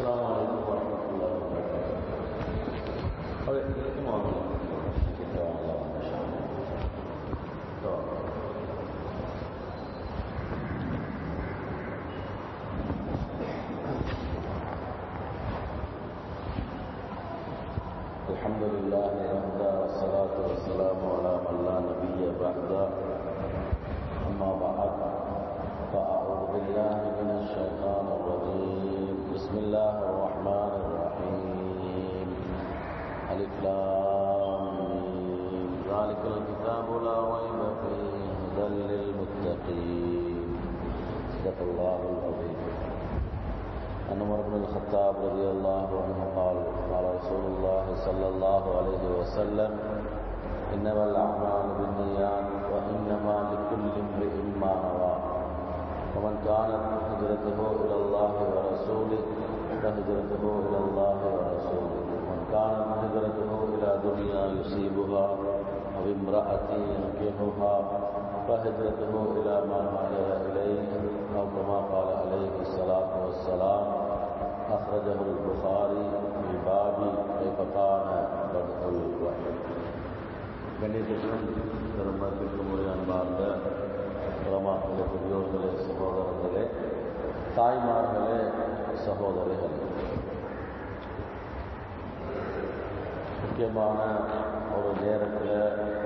السلام عليكم ورحمة الله وبركاته. أوه، ini mau kita lawan masyarakat. So, الحمد لله وحده والصلاة والسلام على من لا نبي بعده أما بعد فأعوذ بالله من الشيطان الرجيم بسم الله الرحمن الرحيم ألف لام ميم. ذلك الكتاب لا ريب فيه هدى للمتقين صدق الله العظيم عن عمر بن الخطاب رضي الله عنه قال قال رسول الله صلى الله عليه وسلم إنما الأعمال بالنيات وإنما لكل امرئ ما نوى ومن كانت هجرته إلى الله ورسوله فهجرته إلى الله ورسوله ومن كانت هجرته إلى دنيا يصيبها أو امرأة ينكحها فهجرته إلى ما هاجر إليه أو كما قال عليه الصلاة والسلام أخرجه البخاري في باب كيف كان بدء الوحي கணிதத்திலும் பெருமத்திற்கும் ஒரு அன்பார்ந்த பிரமாக்களே பெரியோர்களே சகோதரர்களே தாய்மார்களே சகோதரிகளே முக்கியமான ஒரு நேரத்தில்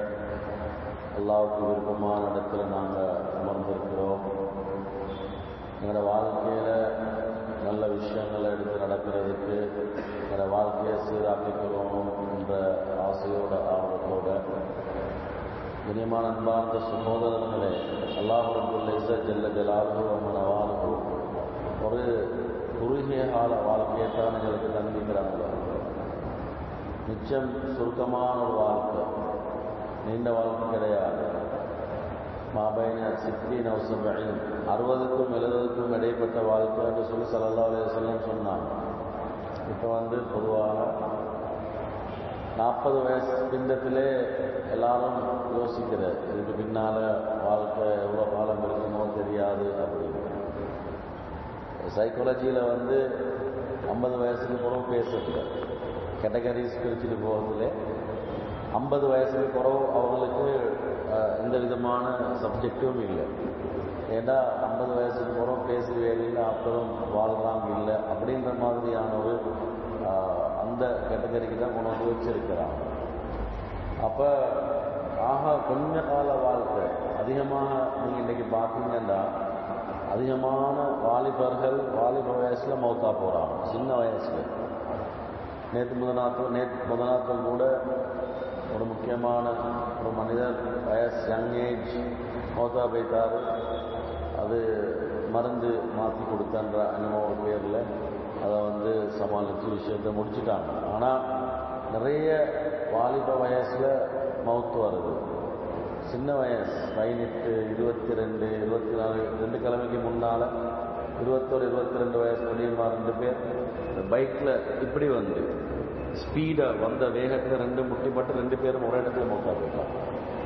அல்லாவுக்கு விருப்பமான இடத்துல நாங்கள் அமர்ந்திருக்கிறோம் எங்களோட வாழ்க்கையில் நல்ல விஷயங்களை எடுத்து நடக்கிறதுக்கு எங்களோட வாழ்க்கையை சீராக்கிக்கிறோம் என்ற ஆசையோட ஆர்வத்தோட இனியமான அன்பார்ந்த சகோதரர்களே அல்லாஹ் ரபுல்ல இச ஜெல்ல ஜலாலு அம்மன வாழ்வு ஒரு குறுகிய கால வாழ்க்கையை தான் எங்களுக்கு தந்திக்கிறாங்க மிச்சம் சுருக்கமான ஒரு வாழ்க்கை நீண்ட வாழ்க்கை கிடையாது மாபைன சித்தி நவசபைன் அறுபதுக்கும் எழுபதுக்கும் இடைப்பட்ட வாழ்க்கை என்று சொல்லி சல்லா அலையம் சொன்னாங்க இப்போ வந்து பொதுவாக நாற்பது வயசு பின்னத்திலே எல்லாரும் யோசிக்கிறது இதுக்கு பின்னால் வாழ்க்கை எவ்வளோ காலம் இருக்குமோ தெரியாது அப்படின்னு சைக்காலஜியில் வந்து ஐம்பது வயசுக்கு பிறகு பேசுறது கேட்டகரிஸ் பிரிச்சுட்டு போகிறதுல ஐம்பது வயசுக்கு பிறகு அவங்களுக்கு எந்த விதமான சப்ஜெக்டும் இல்லை ஏன்னா ஐம்பது வயசுக்கு பிறகு பேசி வேலையில் அப்புறம் வாழ்றாங்க இல்லை அப்படின்ற மாதிரியான ஒரு அந்த கேட்டகரிக்கு தான் கொண்டு வந்து வச்சிருக்கிறாங்க அப்போ ஆக கொஞ்ச கால வாழ்க்கை அதிகமாக நீங்கள் இன்றைக்கி பார்த்தீங்கன்னா அதிகமான வாலிபர்கள் வாலிப வயசில் மௌத்தா போகிறாங்க சின்ன வயசில் நேற்று முதநாட்கள் நேற்று முதநாட்கள் கூட ஒரு முக்கியமான ஒரு மனிதர் வயசு யங் ஏஜ் மௌத்தா போயிட்டார் அது மருந்து மாற்றி கொடுத்தன்ற என்னமோ ஒரு பேரில் அதை வந்து சமாளித்து விஷயத்தை முடிச்சுட்டாங்க ஆனால் நிறைய வாலிப வயசில் மவுத்து வருது சின்ன வயசு பதினெட்டு இருபத்தி ரெண்டு இருபத்தி நாலு ரெண்டு கிழமைக்கு முன்னால் இருபத்தோரு இருபத்தி ரெண்டு வயசு வெளியுமா ரெண்டு பேர் பைக்கில் இப்படி வந்து ஸ்பீடாக வந்த வேகத்தில் ரெண்டு முட்டிப்பட்டு ரெண்டு பேரும் ஒரே இடத்துல மோட்டா போயிட்டாங்க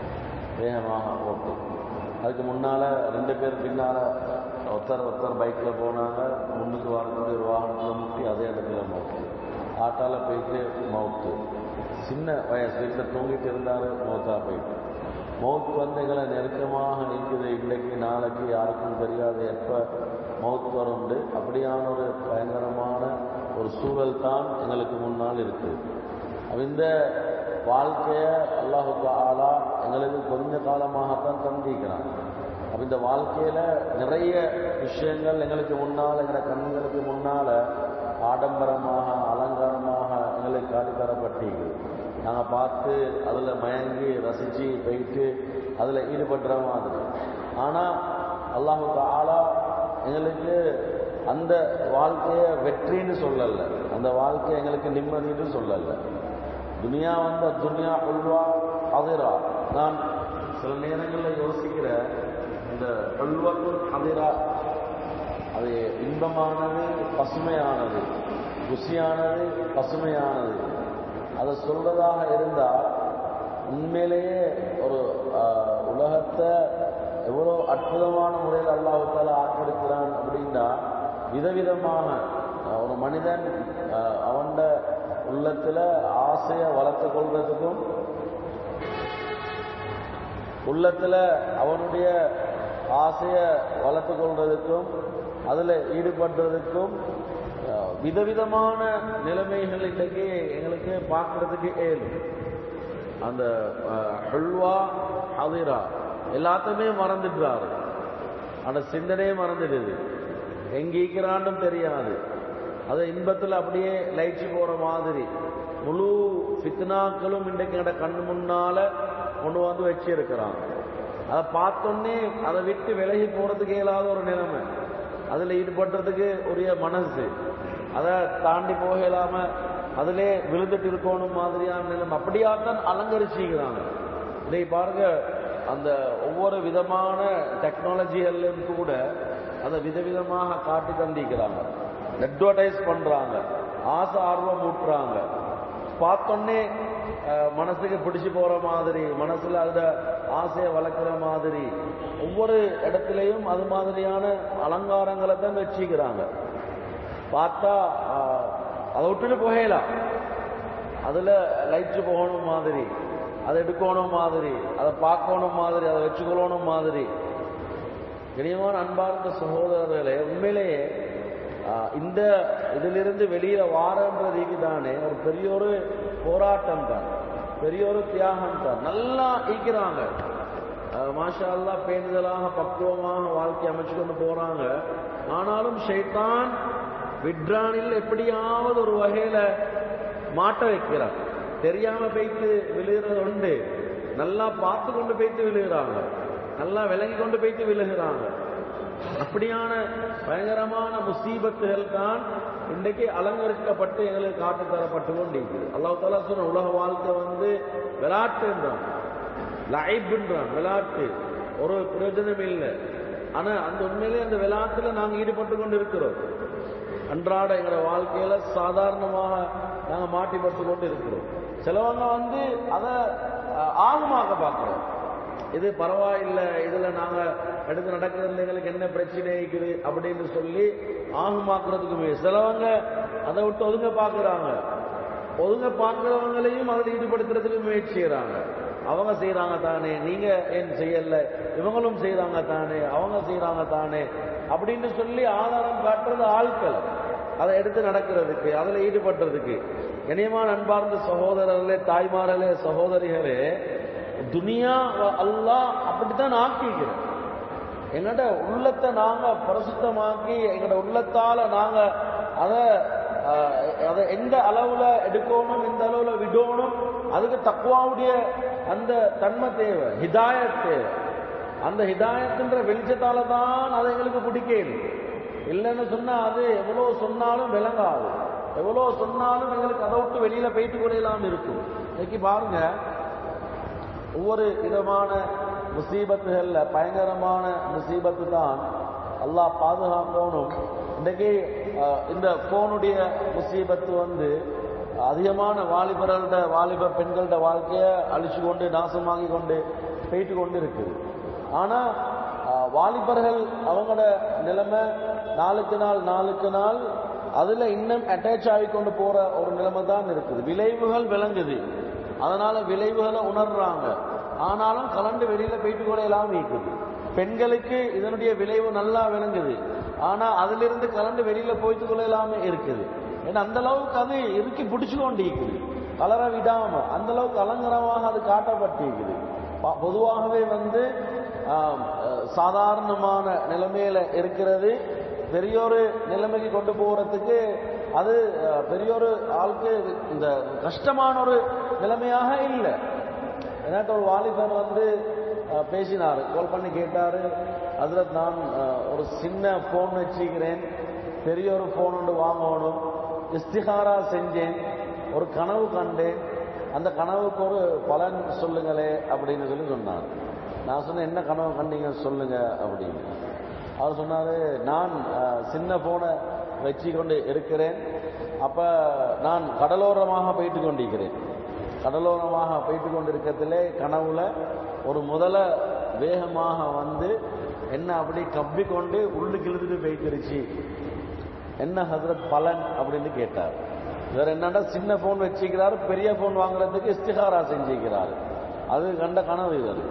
வேகமாக ஓட்டு அதுக்கு முன்னால் ரெண்டு பேர் பின்னால் ஒருத்தர் ஒருத்தர் பைக்கில் போனாங்க முன்னுக்கு வரக்கூடிய ஒரு வாகனத்தில் முட்டி அதே இடத்துல மவுத்து ஆட்டால் போயிட்டு மவுத்து சின்ன வயசு வீட்டில் தூங்கிட்டு இருந்தார் மௌத்தா போயிட்டு மவுத் வந்து எங்களை நெருக்கமாக நிற்குது இன்றைக்கு நாளைக்கு யாருக்கும் தெரியாது எப்போ மவுத் வருண்டு அப்படியான ஒரு பயங்கரமான ஒரு சூழல் தான் எங்களுக்கு முன்னால் இருக்குது இந்த வாழ்க்கையை அல்லாஹுக்கு ஆளா எங்களுக்கு கொஞ்ச காலமாகத்தான் தந்திக்கிறான் அப்போ இந்த வாழ்க்கையில் நிறைய விஷயங்கள் எங்களுக்கு முன்னால் எங்களை கண்களுக்கு முன்னால் ஆடம்பரமாக அலங்காரமாக எங்களுக்கு காட்டி தரப்பட்டீங்க நாங்கள் பார்த்து அதில் மயங்கி ரசித்து போயிட்டு அதில் ஈடுபடுற மாதிரி ஆனால் அல்லாஹுக்கு ஆளா எங்களுக்கு அந்த வாழ்க்கையை வெற்றின்னு சொல்லலை அந்த வாழ்க்கை எங்களுக்கு நிம்மதின்னு சொல்லலை துனியா வந்து துனியா உள்வா அதிரா நான் சில நேரங்களில் யோசிக்கிற இந்த உள்வத்து அதிரா அது இன்பமானது பசுமையானது ருசியானது பசுமையானது அதை சொல்றதாக இருந்தால் உண்மையிலேயே ஒரு உலகத்தை எவ்வளோ அற்புதமான முறையில் அல்லாஹால ஆக்கிருக்கிறான் அப்படின்னா விதவிதமான ஒரு மனிதன் அவன் உள்ளத்துல ஆசையை வளர்த்து கொள்றதுக்கும் உள்ளத்துல அவனுடைய ஆசையை வளர்த்து கொள்றதுக்கும் அதுல ஈடுபடுறதுக்கும் அஹ், விதவிதமான நிலைமைகள் இன்றைக்கு எங்களுக்கு பார்க்கறதுக்கு ஏழும் அந்த அஹ், ஹுல்வா ஹதிரா எல்லாத்தையுமே மறந்துடுறாரு அந்த சிந்தனையே மறந்துடுது எங்க ஈக்கிறாண்டும் தெரியாது அது இன்பத்தில் அப்படியே லயிச்சு போற மாதிரி முழு ஃபித்னாக்களும் இன்றைக்கு எங்கட கண்ணு முன்னால கொண்டு வந்து வச்சிருக்கிறாங்க அதை பார்த்தோன்னே அதை விட்டு விலகி போறதுக்கு இயலாத ஒரு நிலைமை அதுல ஈடுபடுறதுக்கு உரிய மனசு அதை தாண்டி போக இயலாம அதிலே விழுந்துட்டு இருக்கணும் மாதிரியான நிலைமை அப்படியாத்தான் அலங்கரிச்சுக்கிறாங்க இதை பாருங்க அந்த ஒவ்வொரு விதமான டெக்னாலஜிகள்லையும் கூட அதை விதவிதமாக காட்டி தந்திக்கிறாங்க அட்வர்டைஸ் பண்றாங்க ஆசை ஆர்வம் ஊட்டுறாங்க பார்த்தோன்னே அஹ், மனசுக்கு பிடிச்சு போற மாதிரி மனசுல அதுல ஆசையை வளர்க்குற மாதிரி ஒவ்வொரு இடத்துலையும் அது மாதிரியான அலங்காரங்களை தான் வச்சுக்கிறாங்க பார்த்தா அஹ், அதை விட்டுட்டு போகலாம் அதுல லைட்டு போகணும் மாதிரி அதை எடுக்கணும் மாதிரி அதை பார்க்கணும் மாதிரி அதை வச்சுக்கொள்ளணும் மாதிரி கனியமான அன்பார்ந்த சகோதரர்களே உண்மையிலேயே ஆஹ், இந்த இதிலிருந்து வெளியில வாரன்றதுக்கு தானே ஒரு பெரிய ஒரு போராட்டம் தான் பெரிய ஒரு தியாகம் தான் நல்லா ஈக்கிறாங்க ஆஹ், மாஷா அல்லாஹ் பேணுதலாக பக்குவமாக வாழ்க்கை அமைச்சு கொண்டு போறாங்க ஆனாலும் ஷைத்தான் விட்ரானில் எப்படியாவது ஒரு வகையில மாட்ட வைக்கிறார் தெரியாம போய்த்து விழுகிறது உண்டு நல்லா பார்த்து கொண்டு போய்த்து விழுகிறாங்க நல்லா விளங்கி கொண்டு போய்த்து விழுகிறாங்க அப்படியான பயங்கரமான முசீபத்துகள் தான் இன்றைக்கு அலங்கரிக்கப்பட்டு எங்களுக்கு காட்டு தரப்பட்டு கொண்டிருக்குது அல்லாஹ் தாலா சொன்ன உலக வாழ்க்கை வந்து விளையாட்டுன்றான் லைப்ன்றான் விளையாட்டு ஒரு பிரயோஜனம் இல்லை ஆனா அந்த உண்மையிலே அந்த விளையாட்டுல நாங்க ஈடுபட்டு கொண்டு இருக்கிறோம் அன்றாட எங்களோட வாழ்க்கையில சாதாரணமாக நாங்க மாட்டிப்பட்டு கொண்டு இருக்கிறோம் சிலவங்க வந்து அதை அஹ், ஆகமாக்க பார்க்கிறோம் இது பரவாயில்லை இதுல நாங்க எடுத்து நடக்கிறதுல எங்களுக்கு என்ன பிரச்சனை இருக்குது அப்படின்னு சொல்லி ஆகமாக்குறதுக்கு முயற்சி சிலவங்க அதை விட்டு ஒதுங்க பார்க்கறாங்க ஒதுங்க பார்க்கிறவங்களையும் அதில் ஈடுபடுத்துறதுக்கு முயற்சி செய்யறாங்க அவங்க செய்யறாங்க தானே நீங்க ஏன் செய்யல இவங்களும் செய்யறாங்க தானே அவங்க செய்யறாங்க தானே அப்படின்னு சொல்லி ஆதாரம் காட்டுறது ஆட்கள் அதை எடுத்து நடக்கிறதுக்கு அதுல ஈடுபடுறதுக்கு கனியமான அன்பார்ந்த சகோதரர்களே தாய்மார்களே சகோதரிகளே துனியா அல்லாஹ் அப்படித்தான் ஆக்கிக்கிறேன் எங்கட உள்ளத்தை நாங்க பரிசுத்தமாக்கி எங்கட உள்ளத்தால நாங்க அதை ஆஹ், அதை எந்த அளவுல எடுக்கணும் எந்த அளவுல விடணும் அதுக்கு தக்குவாவுடைய அந்த தன்மை தேவை ஹிதாயத் தேவை அந்த ஹிதாயத்துன்ற வெளிச்சத்தால தான் அதை எங்களுக்கு பிடிக்கணும் இல்லைன்னு சொன்னா அது எவ்வளவு சொன்னாலும் விளங்காது எவ்வளவு சொன்னாலும் எங்களுக்கு அதை விட்டு வெளியில போயிட்டு கொள்ளலாம் இருக்கும் இன்னைக்கு பாருங்க ஒவ்வொரு விதமான முசீபத்துகள்ல பயங்கரமான முசீபத்து தான் அல்லாஹ் பாதுகாக்கணும் இன்றைக்கு அஹ், இந்த போனுடைய முசீபத்து வந்து அதிகமான வாலிபர்கள்ட வாலிப பெண்களோட வாழ்க்கையை அழிச்சு கொண்டு நாசமாகி கொண்டு போயிட்டு கொண்டு இருக்குது ஆனா அஹ், வாலிபர்கள் அவங்களோட நிலைமை நாளுக்கு நாள் நாளுக்கு நாள் அதுல இன்னும் அட்டாச் ஆகி கொண்டு போற ஒரு நிலைமை தான் இருக்குது விளைவுகள் விளங்குது அதனால விளைவுகளை உணர்றாங்க ஆனாலும் கலண்டு வெளியில போயிட்டு கூட எல்லாம் இருக்குது பெண்களுக்கு இதனுடைய விளைவு நல்லா விளங்குது ஆனா அதிலிருந்து கலண்டு வெளியில போயிட்டு கொள்ள இல்லாம இருக்குது ஏன்னா அந்த அளவுக்கு அது இறுக்கி பிடிச்சு கொண்டு இருக்குது கலர விடாம அந்த அளவுக்கு அலங்கரமாக அது காட்டப்பட்டிருக்குது ப- பொதுவாகவே வந்து ஆம், அஹ், சாதாரணமான நிலைமையில இருக்கிறது பெரியோரு நிலைமைக்கு கொண்டு போறதுக்கு அது அஹ், பெரியோரு ஆளுக்கு இந்த கஷ்டமான ஒரு நிலைமையாக இல்லை எனக்கு ஒரு வாலிபர் வந்து அஹ், பேசினார் கால் பண்ணி கேட்டாரு அதுல நான் அஹ், ஒரு சின்ன போன் வச்சுக்கிறேன் பெரிய ஒரு போன் ஒன்று வாங்கணும் இஸ்திகாரா செஞ்சேன் ஒரு கனவு கண்டேன் அந்த கனவுக்கு ஒரு பலன் சொல்லுங்களே அப்படின்னு சொல்லி சொன்னார் நான் சொன்னேன் என்ன கனவு கண்டீங்க சொல்லுங்க அப்படின்னு அவர் சொன்னாரு நான் அஹ், சின்ன போனை வச்சு கொண்டு இருக்கிறேன் அப்ப நான் கடலோரமாக போயிட்டு கொண்டிருக்கிறேன் கடலோரமாக போயிட்டு கொண்டிருக்கிறதுலே கனவுல ஒரு முதல வேகமாக வந்து என்ன அப்படி கப்பி கொண்டு உள்ளுக்கு இழுத்துட்டு போய்க்கிருச்சு என்ன ஹசரத் பலன் அப்படின்னு கேட்டார் இவர் என்னன்னா சின்ன போன் வச்சுக்கிறாரு பெரிய போன் வாங்குறதுக்கு இஸ்திகாரா செஞ்சுக்கிறாரு அது கண்ட கனவு இது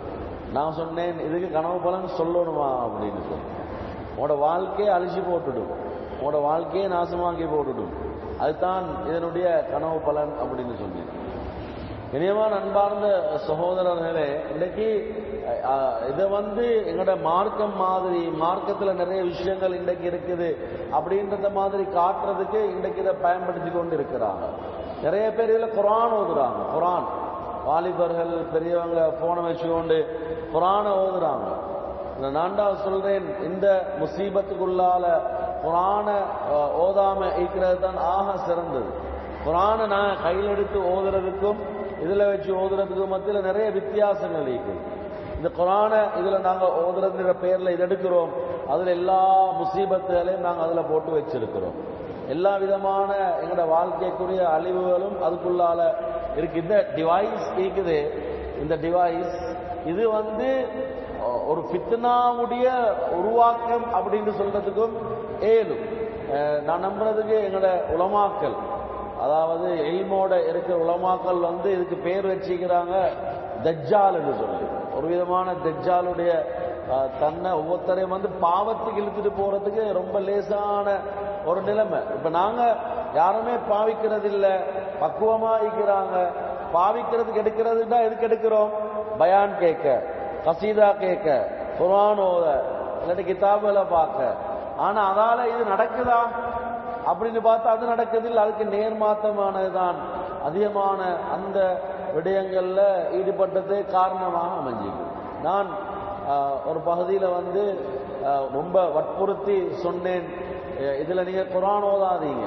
நான் சொன்னேன் இதுக்கு கனவு பலன் சொல்லணுமா அப்படின்னு சொல்லி உங்களோட வாழ்க்கையை அழிச்சு போட்டுடும் உங்களோட வாழ்க்கையை நாசமாக்கி போட்டுடும் அதுதான் இதனுடைய கனவு பலன் அப்படின்னு சொன்னேன் இனியமான அன்பார்ந்த சகோதரர்களே இன்னைக்கு அஹ், இதை வந்து எங்களோட மார்க்கம் மாதிரி மார்க்கத்தில் நிறைய விஷயங்கள் இன்றைக்கு இருக்குது அப்படின்றத மாதிரி காட்டுறதுக்கு இன்றைக்கு இதை பயன்படுத்தி கொண்டு இருக்கிறாங்க நிறைய பேர் இதில் குரான் ஓதுறாங்க குரான் வாலிபர்கள் பெரியவங்க போனை வச்சுக்கொண்டு குரானை ஓதுறாங்க நான் தான் சொல்றேன் இந்த முசீபத்துக்குள்ளால குரான அஹ், ஓதாம இருக்கிறது தான் ஆக சிறந்தது குரானை நான் கையில் எடுத்து ஓதுறதுக்கும் இதுல வச்சு ஓதுறதுக்கும் மத்தியில் நிறைய வித்தியாசங்கள் இருக்குது இந்த குரானை இதுல நாங்க ஓதுறதுன்ற பேர்ல இது எடுக்கிறோம் அதுல எல்லா முசீபத்துகளையும் நாங்க அதுல போட்டு வச்சிருக்கிறோம் எல்லா விதமான எங்களோட வாழ்க்கைக்குரிய அழிவுகளும் அதுக்குள்ளால இருக்கு இந்த டிவைஸ் இருக்குது இந்த டிவைஸ் இது வந்து அஹ், ஒரு ஃபித்னாவுடைய உருவாக்கம் அப்படின்னு சொல்றதுக்கும் ஏலும் அஹ், நான் நம்புறதுக்கு எங்களோட உலமாக்கல் அதாவது எல்மோட இருக்கிற உலமாக்கள் வந்து இதுக்கு பேர் வச்சுக்கிறாங்க தஜ்ஜால்னு சொல்லி ஒரு விதமான தஜ்ஜாலுடைய அஹ், தன்னை ஒவ்வொருத்தரையும் வந்து பாவத்துக்கு இழுத்துட்டு போறதுக்கு ரொம்ப லேசான ஒரு நிலைமை இப்ப நாங்க யாருமே பாவிக்கிறது இல்ல பக்குவமா இருக்கிறாங்க பாவிக்கிறதுக்கு எடுக்கிறதுனா எதுக்கு எடுக்கிறோம் பயான் கேட்க கசீதா கேட்க குர்ஆன் ஓத இல்லாட்டி கிதாபுகளை பார்க்க ஆனா அதால இது நடக்குதா அப்படின்னு பார்த்தா அது நடக்குது இல்லை அதுக்கு நேர்மாத்தமானதுதான் அதிகமான அந்த விடயங்கள்ல ஈடுபட்டதே காரணமாக அமைஞ்சிது நான் ஆஹ், ஒரு பகுதியில வந்து ஆஹ், ரொம்ப வற்புறுத்தி சொன்னேன் அஹ், இதுல நீங்க குரான் ஓதாதீங்க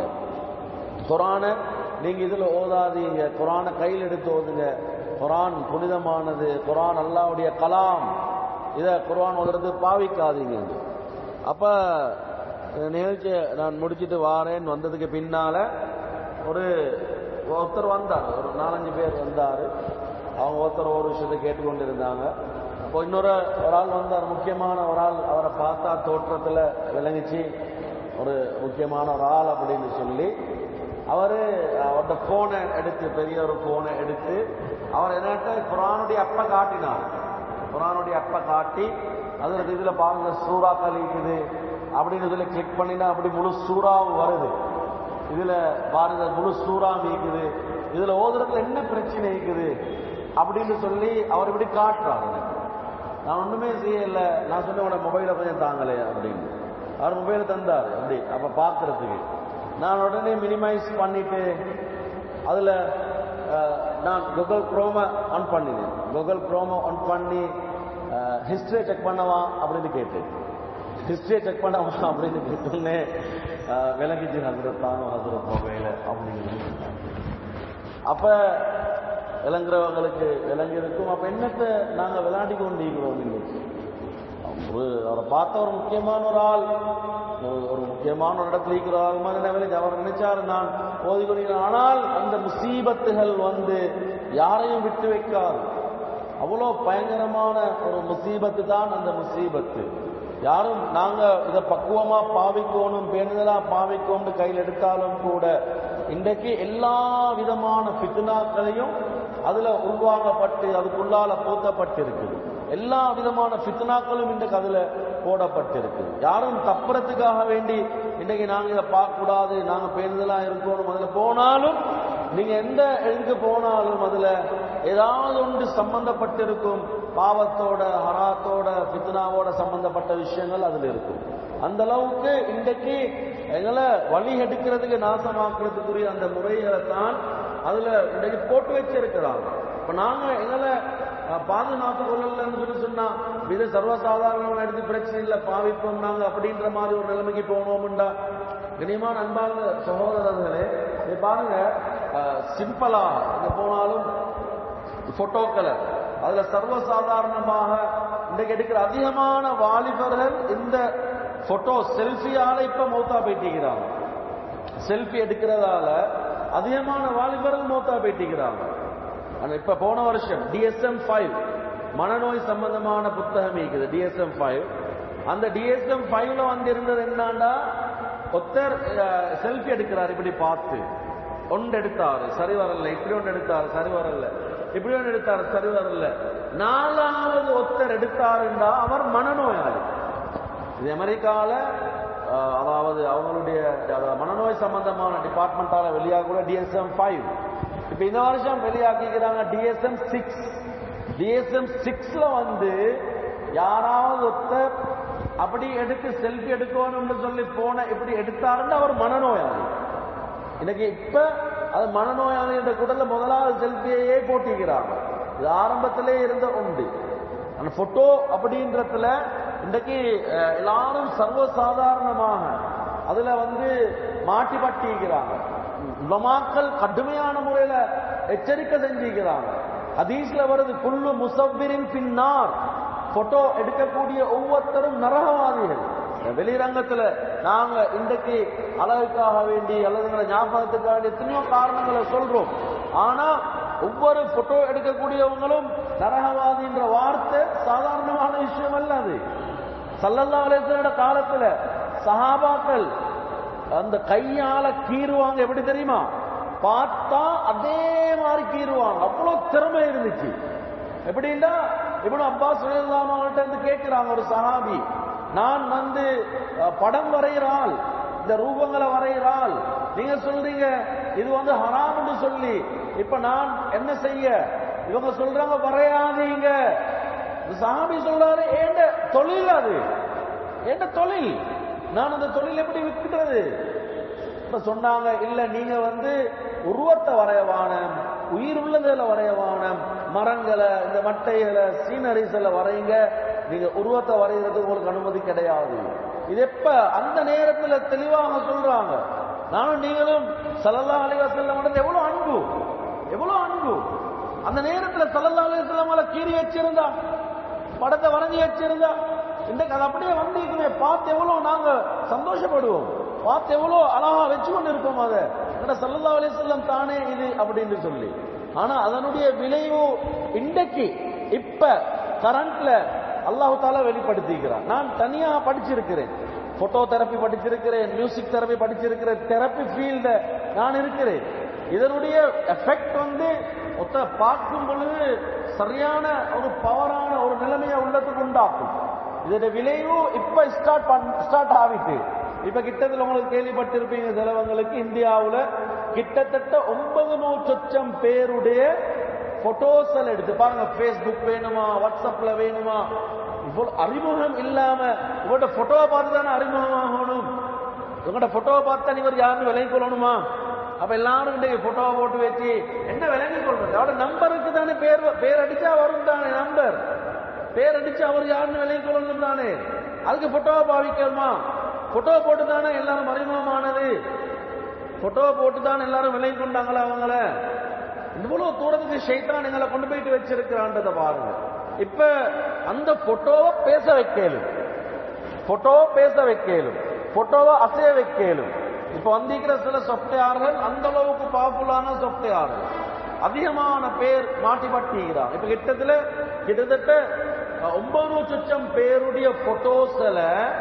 குரானை நீங்க இதுல ஓதாதீங்க குரானை கையில் எடுத்து ஓதுங்க குரான் புனிதமானது குரான் அல்லாவுடைய கலாம் இதை குரான் ஓதுறது பாவிக்காதீங்க அப்ப இந்த நிகழ்ச்சியை நான் முடிச்சிட்டு வாரேன் வந்ததுக்கு பின்னால ஒரு ஒருத்தர் வந்தார் ஒரு நாலஞ்சு பேர் வந்தார் அவங்க ஒருத்தர் ஒரு விஷயத்தை கேட்டுக்கொண்டிருந்தாங்க அப்போ இன்னொரு ஒரு ஆள் வந்தார் முக்கியமான ஒரு ஆள் அவரை பார்த்தா தோற்றத்தில் விளங்கிச்சு ஒரு முக்கியமான ஒரு ஆள் அப்படின்னு சொல்லி அவர் அவர்கிட்ட ஃபோனை எடுத்து பெரிய ஒரு ஃபோனை எடுத்து அவர் என்னட்ட குரானுடைய அப்ப காட்டினார் குரானுடைய அப்ப காட்டி அதில் இதில் பாருங்க சூறாக்கள் இருக்குது அப்படின்னு இதில் கிளிக் பண்ணினா அப்படி முழு சூறாவும் வருது இதுல பாருங்க முழு சூறா இருக்குது இதுல ஓதுறதுல என்ன பிரச்சனை இருக்குது அப்படின்னு சொல்லி அவர் இப்படி காட்டுறாரு எனக்கு. நான் ஒண்ணுமே செய்யல நான் சொன்ன உடனே மொபைலை கொஞ்சம் தாங்களே அப்படின்னு அவர் மொபைலை தந்தார் அப்படி அப்ப பாக்குறதுக்கு நான் உடனே மினிமைஸ் பண்ணிட்டு அதுல அஹ், நான் கூகுள் குரோமை ஆன் பண்ணினேன் கூகுள் குரோமை ஆன் பண்ணி ஹிஸ்டரியை செக் பண்ணவா அப்படின்னு கேட்டேன் ஹிஸ்டரியை செக் பண்ணவா அப்படின்னு கேட்டோன்னே அஹ், விளங்கிச்சு ஹசரத் தானும் ஹசரத் மொபைல அப்படின்னு அப்ப விளங்குறவங்களுக்கு விளங்கிருக்கும் அப்ப என்னத்தை நாங்க விளையாடி கொண்டிருக்கிறோம் இன்னைக்கு ஒரு அவரை பார்த்த ஒரு முக்கியமான ஒரு ஆள் ஒரு- ஒரு முக்கியமான ஒரு இடத்துல இருக்கிற ஆள் மாதிரி நினைவு அவர் நினைச்சாரு நான் ஓதிக்கொண்டிருக்கிறேன் ஆனால் அந்த முசீபத்துகள் வந்து யாரையும் விட்டு வைக்காது அவ்வளோ பயங்கரமான ஒரு முசீபத்து தான் அந்த முசீபத்து யாரும் நாங்க இதை பக்குவமா பாவிக்கணும் பேணுதலா பாவிக்கோம்னு கையில் எடுத்தாலும் கூட இன்றைக்கு எல்லா விதமான ஃபித்னாக்களையும் அதுல உள்வாங்கப்பட்டு அதுக்குள்ளால பூத்தப்பட்டிருக்குது எல்லா விதமான ஃபித்னாக்களும் இன்றைக்கு அதுல போடப்பட்டிருக்குது யாரும் தப்புறதுக்காக வேண்டி இன்னைக்கு நாங்க இதை பார்க்க கூடாது நாங்க பேணுதலா இருக்கணும் அதுல போனாலும் நீங்க எந்த எதுக்கு போனாலும் அதுல ஏதாவது ஒன்று சம்பந்தப்பட்டிருக்கும் பாவத்தோட ஹராத்தோட ஃபித்னாவோட சம்பந்தப்பட்ட விஷயங்கள் அதுல இருக்கும் அந்த அளவுக்கு இன்றைக்கு எங்களை வழி எடுக்கிறதுக்கு நாசமாக்குறதுக்குரிய அந்த முறைகளை தான் அதுல இன்றைக்கு போட்டு வச்சிருக்கிறாங்க இப்ப நாங்க எங்களை அஹ், பாதுகாத்து கொள்ளலன்னு சொல்லி சொன்னா இது சர்வசாதாரணமா எடுத்து பிரச்சனை இல்லை பாவிப்போம் நாங்க அப்படின்ற மாதிரி ஒரு நிலைமைக்கு போனோம்டா கனியமான அன்பார்ந்த சகோதரர்களே இது பாருங்க சிம்பிளா எங்க போனாலும் போட்டோக்களை அதுல சர்வசாதாரணமாக இன்றைக்கு எடுக்கிற அதிகமான வாலிபர்கள் இந்த போட்டோ செல்ஃபியால இப்ப மௌத்தா போயிட்டிருக்கிறாங்க செல்ஃபி எடுக்கிறதால அதிகமான வாலிபர்கள் மௌத்தா போயிட்டிருக்கிறாங்க ஆனா இப்ப போன வருஷம் டிஎஸ்எம் ஃபைவ் மனநோய் சம்பந்தமான புத்தகம் இருக்குது டிஎஸ்எம் ஃபைவ் அந்த டிஎஸ்எம் ஃபைவ்ல வந்து இருந்தது என்னன்னா ஒருத்தர் செல்ஃபி எடுக்கிறார் இப்படி பார்த்து ஒன்று எடுத்தாரு சரி வரல இப்படி ஒன்று எடுத்தாரு சரி வரல இப்படி ஒன்று எடுத்தாரு சரி வரல நாலாவது ஒருத்தர் எடுத்தாருண்டா அவர் மனநோயாளி இது அமெரிக்கால அஹ், அதாவது அவங்களுடைய அதாவது மனநோய் சம்பந்தமான டிபார்ட்மெண்டால வெளியாக கூட டிஎஸ்எம் ஃபைவ் இப்ப இந்த வருஷம் வெளியாக்கிக்கிறாங்க டிஎஸ்எம் சிக்ஸ் டிஎஸ்எம் சிக்ஸ்ல வந்து யாராவது ஒருத்தர் அப்படி எடுத்து செல்ஃபி எடுக்கணும்னு சொல்லி போன இப்படி எடுத்தாருன்னு அவர் மனநோயாளி இன்னைக்கு இப்ப அது மனநோயாளி என்ற குடல்ல முதலாவது செல்ஃபியையே போட்டிக்கிறாங்க இது ஆரம்பத்திலே இருந்த உண்டு அந்த போட்டோ அப்படின்றதுல இன்றைக்கு அஹ், எல்லாரும் சர்வசாதாரணமாக அதுல வந்து மாட்டி பட்டிக்கிறாங்க உலமாக்கள் கடுமையான முறையில எச்சரிக்கை செஞ்சுக்கிறாங்க ஹதீஸ்ல வருது குல்லு முசவ்விரின் பின்னார் போட்டோ எடுக்கக்கூடிய ஒவ்வொருத்தரும் நரகவாதிகள் இந்த வெளிரங்கத்துல நாங்க இன்றைக்கு அழகுக்காக வேண்டி அல்லது எங்களை ஞாபகத்துக்காக வேண்டி எத்தனையோ காரணங்களை சொல்றோம் ஆனா ஒவ்வொரு போட்டோ எடுக்கக்கூடியவங்களும் நரகவாதின்ற வார்த்தை சாதாரணமான விஷயம் அல்ல அது சல்லல்லா அலிஸ்லோட காலத்துல சஹாபாக்கள் அந்த கையால கீறுவாங்க எப்படி தெரியுமா பார்த்தா அதே மாதிரி கீறுவாங்க அவ்வளவு திறமை இருந்துச்சு எப்படின்னா இப்படி அப்பாஸ் அவங்கள்ட்ட இருந்து கேட்கிறாங்க ஒரு சஹாபி நான் வந்து அஹ், படம் வரைகிறாள் இந்த ரூபங்களை வரைகிறாள் நீங்க சொல்றீங்க இது வந்து ஹராம்னு சொல்லி இப்ப நான் என்ன செய்ய இவங்க சொல்றாங்க வரையாதீங்க இந்த சஹாபி சொல்றாரு ஏண்ட தொழில் அது ஏண்ட தொழில் நான் அந்த தொழில் எப்படி விற்கிறது இப்ப சொன்னாங்க இல்ல நீங்க வந்து உருவத்தை வரையவான உயிர் உள்ளதுல வரையவான மரங்களை இந்த மட்டைகளை சீனரிஸ்ல வரைங்க நீங்க உருவத்தை வரைகிறதுக்கு உங்களுக்கு அனுமதி கிடையாது இது எப்ப அந்த நேரத்துல தெளிவாக சொல்றாங்க நானும் நீங்களும் சல்லல்லா அலிவாசல்லம் எவ்வளவு அன்பு எவ்வளவு அன்பு அந்த நேரத்துல சல்லல்லா அலிவாசல்லம் கீறி வச்சிருந்தா படத்தை வரைஞ்சி வச்சிருந்தா இன்றைக்கு அது அப்படியே வந்திருக்குமே பார்த்து எவ்வளவு நாங்க சந்தோஷப்படுவோம் பார்த்து எவ்வளவு அழகா வச்சு கொண்டு இருக்கோம் அதை எங்கட சல்லல்லா அலிஸ்லம் தானே இது அப்படின்னு சொல்லி ஆனா அதனுடைய விளைவு இன்றைக்கு இப்ப கரண்ட்ல அல்லாஹு தாலா வெளிப்படுத்திக்கிறான் நான் தனியா படிச்சிருக்கிறேன் போட்டோ தெரப்பி படிச்சிருக்கிறேன் மியூசிக் தெரப்பி படிச்சிருக்கிறேன் தெரப்பி ஃபீல்ட நான் இருக்கிறேன் இதனுடைய எஃபெக்ட் வந்து ஒத்த பார்க்கும் பொழுது சரியான ஒரு பவரான ஒரு நிலைமையை உள்ளத்துக்கு உண்டாக்கும் இதோட விளைவு இப்ப ஸ்டார்ட் ஸ்டார்ட் ஆகிட்டு இப்ப கிட்டத்தில் உங்களுக்கு கேள்விப்பட்டிருப்பீங்க சிலவங்களுக்கு இந்தியாவுல கிட்டத்தட்ட ஒன்பது நூறு சொச்சம் பேருடைய போட்டோஸ் எடுத்து பாருங்க ஃபேஸ்புக் வேணுமா வாட்ஸ்அப்ல வேணுமா இவ்வளவு அறிமுகம் இல்லாம இவட போட்டோவை பார்த்து தானே அறிமுகமாகணும் இவங்கட போட்டோவை பார்த்தா இவர் யாருன்னு விலகி கொள்ளணுமா அப்ப எல்லாரும் இன்றைக்கு போட்டோவை போட்டு வச்சு என்ன விளங்கி கொள்றது அவரோட நம்பருக்கு தானே பேர் பேர் அடிச்சா வரும் தானே நம்பர் பேர் அடிச்சு அவர் யாருன்னு விலகி கொள்ளணும் தானே அதுக்கு போட்டோவை பாவிக்கணுமா போட்டோ போட்டு தானே எல்லாரும் அறிமுகமானது போட்டோவை போட்டு தான் எல்லாரும் விலகி கொண்டாங்களா அவங்கள இவ்வளவு தூரத்துக்கு ஷைத்தான் எங்களை கொண்டு போயிட்டு வச்சிருக்கிறான்றத பாருங்க இப்ப அந்த போட்டோவை பேச வைக்கலும் போட்டோவை பேச வைக்கலும் போட்டோவை அசைய வைக்கலும் இப்ப வந்திருக்கிற சில சாஃப்ட்வேர்கள் அந்த அளவுக்கு பாப்புலான சாஃப்ட்வேர்கள் அதிகமான பேர் மாட்டி பட்டிக்கிறாங்க இப்ப கிட்டத்துல கிட்டத்தட்ட ஒன்பது சொச்சம் பேருடைய போட்டோஸ்ல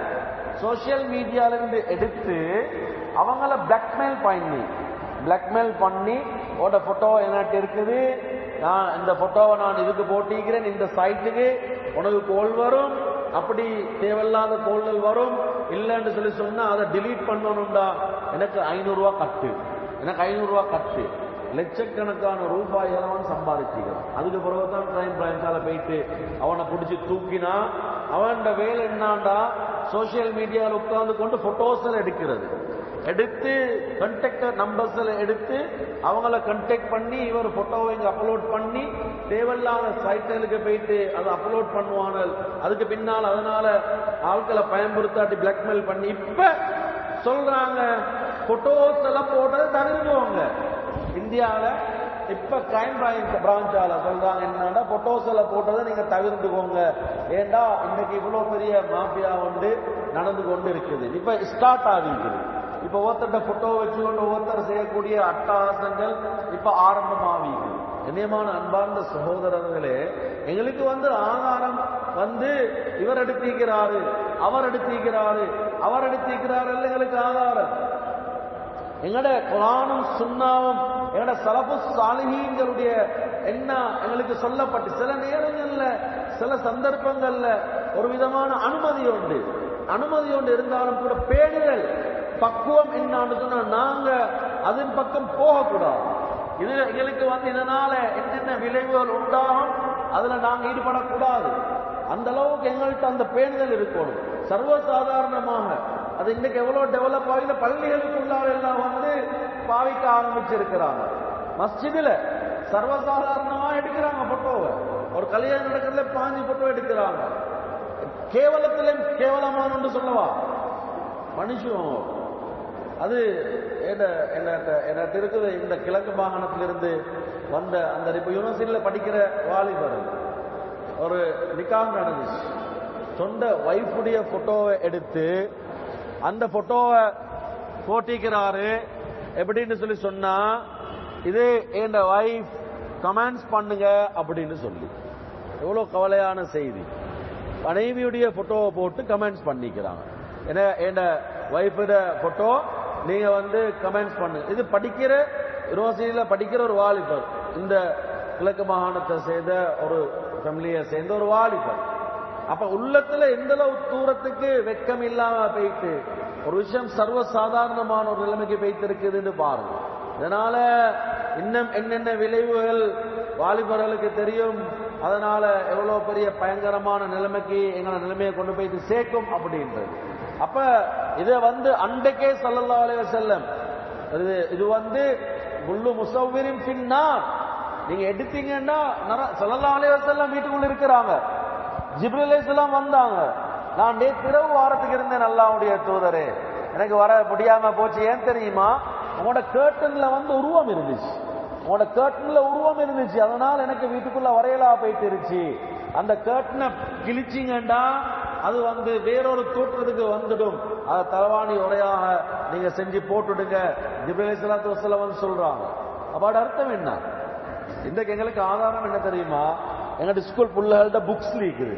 சோசியல் மீடியால இருந்து எடுத்து அவங்கள பிளாக்மெயில் பண்ணி பிளாக்மெயில் பண்ணி ஓட போட்டோ என்கிட்ட இருக்குது நான் இந்த போட்டோவை நான் இதுக்கு போட்டிக்கிறேன் இந்த சைட்டுக்கு உனக்கு கோல் வரும் அப்படி தேவையில்லாத கோள்கள் வரும் இல்லைன்னு சொல்லி சொன்னா அதை delete பண்ணணும்டா எனக்கு ஐநூறு ரூபாய் கட்டு எனக்கு ஐநூறு ரூபாய் கட்டு லட்சக்கணக்கான ரூபாய்களை அவன் சம்பாதிச்சுக்கிறான் அதுக்கு பிறகு தான் கிரைம் பிரான்ச்சால போயிட்டு அவனை பிடிச்சி தூக்கினா அவனோட வேலை என்னாண்டா சோசியல் மீடியாவில் உட்கார்ந்து கொண்டு போட்டோஸ் எடுக்கிறது எடுத்து கண்டெக்ட் நம்பர்ஸ்ல எடுத்து அவங்கள கண்டெக்ட் பண்ணி இவர் போட்டோவை இங்க அப்லோட் பண்ணி தேவையில்லாத சைட்டுகளுக்கு போயிட்டு அதை அப்லோட் பண்ணுவானல் அதுக்கு பின்னால் அதனால ஆட்களை பயன்படுத்தாட்டி பிளாக்மெயில் பண்ணி இப்ப சொல்றாங்க போட்டோஸ் எல்லாம் போட்டதை தவிர்க்குவாங்க இந்தியாவில் இப்ப கிரைம் பிரான்ச்சால சொல்றாங்க என்னன்னா போட்டோஸ் எல்லாம் போட்டதை நீங்க தவிர்த்துக்கோங்க ஏண்டா இன்னைக்கு இவ்வளவு பெரிய மாஃபியா வந்து நடந்து கொண்டு இருக்குது இப்ப ஸ்டார்ட் ஆகிருக்குது இப்ப ஒருத்தர்கிட்ட போட்டோ வச்சுக்கொண்டு ஒவ்வொருத்தர் செய்யக்கூடிய அட்டகாசங்கள் இப்ப ஆரம்பமாகிக்குது கண்ணியமான அன்பார்ந்த சகோதரர்களே எங்களுக்கு வந்து ஆதாரம் வந்து இவர் எடுத்திருக்கிறாரு அவர் எடுத்திருக்கிறாரு அவர் எடுத்திருக்கிறாரு எங்களுக்கு ஆதாரம் எங்கட குரானும் சுண்ணாவும் எங்கட சலபு சாலிஹீங்களுடைய என்ன எங்களுக்கு சொல்லப்பட்டு சில நேரங்கள்ல சில சந்தர்ப்பங்கள்ல ஒரு விதமான அனுமதி உண்டு அனுமதி உண்டு இருந்தாலும் கூட பேணுதல் பக்குவம் என்னான்னு சொன்னா நாங்க அதன் பக்கம் போகக்கூடாது இது எங்களுக்கு வந்து இதனால என்னென்ன விளைவுகள் உண்டாகும் அதுல நாங்க ஈடுபடக்கூடாது அந்த அளவுக்கு எங்கள்கிட்ட அந்த பேணுதல் இருக்கணும் சர்வசாதாரணமாக அது இன்னைக்கு எவ்வளவு டெவலப் ஆகி பள்ளிகளுக்குள்ளார எல்லாம் வந்து பாவிக்க ஆரம்பிச்சிருக்கிறாங்க மஸ்ஜிதுல சர்வசாதாரணமா எடுக்கிறாங்க போட்டோவை ஒரு கல்யாணம் நடக்கிறதுல பாஞ்சு போட்டோ எடுக்கிறாங்க கேவலத்திலும் கேவலமான சொல்லவா மனுஷன் அது என்ன என்ன இருக்குது இந்த கிழக்கு மாகாணத்திலிருந்து வந்த அந்த இப்ப யூனிவர்சிட்டியில் படிக்கிற வாலிபர் ஒரு நிக்காக நடந்துச்சு சொந்த ஒய்ஃபுடைய போட்டோவை எடுத்து அந்த போட்டோவை போட்டிக்கிறாரு எப்படின்னு சொல்லி சொன்னா இது என் வைஃப் கமெண்ட்ஸ் பண்ணுங்க அப்படின்னு சொல்லி எவ்வளவு கவலையான செய்தி மனைவியுடைய போட்டோவை போட்டு கமெண்ட்ஸ் பண்ணிக்கிறாங்க ஏன்னா என் ஒய்ஃபோட போட்டோ நீங்க வந்து கமெண்ட்ஸ் பண்ணுங்க இது படிக்கிற யூனிவர்சிட்டியில படிக்கிற ஒரு வாலிபர் இந்த கிழக்கு மாகாணத்தை சேர்ந்த ஒரு ஃபேமிலியை சேர்ந்த ஒரு வாலிபர் அப்ப உள்ளத்துல எந்த அளவு தூரத்துக்கு வெக்கம் இல்லாம போயிட்டு ஒரு விஷயம் சர்வ சாதாரணமான ஒரு நிலைமைக்கு போயிட்டு இருக்குதுன்னு பாருங்க இதனால இன்னும் என்னென்ன விளைவுகள் வாலிபர்களுக்கு தெரியும் அதனால எவ்வளவு பெரிய பயங்கரமான நிலைமைக்கு எங்களை நிலைமையை கொண்டு போயிட்டு சேர்க்கும் அப்படின்றது அப்ப இதை வந்து அண்டைக்கே சல்லல்லா அலைய செல்லம் இது இது வந்து முள்ளு முசவ்விரின் பின்னார் நீங்க எடுத்தீங்கன்னா சல்லல்லா அலைய செல்லம் வீட்டுக்குள்ள இருக்கிறாங்க ஜிப்ரலேஸ்லாம் வந்தாங்க நான் நேற்று இரவு வாரத்துக்கு இருந்தேன் அல்லாவுடைய தூதரே எனக்கு வர முடியாம போச்சு ஏன் தெரியுமா உங்களோட கேர்டன்ல வந்து உருவம் இருந்துச்சு உங்களோட கேர்டன்ல உருவம் இருந்துச்சு அதனால எனக்கு வீட்டுக்குள்ள வரையலா போயிட்டு இருந்துச்சு அந்த கேர்டனை கிழிச்சிங்கண்டா அது வந்து வேறொரு தோற்றத்துக்கு வந்துடும் அதை தலவாணி உரையாக நீங்க செஞ்சு போட்டுடுங்க ஜிப்ரேலி சலாத்து வசலம் வந்து சொல்றாங்க அப்போட அர்த்தம் என்ன இன்றைக்கு எங்களுக்கு ஆதாரம் என்ன தெரியுமா எங்கட ஸ்கூல் பிள்ளைகள்ட புக்ஸ் இருக்குது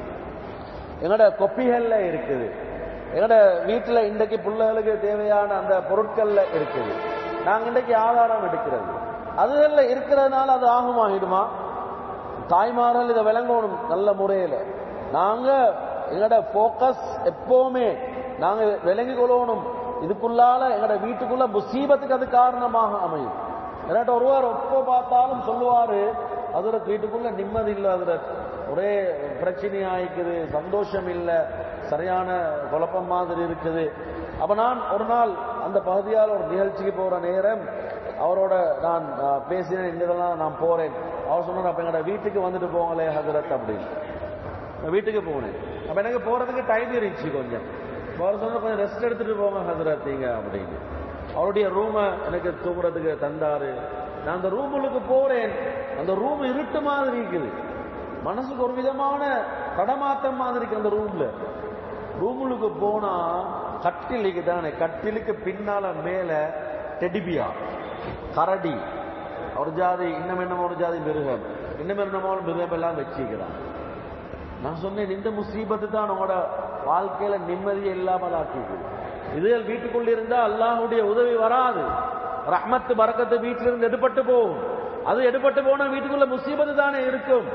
எங்கட கொப்பிகள்ல இருக்குது எங்கட வீட்டுல இன்றைக்கு பிள்ளைகளுக்கு தேவையான அந்த பொருட்கள்ல இருக்குது நாங்க இன்றைக்கு ஆதாரம் எடுக்கிறது அதுல இருக்கிறதுனால அது ஆகுமாகிடுமா தாய்மார்கள் இதை விளங்கணும் நல்ல முறையில நாங்க எங்கட போக்கஸ் எப்பவுமே நாங்க விளங்கி கொள்ளணும் இதுக்குள்ளால எங்கட வீட்டுக்குள்ள முசீபத்துக்கு அது காரணமாக அமையும் என்கிட்ட ஒருவர் எப்போ பார்த்தாலும் சொல்லுவாரு அதுல வீட்டுக்குள்ள நிம்மதி இல்லை அதுல ஒரே பிரச்சனையாயிக்குது சந்தோஷம் இல்லை சரியான குழப்பம் மாதிரி இருக்குது அப்ப நான் ஒரு நாள் அந்த பகுதியால் ஒரு நிகழ்ச்சிக்கு போற நேரம் அவரோட நான் பேசினேன் இந்த இதெல்லாம் நான் போறேன் அவர் சொன்னார் அப்ப எங்கட வீட்டுக்கு வந்துட்டு போங்களே ஹசரத் அப்படின்னு நான் வீட்டுக்கு போனேன் அப்ப எனக்கு போறதுக்கு டைம் இருந்துச்சு கொஞ்சம் அவர் சொன்ன கொஞ்சம் ரெஸ்ட் எடுத்துட்டு போங்க ஹசரத் நீங்க அப்படின்னு அவருடைய ரூமை எனக்கு தூங்குறதுக்கு தந்தாரு நான் அந்த ரூமுக்கு போறேன் அந்த ரூம் இருட்டு மாதிரி இருக்குது மனசுக்கு ஒரு விதமான கடமாத்தம் மாதிரி இருக்கு அந்த ரூம்ல ரூமுக்கு போனா கட்டிலுக்கு தானே கட்டிலுக்கு பின்னால மேல டெடிபியா கரடி ஒரு ஜாதி இன்னும் என்னமோ ஒரு ஜாதி மிருகம் இன்னும் என்னமோ மிருகம் எல்லாம் வச்சுக்கிறான் நான் சொன்னேன் இந்த முசீபத்து தான் உங்களோட வாழ்க்கையில நிம்மதியை இல்லாமல் ஆக்கிது இதுகள் வீட்டுக்குள்ள இருந்தா அல்லாஹுடைய உதவி வராது ரஹ்மத்து பறக்கத்து வீட்டில இருந்து எடுபட்டு போகும் அது எடுபட்டு போனா வீட்டுக்குள்ள முசீபத்து தானே இருக்கும்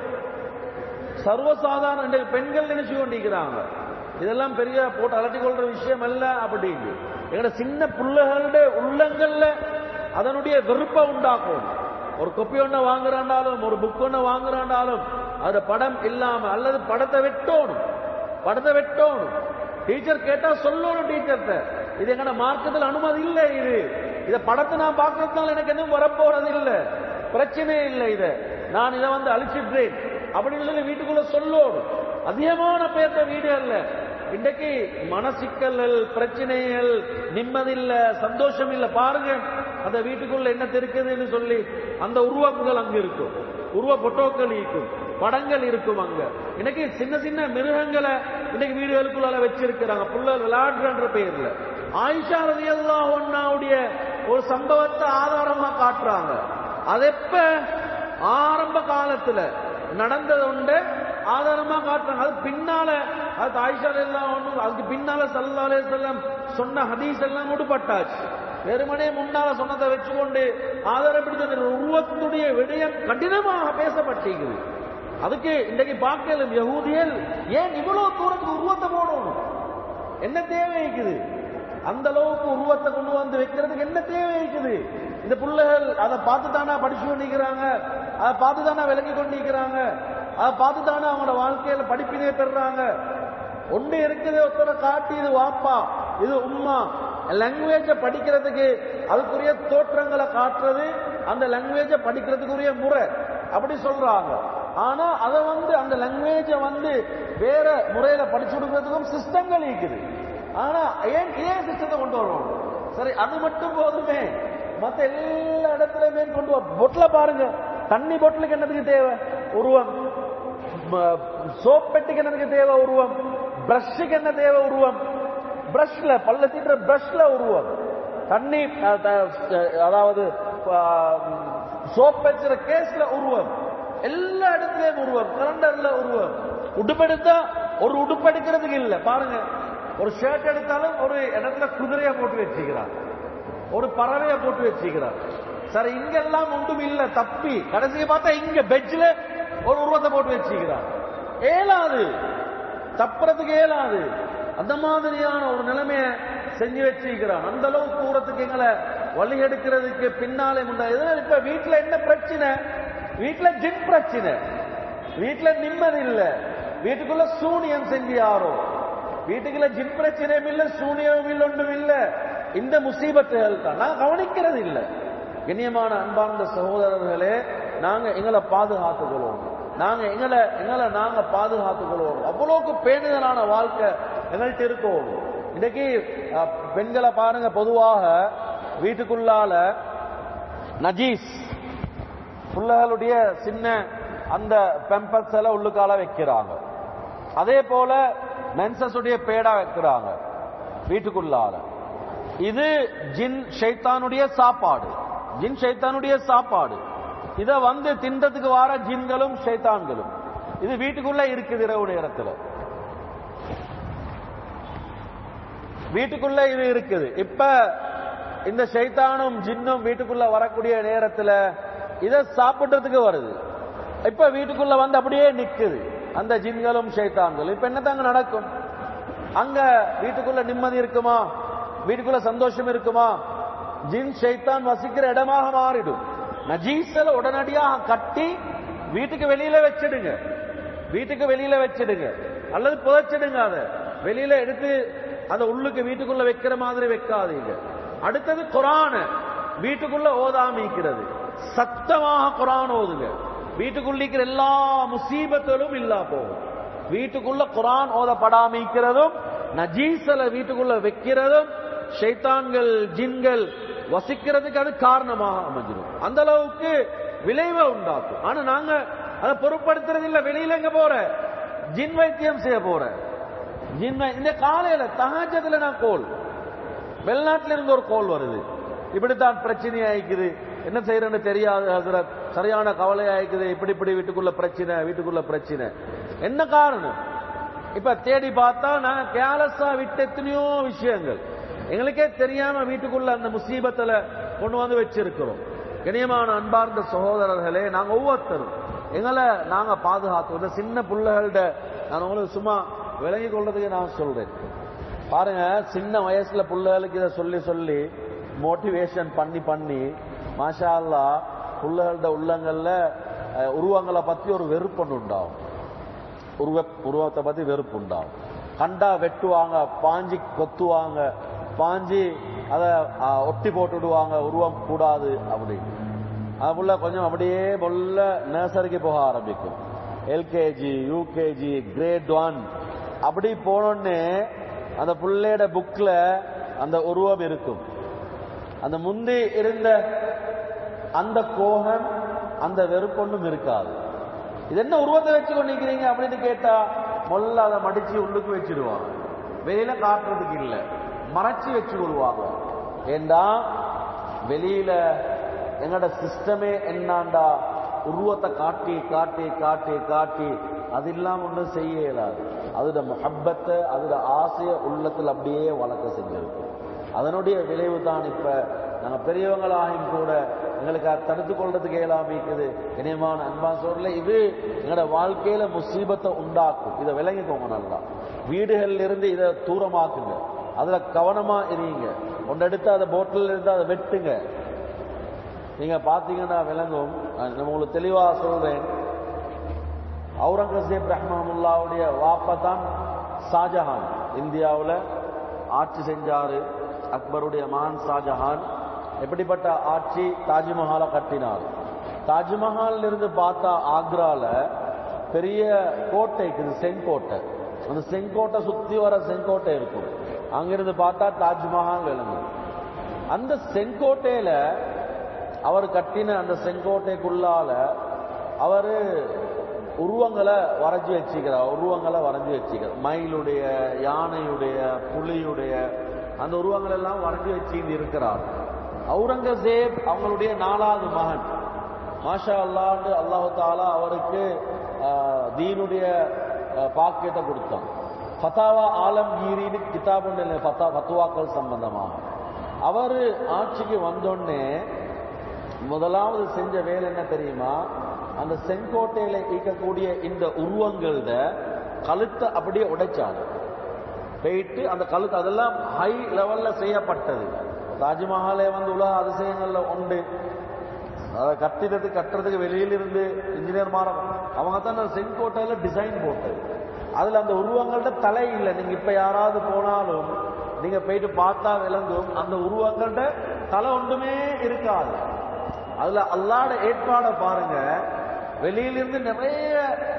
சர்வசாதாரண இன்றைக்கு பெண்கள் நினைச்சு கொண்டிருக்கிறாங்க இதெல்லாம் பெரிய போட்டு அலட்டி கொள்ற விஷயம் அல்ல அப்படின்னு எங்கட சின்ன பிள்ளைகளுடைய உள்ளங்கள்ல அதனுடைய வெறுப்பை உண்டாக்கும் ஒரு கொப்பி ஒண்ண வாங்குறாண்டாலும் ஒரு புக் ஒண்ண வாங்குறாண்டாலும் அது படம் இல்லாம அல்லது படத்தை வெட்டோணும் படத்தை வெட்டோணும் டீச்சர் கேட்டா சொல்லணும் டீச்சர்கிட்ட இது எங்கட மார்க்கத்தில் அனுமதி இல்லை இது இத படத்தை நான் பார்க்கறதுனால எனக்கு எதுவும் வரப்போறது இல்லை பிரச்சனையே இல்லை இத நான் இதை வந்து அழிச்சிடுறேன் அப்படின்னு சொல்லி வீட்டுக்குள்ள சொல்லணும் அதிகமான பேர்த்த வீடுகள்ல இன்றைக்கு மனசிக்கல்கள் பிரச்சனைகள் நிம்மதி இல்ல சந்தோஷம் இல்ல பாருங்க அந்த வீட்டுக்குள்ள என்ன இருக்குதுன்னு சொல்லி அந்த உருவங்கள் அங்க இருக்கும் உருவ போட்டோக்கள் இருக்கும் படங்கள் இருக்கும் அங்க இன்னைக்கு சின்ன சின்ன மிருகங்களை இன்னைக்கு வீடுகளுக்குள்ள வச்சிருக்கிறாங்க புள்ள விளையாடுறன்ற பெயர்ல ஆயிஷா ரதி ஒன்னாவுடைய ஒரு சம்பவத்தை ஆதாரமா காட்டுறாங்க அது எப்ப ஆரம்ப காலத்துல நடந்தது உண்டு ஆதாரமா காட்டுறாங்க அது பின்னால அது ஆயிஷா எல்லாம் ஒண்ணு அதுக்கு பின்னால சல்லா அலைஹி வஸல்லம் சொன்ன ஹதீஸ் எல்லாம் விடுபட்டாச்சு வெறுமனே முன்னால சொன்னதை வச்சுக்கொண்டு ஆதாரம் பிடித்த உருவத்துடைய விடயம் கடினமாக பேசப்பட்டிருக்குது அதுக்கு இன்றைக்கு பார்க்கலும் யகூதியல் ஏன் இவ்வளவு தூரத்துக்கு உருவத்தை போடணும் என்ன தேவை இருக்குது அந்த அளவுக்கு உருவத்தை கொண்டு வந்து வைக்கிறதுக்கு என்ன தேவை இருக்குது இந்த பிள்ளைகள் அதை பார்த்து தானே படிச்சு கொண்டிருக்கிறாங்க அதை பார்த்து தானே விளங்கி கொண்டிருக்கிறாங்க அதை பார்த்து தானே அவங்களோட வாழ்க்கையில படிப்பினை பெறுறாங்க ஒன்று இருக்குது ஒருத்தரை காட்டி இது வாப்பா இது உம்மா லாங்குவேஜை படிக்கிறதுக்கு அதுக்குரிய தோற்றங்களை காட்டுறது அந்த லாங்குவேஜை படிக்கிறதுக்குரிய முறை அப்படி சொல்றாங்க ஆனா அதை வந்து அந்த லாங்குவேஜை வந்து வேற முறையில படிச்சு கொடுக்கறதுக்கும் சிஸ்டங்கள் இருக்குது ஆனா ஏன் ஏன் சிஸ்டத்தை கொண்டு வரணும் சரி அது மட்டும் போதுமே மத்த எல்லா இடத்துலயுமே கொண்டு வர பொட்டில பாருங்க தண்ணி பொட்டலுக்கு என்னதுக்கு தேவை உருவம் சோப் பெட்டிக்கு என்னதுக்கு தேவை உருவம் பிரஷ்ஷுக்கு என்ன தேவை உருவம் பிரஷ்ல பல்ல தீட்டுற பிரஷ்ல உருவம் தண்ணி அஹ், த- அதாவது சோப் வச்சுற கேஸ்ல உருவம் எல்லா இடத்துலயும் உருவம் கலண்டர்ல உருவம் உடுப்பெடுத்தா ஒரு உடுப்பு எடுக்கிறதுக்கு இல்ல பாருங்க ஒரு ஷர்ட் எடுத்தாலும் ஒரு இடத்துல குதிரையை போட்டு வச்சுக்கிறான் ஒரு பறவையை போட்டு வச்சுக்கிறான் சரி இங்கெல்லாம் ஒன்றும் இல்ல தப்பி கடைசியை பார்த்தா இங்க பெட்ஜ்ல ஒரு உருவத்தை போட்டு வச்சுக்கிறான் ஏலாது தப்புறதுக்கு ஏலாது அந்த மாதிரியான ஒரு நிலைமைய செஞ்சு வச்சிருக்கிறான் அந்த அளவுக்கு தூரத்துக்கு எங்களை வழி எடுக்கிறதுக்கு பின்னாலே முன்னா இதனால இப்ப வீட்டுல என்ன பிரச்சனை வீட்டுல ஜின் பிரச்சனை வீட்டுல நிம்மதி இல்ல வீட்டுக்குள்ள சூனியம் செஞ்சு யாரோ வீட்டுக்குள்ள ஜின் பிரச்சனையும் இல்ல சூனியமும் இல்ல ஒன்றும் இல்ல இந்த முசீபத்துகள் தான் நான் கவனிக்கிறது இல்ல கண்ணியமான அன்பார்ந்த சகோதரர்களே நாங்க எங்களை பாதுகாத்துக் கொள்வோம் நாங்க எங்களை எங்களை நாங்க பாதுகாத்துக் கொள்வோம் அவ்வளவுக்கு பேணுதலான வாழ்க்கை எங்கள்கிட்ட இருக்கும் இன்னைக்கு அஹ், பெண்களை பாருங்க பொதுவாக வீட்டுக்குள்ளால நஜீஸ் பிள்ளைகளுடைய சின்ன அந்த பெம்பர்ஸ் எல்லாம் உள்ளுக்கால வைக்கிறாங்க அதே போல மென்சஸ் உடைய பேடா வைக்கிறாங்க வீட்டுக்குள்ளால இது ஜின் ஷைத்தானுடைய சாப்பாடு ஜின் ஷைத்தானுடைய சாப்பாடு இத வந்து தின்றதுக்கு வர ஜின்களும் ஷைத்தான்களும் இது வீட்டுக்குள்ள இருக்குது இரவு நேரத்துல வீட்டுக்குள்ள இது இருக்குது இப்ப இந்த ஷைத்தானும் ஜின்னும் வீட்டுக்குள்ள வரக்கூடிய நேரத்துல இத சாப்பிடுறதுக்கு வருது இப்ப வீட்டுக்குள்ள வந்து அப்படியே நிக்குது அந்த ஜின்களும் ஷைத்தான்களும் இப்ப என்னதாங்க நடக்கும் அங்க வீட்டுக்குள்ள நிம்மதி இருக்குமா வீட்டுக்குள்ள சந்தோஷம் இருக்குமா ஜின் ஷைத்தான் வசிக்கிற இடமாக மாறிடும் நஜீசல உடனடியாக கட்டி வீட்டுக்கு வெளியில வச்சிடுங்க வீட்டுக்கு வெளியில வச்சிடுங்க அல்லது புதைச்சிடுங்க அதை வெளியில எடுத்து அந்த உள்ளுக்கு வீட்டுக்குள்ள வைக்கிற மாதிரி வைக்காதீங்க அடுத்தது குரான வீட்டுக்குள்ள ஓதாமிக்கிறது சத்தமாக குரான் ஓதுங்க வீட்டுக்குள்ள இருக்கிற எல்லா முசீபத்துகளும் இல்லா போகும் வீட்டுக்குள்ள குரான் ஓதப்படாமிக்கிறதும் நஜீசல வீட்டுக்குள்ள வைக்கிறதும் ஷைத்தான்கள் ஜின்கள் வசிக்கிறதுக்கு அது காரணமாக அமைஞ்சிடும் அந்த அளவுக்கு விளைவை உண்டாக்கும் ஆனா நாங்க அதை பொருட்படுத்துறது இல்ல வெளியில எங்க போற ஜின் வைத்தியம் செய்ய போற ஜின் வை- இந்த காலையில தகாஜத்துல நான் கோல் வெளிநாட்டுல இருந்து ஒரு கோல் வருது இப்படித்தான் பிரச்சனை ஆயிக்குது என்ன செய்யறேன்னு தெரியாது ஹசரத் சரியான கவலை ஆயிக்குது இப்படி இப்படி வீட்டுக்குள்ள பிரச்சனை வீட்டுக்குள்ள பிரச்சனை என்ன காரணம் இப்ப தேடி பார்த்தா நான் கேலஸா விட்ட எத்தனையோ விஷயங்கள் எங்களுக்கே தெரியாம வீட்டுக்குள்ள அந்த முசீபத்துல கொண்டு வந்து வச்சிருக்கிறோம் கணியமான அன்பார்ந்த சகோதரர்களே நாங்க ஒவ்வொருத்தரும் எங்களை நாங்க பாதுகாத்தோம் இந்த சின்ன பிள்ளைகள்ட நான் உங்களுக்கு சும்மா விளங்கி கொள்றதுக்கு நான் சொல்றேன் பாருங்க சின்ன வயசுல பிள்ளைகளுக்கு இதை சொல்லி சொல்லி மோட்டிவேஷன் பண்ணி பண்ணி மாஷா அல்லா பிள்ளைகளோட உள்ளங்கள்ல அஹ், உருவங்களை பத்தி ஒரு வெறுப்பொண்டு உண்டாகும் உருவ உருவத்தை பத்தி வெறுப்பு உண்டாகும் கண்டா வெட்டுவாங்க பாஞ்சி கொத்துவாங்க பாஞ்சி அதை அஹ், ஒட்டி போட்டுடுவாங்க உருவம் கூடாது அப்படின்னு அது புள்ள கொஞ்சம் அப்படியே முள்ள நர்சரிக்கு போக ஆரம்பிக்கும் எல்கேஜி யூகேஜி கிரேட் ஒன் அப்படி போனோடனே அந்த புள்ளையோட புக்ல அந்த உருவம் இருக்கும் அந்த முந்தி இருந்த அந்த கோகம் அந்த வெறுப்பொன்னும் இருக்காது இது என்ன உருவத்தை வச்சு கொண்டிருக்கிறீங்க அப்படின்னு கேட்டா மொல்ல அதை மடிச்சு உள்ளுக்கு வச்சிடுவாங்க வெளியில காட்டுறதுக்கு இல்ல மறைச்சு வச்சு கொள்வாங்க ஏண்டா வெளியில எங்கட சிஸ்டமே என்னாண்டா உருவத்தை காட்டி காட்டி காட்டி காட்டி அது இல்லாம ஒன்றும் செய்ய இயலாது அதோட முஹப்பத்தை அதோட ஆசைய உள்ளத்தில் அப்படியே வளர்க்க செஞ்சிருக்கு அதனுடைய விளைவு தான் இப்ப நாங்க பெரியவங்களாயும் கூட எங்களுக்கு அதை தடுத்து கொள்றதுக்கு இயலாம இருக்குது இனியமான அன்பா சொல்ல இது எங்களோட வாழ்க்கையில முசீபத்தை உண்டாக்கும் இதை விளங்கிக்கோங்க நல்லா வீடுகள்ல இருந்து இதை தூரமாக்குங்க அதுல கவனமா இருங்க ஒன்று எடுத்து அதை போட்டில் இருந்து அதை வெட்டுங்க நீங்க பாத்தீங்கன்னா விளங்கும் அஹ் நான் உங்களுக்கு தெளிவா சொல்றேன் அவுரங்கசீப் ரஹ்மமுல்லாவுடைய வாப்பா தான் ஷாஜஹான் இந்தியாவுல ஆட்சி செஞ்சாரு அக்பருடைய மகான் ஷாஜஹான் எப்படிப்பட்ட ஆட்சி தாஜ்மஹாலை கட்டினார் தாஜ்மஹால்ல இருந்து பார்த்தா ஆக்ரால பெரிய கோட்டை இருக்குது செங்கோட்டை அந்த செங்கோட்டை சுத்தி வர செங்கோட்டை இருக்கும் அங்கிருந்து பார்த்தா தாஜ்மஹால் விளங்கும் அந்த செங்கோட்டையில அவர் கட்டின அந்த செங்கோட்டைக்குள்ளால அவரு உருவங்களை வரைஞ்சி வச்சுக்கிறார் உருவங்களை வரைஞ்சி வச்சுக்கிறார் மயிலுடைய யானையுடைய புலியுடைய அந்த உருவங்கள் எல்லாம் வரைஞ்சி வச்சு இருக்கிறார் அவுரங்கசேப் அவங்களுடைய நாலாவது மகன் மாஷா அல்லாண்டு அல்லாஹு தாலா அவருக்கு ஆஹ், தீனுடைய ஆஹ், பாக்கியத்தை கொடுத்தான் ஃபதாவா ஆலம்கீரின்னு கிதாப் ஒன்று இல்லை ஃபத்தா ஃபத்துவாக்கள் சம்பந்தமாக அவர் ஆட்சிக்கு வந்தோடனே முதலாவது செஞ்ச வேலை என்ன தெரியுமா அந்த செங்கோட்டையில இருக்கக்கூடிய இந்த உருவங்கள கழுத்தை அப்படியே உடைச்சாரு போயிட்டு அந்த கழுத்து அதெல்லாம் ஹை லெவல்ல செய்யப்பட்டது தாஜ்மஹாலே வந்து உலக அதிசயங்கள்ல உண்டு அதை கட்டிடத்து கட்டுறதுக்கு வெளியிலிருந்து இன்ஜினியர் மாற அவங்க தான் அந்த செங்கோட்டையில டிசைன் போட்டது அதுல அந்த உருவங்கள்ட்ட தலை இல்லை நீங்க இப்ப யாராவது போனாலும் நீங்க போயிட்டு பார்த்தா விளங்கும் அந்த உருவங்கள்ட்ட தலை ஒன்றுமே இருக்காது அதுல அல்லாட ஏற்பாடை பாருங்க வெளியிலிருந்து நிறைய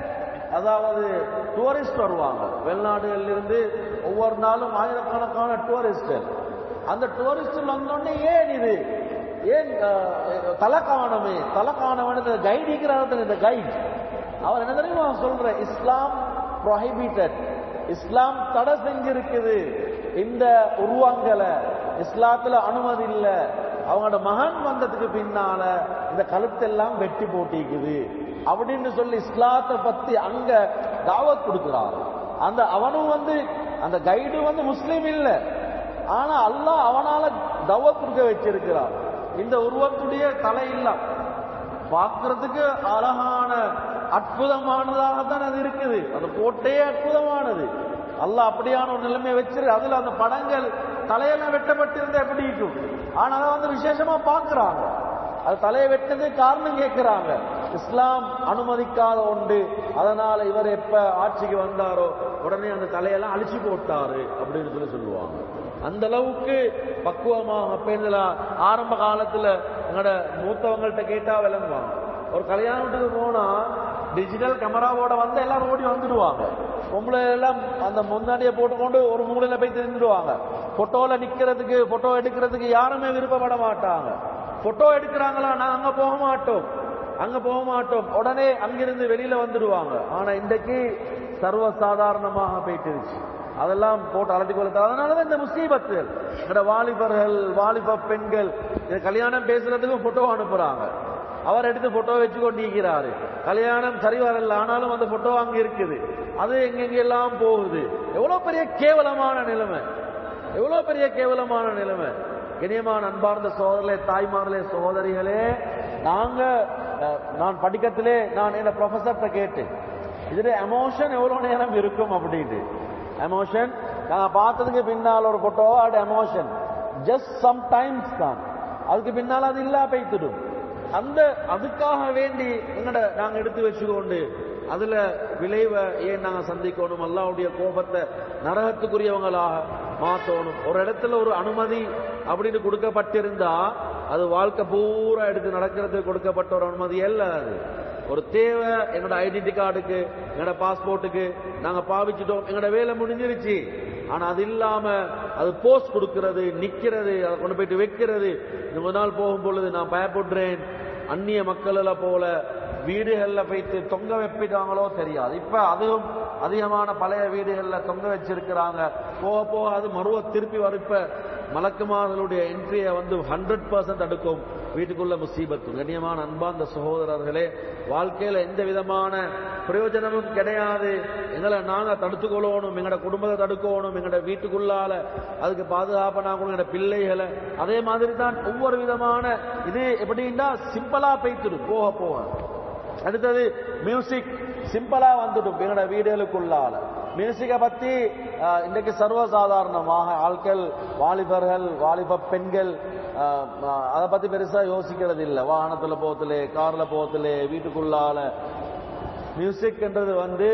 அதாவது டூரிஸ்ட் வருவாங்க வெளிநாடுகள்ல இருந்து ஒவ்வொரு நாளும் ஆயிரக்கணக்கான டூரிஸ்டர் அந்த டூரிஸ்ட் வந்தோடனே ஏன் இது ஏன் அஹ், தலை காணமே தலை காணவன் இந்த கைடு இருக்கிறார் இந்த கைட் அவர் என்ன தெரியுமா சொல்ற இஸ்லாம் ப்ரொஹிபிட்டட் இஸ்லாம் தடை செஞ்சிருக்குது இந்த உருவங்களை இஸ்லாத்துல அனுமதி இல்ல அவங்களோட மகன் வந்ததுக்கு பின்னால இந்த கழுத்தெல்லாம் வெட்டி போட்டிக்குது அப்படின்னு சொல்லி இஸ்லாத்தை பத்தி அங்க தாவத் கொடுக்கிறார் அந்த அவனும் வந்து அந்த கைடு வந்து முஸ்லீம் இல்ல ஆனா அல்லாஹ் அவனால தவத் கொடுக்க வச்சிருக்கிறார் இந்த உருவத்துடைய தலை இல்ல பார்க்கிறதுக்கு அழகான அற்புதமானதாக தான் அது இருக்குது அந்த கோட்டையே அற்புதமானது அல்லாஹ் அப்படியான ஒரு நிலைமையை வச்சிரு அதுல அந்த படங்கள் தலையெல்லாம் வெட்டப்பட்டிருந்தா எப்படி இருக்கும் ஆனா அதை வந்து விசேஷமா பார்க்கறாங்க அது தலையை வெட்டது காரணம் கேட்கிறாங்க இஸ்லாம் அனுமதிக்காத ஒன்று அதனால இவர் எப்ப ஆட்சிக்கு வந்தாரோ உடனே அந்த தலையெல்லாம் அழிச்சு போட்டாரு அப்படின்னு சொல்லி சொல்லுவாங்க அந்த அளவுக்கு பக்குவமாக பெண்களா ஆரம்ப காலத்துல எங்களோட மூத்தவங்கள்ட்ட கேட்டா விளங்குவாங்க ஒரு கல்யாணத்துக்கு போனா டிஜிட்டல் கேமராவோட வந்து எல்லாரும் ஓடி வந்துடுவாங்க பொம்பளை எல்லாம் அந்த முந்தாடியை போட்டுக்கொண்டு ஒரு மூலையில போய் தெரிஞ்சிடுவாங்க போட்டோல நிக்கிறதுக்கு போட்டோ எடுக்கிறதுக்கு யாருமே விருப்பப்பட மாட்டாங்க போட்டோ எடுக்கிறாங்களா நான் அங்க போக மாட்டோம் அங்க போக மாட்டோம் உடனே அங்கிருந்து வெளியில வந்துடுவாங்க ஆனா இன்றைக்கு சர்வ சாதாரணமாக போயிட்டுருச்சு அதெல்லாம் போட்டு அலட்டி கொள்ள அதனாலதான் இந்த முசீபத்துகள் இந்த வாலிபர்கள் வாலிப பெண்கள் இது கல்யாணம் பேசுறதுக்கும் போட்டோ அனுப்புறாங்க அவர் எடுத்து போட்டோ வச்சு கொண்டிருக்கிறாரு கல்யாணம் சரி வரல ஆனாலும் அந்த போட்டோ அங்க இருக்குது அது எங்கெங்கெல்லாம் போகுது எவ்வளவு பெரிய கேவலமான நிலைமை எவ்வளவு பெரிய கேவலமான நிலைமை இனியமான அன்பார்ந்த சகோதரர்களே தாய்மார்களே சகோதரிகளே நாங்க அஹ், நான் படிக்கத்திலே நான் என்ன ப்ரொஃபஸர்கிட்ட கேட்டேன் இதுல எமோஷன் எவ்வளவு நேரம் இருக்கும் அப்படின்ட்டு எமோஷன் நாங்க பார்த்ததுக்கு பின்னால் ஒரு போட்டோ அது எமோஷன் ஜஸ்ட் சம் டைம்ஸ் தான் அதுக்கு பின்னால் அது இல்லா போய்த்திடும் அந்த அதுக்காக வேண்டி எங்கட நாங்க எடுத்து வச்சுக்கொண்டு அதுல விளைவை ஏன் நாங்க சந்திக்கணும் அல்லாவுடைய கோபத்தை நரகத்துக்குரியவங்களாக மாத்தணும் ஒரு இடத்துல ஒரு அனுமதி அப்படின்னு கொடுக்கப்பட்டிருந்தா அது வாழ்க்கை பூரா எடுத்து நடக்கிறதுக்கு கொடுக்கப்பட்ட ஒரு அனுமதி அல்ல அது ஒரு தேவை எங்களோட ஐடென்டி கார்டுக்கு எங்களோட பாஸ்போர்ட்டுக்கு நாங்க பாவிச்சிட்டோம் எங்களோட வேலை முடிஞ்சிருச்சு ஆனா அது இல்லாம அது போஸ்ட் கொடுக்கிறது நிக்கிறது அதை கொண்டு போயிட்டு வைக்கிறது இந்த ஒரு நாள் போகும் பொழுது நான் பயப்படுறேன் அந்நிய மக்கள்ல போல வீடுகள்ல போயிட்டு தொங்க வைப்பிட்டாங்களோ தெரியாது இப்ப அதுவும் அதிகமான பழைய வீடுகள்ல தொங்க வச்சிருக்கிறாங்க போக போக அது மறுவ திருப்பி வரும் இப்ப மலக்குமார்களுடைய என்ட்ரியை வந்து ஹண்ட்ரட் பர்சன்ட் அடுக்கும் வீட்டுக்குள்ள முசீபத்து கண்ணியமான அன்பார்ந்த சகோதரர்களே வாழ்க்கையில எந்த விதமான பிரயோஜனமும் கிடையாது எங்களை நாங்க தடுத்துக்கொள்ளணும் எங்களோட குடும்பத்தை தடுக்கணும் எங்களோட வீட்டுக்குள்ளால அதுக்கு பாதுகாப்பா நாங்கள் எங்களோட பிள்ளைகளை அதே மாதிரி தான் ஒவ்வொரு விதமான இது எப்படின்னா சிம்பிளா பெய்த்துடும் போக போக அடுத்தது மியூசிக் சிம்பிளா வந்துடும் எங்களோட வீடுகளுக்குள்ளால மியூசிக்கை பத்தி அஹ், இன்றைக்கு சர்வசாதாரணமாக ஆட்கள் வாலிபர்கள் வாலிப பெண்கள் அஹ், அஹ், அதை பத்தி பெருசா யோசிக்கிறது இல்லை வாகனத்துல போகத்திலே கார்ல போகத்திலே வீட்டுக்குள்ளால மியூசிக்ன்றது வந்து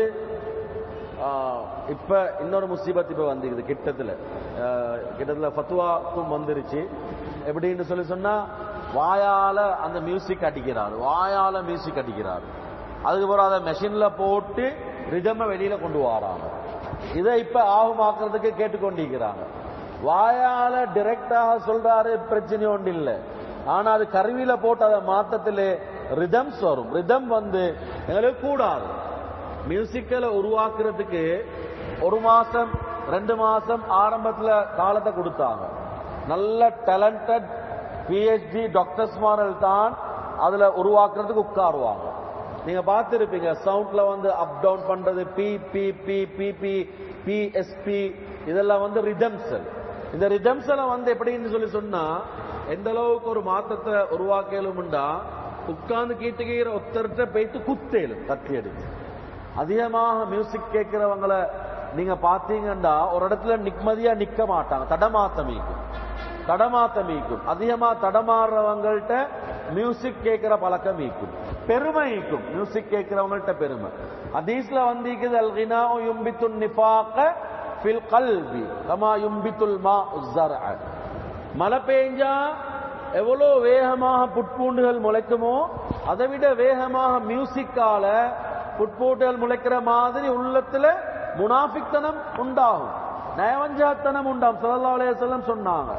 ஆஹ், இப்ப இன்னொரு முசீபத் இப்ப வந்துக்குது கிட்டத்துல ஆஹ், கிட்டத்துல ஃபத்துவாக்கும் வந்துருச்சு எப்படின்னு சொல்லி சொன்னா வாயால அந்த மியூசிக் அடிக்கிறார் வாயால மியூசிக் அடிக்கிறார் அதுக்கப்புறம் அதை மெஷின்ல போட்டு ரிதம வெளியில கொண்டு வராங்க இதை இப்ப ஆகுமாக்குறதுக்கு கேட்டுக்கொண்டிருக்கிறாங்க வாயால டைரக்டாக சொல்றாரு பிரச்சனை ஒன்று இல்லை ஆனா அது கருவியில போட்டு அதை மாத்தத்திலே ரிதம்ஸ் வரும் ரிதம் வந்து எங்களுக்கு கூடாது மியூசிக்கலை உருவாக்குறதுக்கு ஒரு மாசம் ரெண்டு மாசம் ஆரம்பத்துல காலத்தை கொடுத்தாங்க நல்ல டேலண்டட் பிஹெச்டி டாக்டர்ஸ் மாரல் தான் அதுல உருவாக்குறதுக்கு உட்காருவாங்க நீங்க பார்த்திருப்பீங்க சவுண்ட்ல வந்து அப் டவுன் பண்றது பி பி பி பி பி பிஎஸ்பி இதெல்லாம் வந்து ரிதம்சல் இந்த ரிதம்சலை வந்து எப்படின்னு சொல்லி சொன்னா எந்த அளவுக்கு ஒரு மாற்றத்தை உருவாக்கலும்டா உட்கார்ந்து கீட்டுகிற ஒருத்தர்கிட்ட போயிட்டு குத்தேலும் கத்தி எடுத்து அதிகமாக மியூசிக் கேட்கிறவங்கள நீங்க பாத்தீங்கன்னா ஒரு இடத்துல நிம்மதியா நிக்க மாட்டாங்க தடமாத்தம் ஈக்கும் தடமாத்தம் ஈக்கும் அதிகமா தடமாறுறவங்கள்ட்ட மியூசிக் கேட்கிற பழக்கம் ஈக்கும் பெருமை ஈக்கும் மியூசிக் கேட்கிறவங்கள்ட்ட பெருமை ஹதீஸ்ல வந்திக்குது அல்கினா யும்பித்து நிஃபாக ஃபில் கல்வி கமா யும்பித்துல் மா உஸ்ஸர்அ மழை பெஞ்சா எவ்வளோ வேகமாக புட்பூண்டுகள் முளைக்குமோ அதை விட வேகமாக மியூசிக்கால புட்பூண்டுகள் முளைக்கிற மாதிரி உள்ளத்துல முனாஃபிக்தனம் உண்டாகும் நயவஞ்சாத்தனம் உண்டாகும் ஸல்லல்லாஹு அலைஹி வஸல்லம் சொன்னாங்க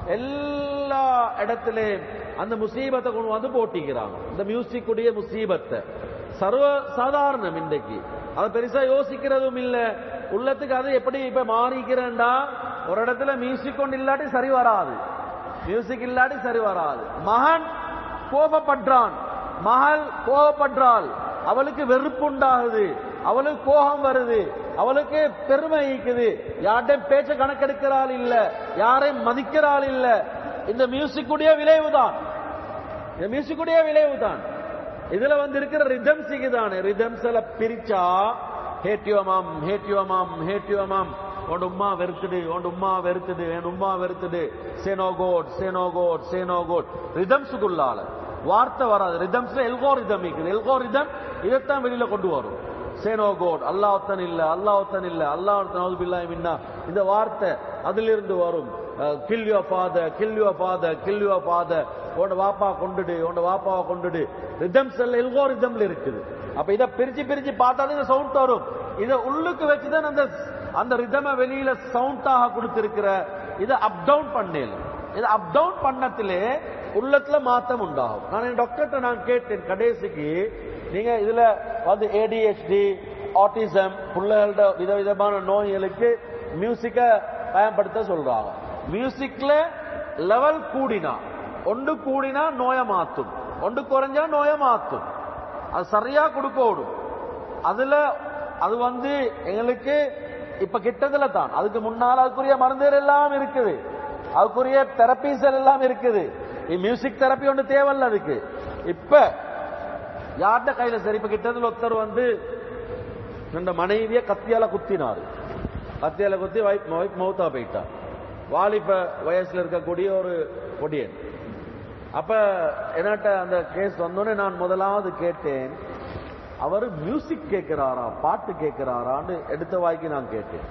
எல்லா இடத்திலேயும் அந்த முசீபத்தை கொண்டு வந்து போட்டிக்கிறாங்க இந்த மியூசிக் உடைய முசீபத்தை சர்வ சாதாரணம் இன்றைக்கு அதை பெருசா யோசிக்கிறதும் இல்ல உள்ளத்துக்கு அது எப்படி இப்ப மாறிக்கிறேன்டா ஒரு இடத்துல மியூசிக் கொண்டு இல்லாட்டி சரி வராது மியூசிக் இல்லாட்டி சரி வராது மகன் கோபப்படுறான் மகள் கோபப்படுறாள் அவளுக்கு வெறுப்பு உண்டாகுது அவளுக்கு கோபம் வருது அவளுக்கு பெருமை ஈக்குது யார்ட்டையும் பேச்ச கணக்கெடுக்கிறாள் இல்ல யாரையும் மதிக்கிறாள் இல்ல இந்த மியூசிக்குடைய விளைவுதான் இந்த மியூசிக்குடைய விளைவுதான் இதுல வந்து இருக்கிற ரிதம்ஸ் இதுதானே ரிதம்ஸ் எல்லாம் பிரிச்சா ஹேட்யுவமாம் ஹேட்யுவமாம் ஹேட்யுவமாம் உன் உம்மா வெறுத்துடு உன் உம்மா வெறுத்துடு என் உம்மா வெறுத்துடு சேனோ கோட் சேனோ கோட் சேனோ கோட் ரிதம்ஸுக்குள்ளால வார்த்தை வராது ரிதம்ஸ்ல எல்கோ ரிதம் இருக்குது எல்கோ ரிதம் இதைத்தான் வெளியில கொண்டு வரும் சேனோ கோட் அல்லாஹ்தான் இல்ல அல்லாஹ்தான் இல்ல அல்லாஹ் நவுதுபில்லாஹி மின்னா இந்த வார்த்தை அதிலிருந்து வரும் kill your father kill your father kill your father உன்னோட வாப்பா கொண்டுடு உன்னோட வாப்பாவை கொண்டுடு ரிதம்ஸ் எல்லாம் எல்கோ ரிதம்ல இருக்குது அப்ப இதை பிரிச்சு பிரிச்சு பார்த்தா இந்த சவுண்ட் வரும் இதை உள்ளுக்கு வச்சுதான் அந்த அந்த ரிதம வெளியில சவுண்டாக கொடுத்திருக்கிற இதை அப் டவுன் பண்ணேன் இது அப் டவுன் பண்ணத்திலே உள்ளத்துல மாத்தம் உண்டாகும் நான் என் டாக்டர்கிட்ட நான் கேட்டேன் கடைசிக்கு நீங்க இதுல வந்து ஏடிஹெச்டி ஆட்டிசம் பிள்ளைகளோட விதவிதமான நோய்களுக்கு மியூசிக்க பயன்படுத்த சொல்றாங்க மியூசிக்ல லெவல் கூடினா ஒன்று கூடினா நோயை மாத்தும் ஒன்று குறைஞ்சா நோயை மாத்தும் அது சரியா கொடுக்கணும் அதுல அது வந்து எங்களுக்கு இப்ப கிட்டதுல தான் அதுக்கு முன்னால் அதுக்குரிய மருந்துகள் எல்லாம் இருக்குது அதுக்குரிய தெரப்பீஸ் எல்லாம் இருக்குது மியூசிக் தெரப்பி ஒன்று தேவையில்ல அதுக்கு இப்ப யார்கிட்ட கையில சரி இப்ப கிட்டதுல ஒருத்தர் வந்து இந்த மனைவிய கத்தியால குத்தினாரு கத்தியால குத்தி வைப் வைப் மௌத்தா போயிட்டார் வாலிப வயசுல இருக்கக்கூடிய ஒரு பொடியன் அப்ப என்னட்ட அந்த கேஸ் வந்தோடனே நான் முதலாவது கேட்டேன் அவர் மியூசிக் கேட்கிறாரா பாட்டு கேட்கிறாரான்னு எடுத்த வாய்க்கு நான் கேட்டேன்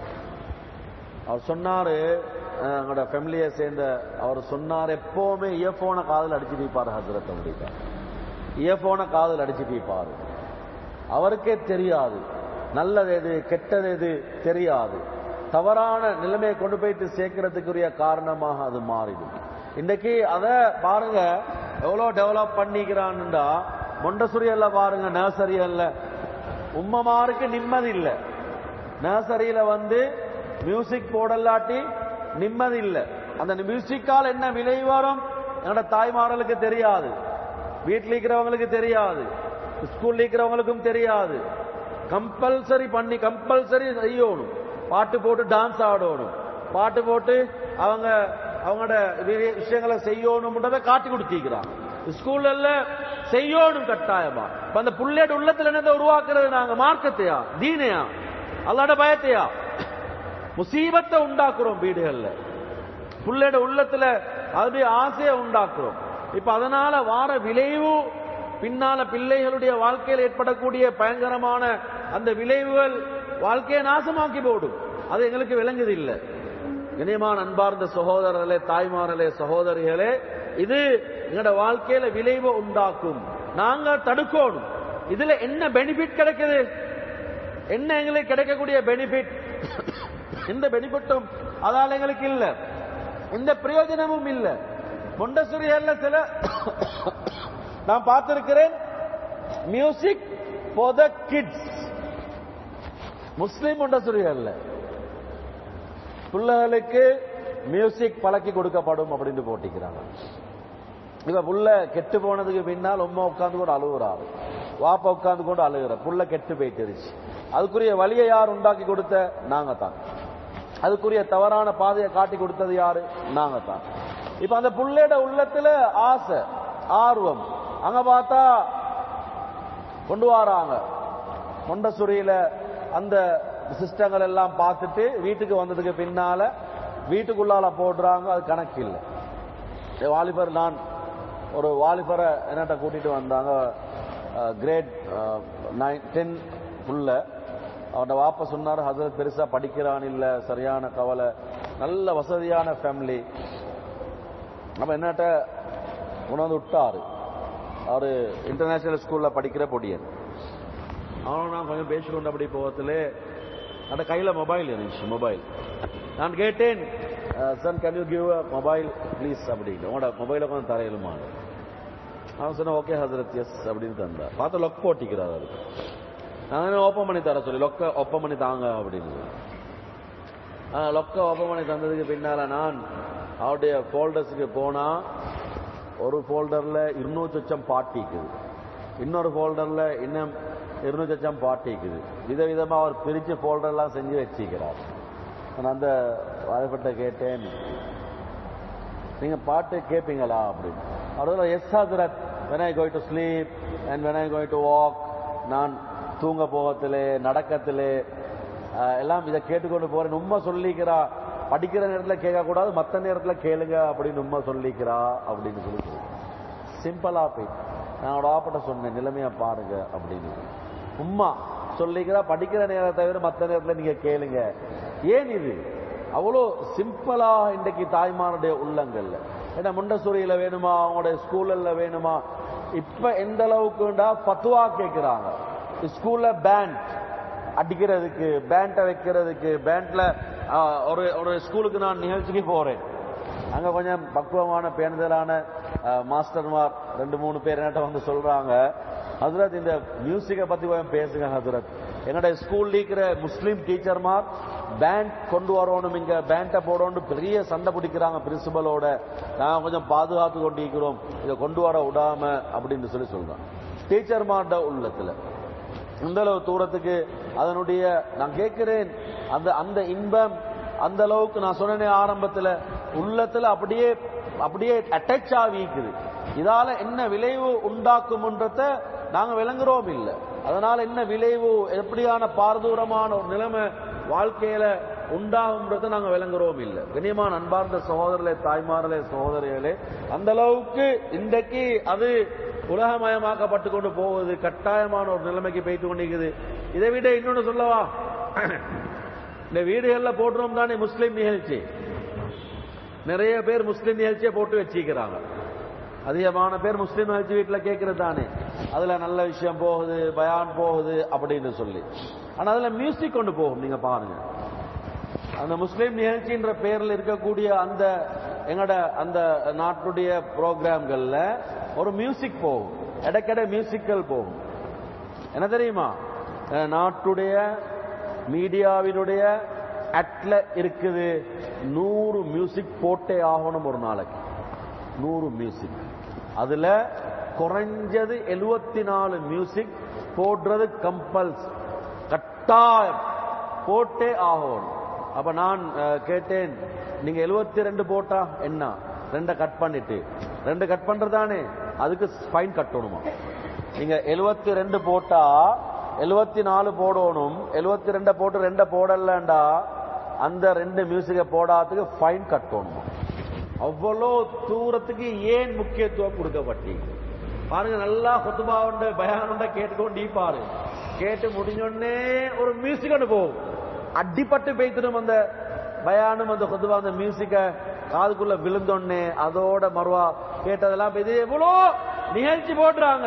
அவர் சொன்னாரு அஹ், எங்களோட ஃபேமிலியை சேர்ந்த அவர் சொன்னார் எப்பவுமே இயர்போனை காதில் அடிச்சுட்டு இருப்பாரு ஹசரத் அப்படின்னா இயர்போனை காதில் அடிச்சுட்டு இருப்பாரு அவருக்கே தெரியாது நல்லது எது கெட்டது எது தெரியாது தவறான நிலைமையை கொண்டு போயிட்டு சேர்க்கறதுக்குரிய காரணமாக அது மாறிடும் இன்னைக்கு அதை பாருங்க எவ்வளோ டெவலப் பண்ணிக்கிறான்டா மொண்டசுரியல்ல பாருங்க நர்சரியல்ல உம்மமாருக்கு நிம்மதி இல்லை நர்சரியில வந்து மியூசிக் போடலாட்டி நிம்மதி இல்லை அந்த மியூசிக்கால் என்ன விளைவு வரும் என்னோட தாய்மார்களுக்கு தெரியாது வீட்டில் இருக்கிறவங்களுக்கு தெரியாது ஸ்கூல்ல இருக்கிறவங்களுக்கும் தெரியாது கம்பல்சரி பண்ணி கம்பல்சரி செய்யணும் பாட்டு போட்டு டான்ஸ் ஆடணும் பாட்டு போட்டு அவங்க அவங்களோட வி- விஷயங்களை செய்யணும்ன்றதை காட்டி கொடுத்திருக்கிறாங்க ஸ்கூல்ல செய்யணும் கட்டாயமா இப்ப அந்த புள்ளையோட உள்ளத்துல என்னதை உருவாக்குறது நாங்க மார்க்கத்தையா தீனையா அல்லாட பயத்தையா முசீபத்தை உண்டாக்குறோம் வீடுகள்ல புள்ளையோட உள்ளத்துல அதனுடைய ஆசையை உண்டாக்குறோம் இப்ப அதனால வார விளைவு பின்னால பிள்ளைகளுடைய வாழ்க்கையில் ஏற்படக்கூடிய பயங்கரமான அந்த விளைவுகள் வாழ்க்கையை நாசமாக்கி போடும் அது எங்களுக்கு விளங்குது இல்லை இனியமான அன்பார்ந்த சகோதரர்களே தாய்மார்களே சகோதரிகளே இது எங்களோட வாழ்க்கையில விளைவை உண்டாக்கும் நாங்க தடுக்கணும் இதுல என்ன பெனிஃபிட் கிடைக்குது என்ன எங்களுக்கு கிடைக்கக்கூடிய பெனிஃபிட் எந்த பெனிஃபிட்டும் அதால எங்களுக்கு இல்ல எந்த பிரயோஜனமும் இல்ல மொண்டசுரியல்ல சில நான் பார்த்திருக்கிறேன் மியூசிக் ஃபார் த கிட்ஸ் முஸ்லிம் மொண்டசுரியல்ல பிள்ளைகளுக்கு மியூசிக் பழக்கி கொடுக்கப்படும் அப்படின்னு போட்டிக்கிறாங்க இவ புள்ள கெட்டு போனதுக்கு பின்னால் உம்மா உட்கார்ந்து கொண்டு அழுகுறாரு வாப்பா உட்கார்ந்து கொண்டு அழுகுற புள்ள கெட்டு போயிட்டுருச்சு அதுக்குரிய வழியை யார் உண்டாக்கி கொடுத்த நாங்க தான் அதுக்குரிய தவறான பாதையை காட்டி கொடுத்தது யாரு நாங்க தான் இப்ப அந்த புள்ளையோட உள்ளத்துல ஆசை ஆர்வம் அங்க பார்த்தா கொண்டு வராங்க மொண்டசுரியில அந்த சிஸ்டங்கள் எல்லாம் பார்த்துட்டு வீட்டுக்கு வந்ததுக்கு பின்னால வீட்டுக்குள்ளால போடுறாங்க அது கணக்கு இல்லை இந்த வாலிபர் நான் ஒரு வாலிபரை என்னட்ட கூட்டிட்டு வந்தாங்க கிரேட் நைன் டென் உள்ள அவனோட வாப்ப சொன்னார் ஹசரத் பெருசா படிக்கிறான் இல்ல சரியான கவலை நல்ல வசதியான ஃபேமிலி அப்ப என்னட்ட உணர்ந்து விட்டாரு அவரு இன்டர்நேஷனல் ஸ்கூல்ல படிக்கிற பொடியன் அவனும் நான் கொஞ்சம் பேசிக்கொண்டு அப்படி போகத்திலே அந்த கையில மொபைல் இருந்துச்சு மொபைல் நான் கேட்டேன் son can you give mobile please அப்படின்னு உங்களோட மொபைலை கொஞ்சம் தரையிலுமான்னு அவன் சொன்ன ஓகே ஹசரத் எஸ் அப்படின்னு தந்தா பார்த்தா லொக் போட்டிக்கிறார் அது நான் ஓப்பன் பண்ணி தர சொல்லி லொக்க ஓப்பன் பண்ணி தாங்க அப்படின்னு லொக்க ஓப்பன் பண்ணி தந்ததுக்கு பின்னால நான் அவருடைய ஃபோல்டர்ஸுக்கு போனா ஒரு ஃபோல்டர்ல இருநூறு லட்சம் பாட்டிக்குது இன்னொரு ஃபோல்டர்ல இன்னும் இருநூறு லட்சம் பாட்டிக்குது விதவிதமா அவர் பிரிச்சு ஃபோல்டர்லாம் செஞ்சு வச்சிக்கிறார் நான் அந்த வாய்ப்பட்ட கேட்டேன் நீங்க பாட்டு கேட்பீங்களா அப்படின்னு அவர் எஸ் ஹசரத் when I go to sleep and when I go to walk நான் தூங்க போகத்திலே நடக்கத்திலே அஹ், எல்லாம் இதை கேட்டுக்கொண்டு போறேன் உண்மை சொல்லிக்கிறா படிக்கிற நேரத்துல கேட்கக்கூடாது மற்ற நேரத்துல கேளுங்க அப்படின்னு உண்மை சொல்லிக்கிறா அப்படின்னு சொல்லி சிம்பிளா போய் நான் அவட ஆப்பட்ட சொன்னேன் நிலைமையா பாருங்க அப்படின்னு உம்மா சொல்லிக்கிறா படிக்கிற நேரத்தை தவிர மற்ற நேரத்துல நீங்க கேளுங்க ஏன் இது அவ்வளோ சிம்பிளா இன்றைக்கு தாய்மாருடைய உள்ளங்கள்ல ஏன்னா முண்டசூரியில வேணுமா அவங்களுடைய ஸ்கூல்ல வேணுமா இப்ப எந்த அளவுக்குண்டா பத்துவா கேட்கிறாங்க ஸ்கூல்ல பேண்ட் அடிக்கிறதுக்கு பேண்ட்டை வைக்கிறதுக்கு பேண்ட்ல ஒரு ஒரு ஸ்கூலுக்கு நான் நிகழ்ச்சிக்கு போறேன் அங்க கொஞ்சம் பக்குவமான பேணுதலான அஹ், மாஸ்டர்மார் ரெண்டு மூணு பேர் என்கிட்ட வந்து சொல்றாங்க ஹசரத் இந்த மியூசிக்கை பத்தி கொஞ்சம் பேசுங்க ஹசரத் என்னோட ஸ்கூல்ல இருக்கிற முஸ்லீம் டீச்சர்மார் பேண்ட் கொண்டு வரணும் இங்க பேண்ட்டை போடணும் பெரிய சண்டை பிடிக்கிறாங்க பிரின்சிபலோட நாங்க கொஞ்சம் பாதுகாத்து கொண்டு இருக்கிறோம் இதை கொண்டு வர விடாம அப்படின்னு சொல்லி சொல்றோம் டீச்சர்மார்ட உள்ளத்துல இந்த அளவு தூரத்துக்கு அதனுடைய நான் கேட்கிறேன் அந்த அந்த இன்பம் அந்த அளவுக்கு நான் சொன்னேனே ஆரம்பத்துல உள்ளத்துல அப்படியே அப்படியே அட்டாச் ஆகிக்குது இதால என்ன விளைவு உண்டாக்கும்ன்றத நாங்க விளங்குறோம் இல்ல அதனால என்ன விளைவு எப்படியான பாரதூரமான ஒரு நிலைமை வாழ்க்கையில உண்டாகும்ன்றத நாங்க விளங்குறோம் இல்ல கண்ணியமான அன்பார்ந்த சகோதரர்களே தாய்மார்களே சகோதரிகளே அந்த அளவுக்கு இன்றைக்கு அது உலகமயமாக்கப்பட்டு கொண்டு போவது கட்டாயமான ஒரு நிலைமைக்கு போய்த்து கொண்டிருக்குது இதை விட இன்னொன்னு சொல்லவா இந்த வீடுகள்ல போட்டுறோம் தானே முஸ்லிம் நிகழ்ச்சி நிறைய பேர் முஸ்லிம் நிகழ்ச்சியை போட்டு வச்சிக்கிறாங்க அதிகமான பேர் முஸ்லிம் நிகழ்ச்சி வீட்டுல கேட்கறது தானே அதுல நல்ல விஷயம் போகுது பயான் போகுது அப்படின்னு சொல்லி ஆனா அதுல மியூசிக் கொண்டு போகும் நீங்க பாருங்க அந்த முஸ்லிம் நிகழ்ச்சின்ற பேர்ல இருக்கக்கூடிய அந்த எங்கட அந்த நாட்டுடைய ப்ரோக்ராம்கள்ல ஒரு மியூசிக் போகும் இடைக்கிட மியூசிக்கல் போகும் என்ன தெரியுமா அஹ் நாட்டுடைய மீடியாவினுடைய அட்ல இருக்குது நூறு மியூசிக் போட்டே ஆகணும் ஒரு நாளைக்கு நூறு மியூசிக் அதுல குறைஞ்சது எழுவத்தி நாலு மியூசிக் போடுறது கம்பல்ஸ் கட்டாயம் போட்டே ஆகணும் அப்ப நான் அஹ், கேட்டேன் நீங்க எழுவத்தி ரெண்டு போட்டா என்ன ரெண்டை கட் பண்ணிட்டு ரெண்டு கட் பண்றதானே அதுக்கு ஃபைன் கட்டணுமா நீங்க எழுவத்தி ரெண்டு போட்டா எழுவத்தி நாலு போடணும் எழுவத்தி ரெண்டை போட்டு ரெண்டை போடலண்டா அந்த ரெண்டு மியூசிக்கை போடாததுக்கு ஃபைன் கட்டணுமா அவ்வளோ தூரத்துக்கு ஏன் முக்கியத்துவம் கொடுக்கப்பட்டீங்க பாருங்க நல்லா கொத்துபாவுண்ட பயானுண்ட கேட்டுக்கொண்டீ பாரு கேட்டு முடிஞ்சோடனே ஒரு மியூசிக் ஒன்று போகும் அடிப்பட்டு பேய்த்திடும் அந்த பயானும் அந்த கொத்துபா அந்த மியூசிக்க காதுக்குள்ள விழுந்தோடனே அதோட மறுவா கேட்டதெல்லாம் இது எவ்வளோ நிகழ்ச்சி போடுறாங்க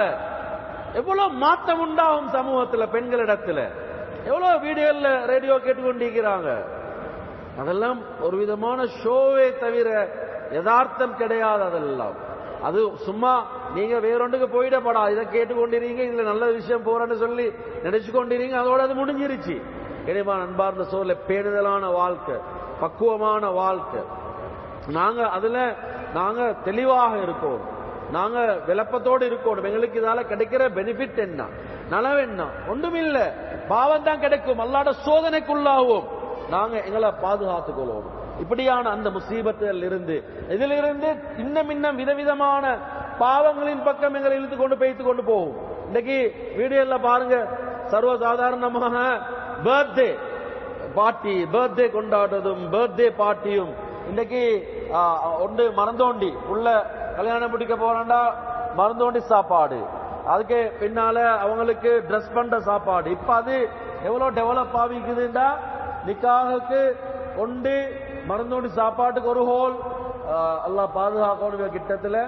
எவ்வளவு மாற்றம் உண்டாகும் சமூகத்துல பெண்களிடத்துல எவ்வளவு வீடியோல ரேடியோ கேட்டுக்கொண்டிருக்கிறாங்க அதெல்லாம் ஒரு விதமான ஷோவே தவிர யதார்த்தம் கிடையாது அதெல்லாம் அது சும்மா நீங்க வேறொன்றுக்கு போயிடப்படா இதை கேட்டுக்கொண்டிருங்க இதுல நல்ல விஷயம் போறேன்னு சொல்லி நினைச்சு கொண்டிருங்க அதோட அது முடிஞ்சிருச்சு இனிமா அன்பார்ந்த சோர்ல பேணுதலான வாழ்க்கை பக்குவமான வாழ்க்கை நாங்க அதுல நாங்க தெளிவாக இருக்கோம் நாங்க விளப்பத்தோடு இருக்கணும் எங்களுக்கு இதால கிடைக்கிற பெனிஃபிட் என்ன நலவு என்ன ஒன்றுமில்ல பாவம் தான் கிடைக்கும் அல்லாட சோதனைக்குள்ளாகும் நாங்க எங்களை பாதுகாத்துக் கொள்ளணும் இப்படியான அந்த முசீபத்தில் இருந்து இதிலிருந்து இன்னும் இன்னும் விதவிதமான பாவங்களின் பக்கம் எங்களை இழுத்து கொண்டு பேய்த்து கொண்டு போகும் இன்னைக்கு வீடியோல பாருங்க சர்வ சாதாரணமாக பர்த்டே பார்ட்டி பர்த்டே கொண்டாடுறதும் பர்த்டே பார்ட்டியும் இன்னைக்கு ஆ, ஒன்று மறந்தோண்டி உள்ள கல்யாணம் பிடிக்க போறாண்டா மறந்தோண்டி சாப்பாடு அதுக்கு பின்னால அவங்களுக்கு ட்ரெஸ் பண்ற சாப்பாடு இப்ப அது எவ்வளவு டெவலப் ஆகிக்குதுண்டா நிக்காகுக்கு ஒன்று மறந்தோண்டி சாப்பாட்டுக்கு ஒரு ஹோல் எல்லாம் பாதுகாக்கணும் கிட்டத்துல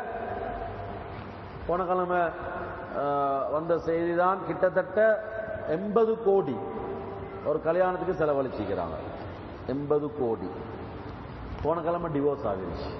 போன கிழமை ஆஹ், வந்த செய்திதான் கிட்டத்தட்ட எண்பது கோடி ஒரு கல்யாணத்துக்கு செலவழிச்சிக்கிறாங்க எண்பது கோடி போன கிழமை டிவோர்ஸ் ஆகிருச்சு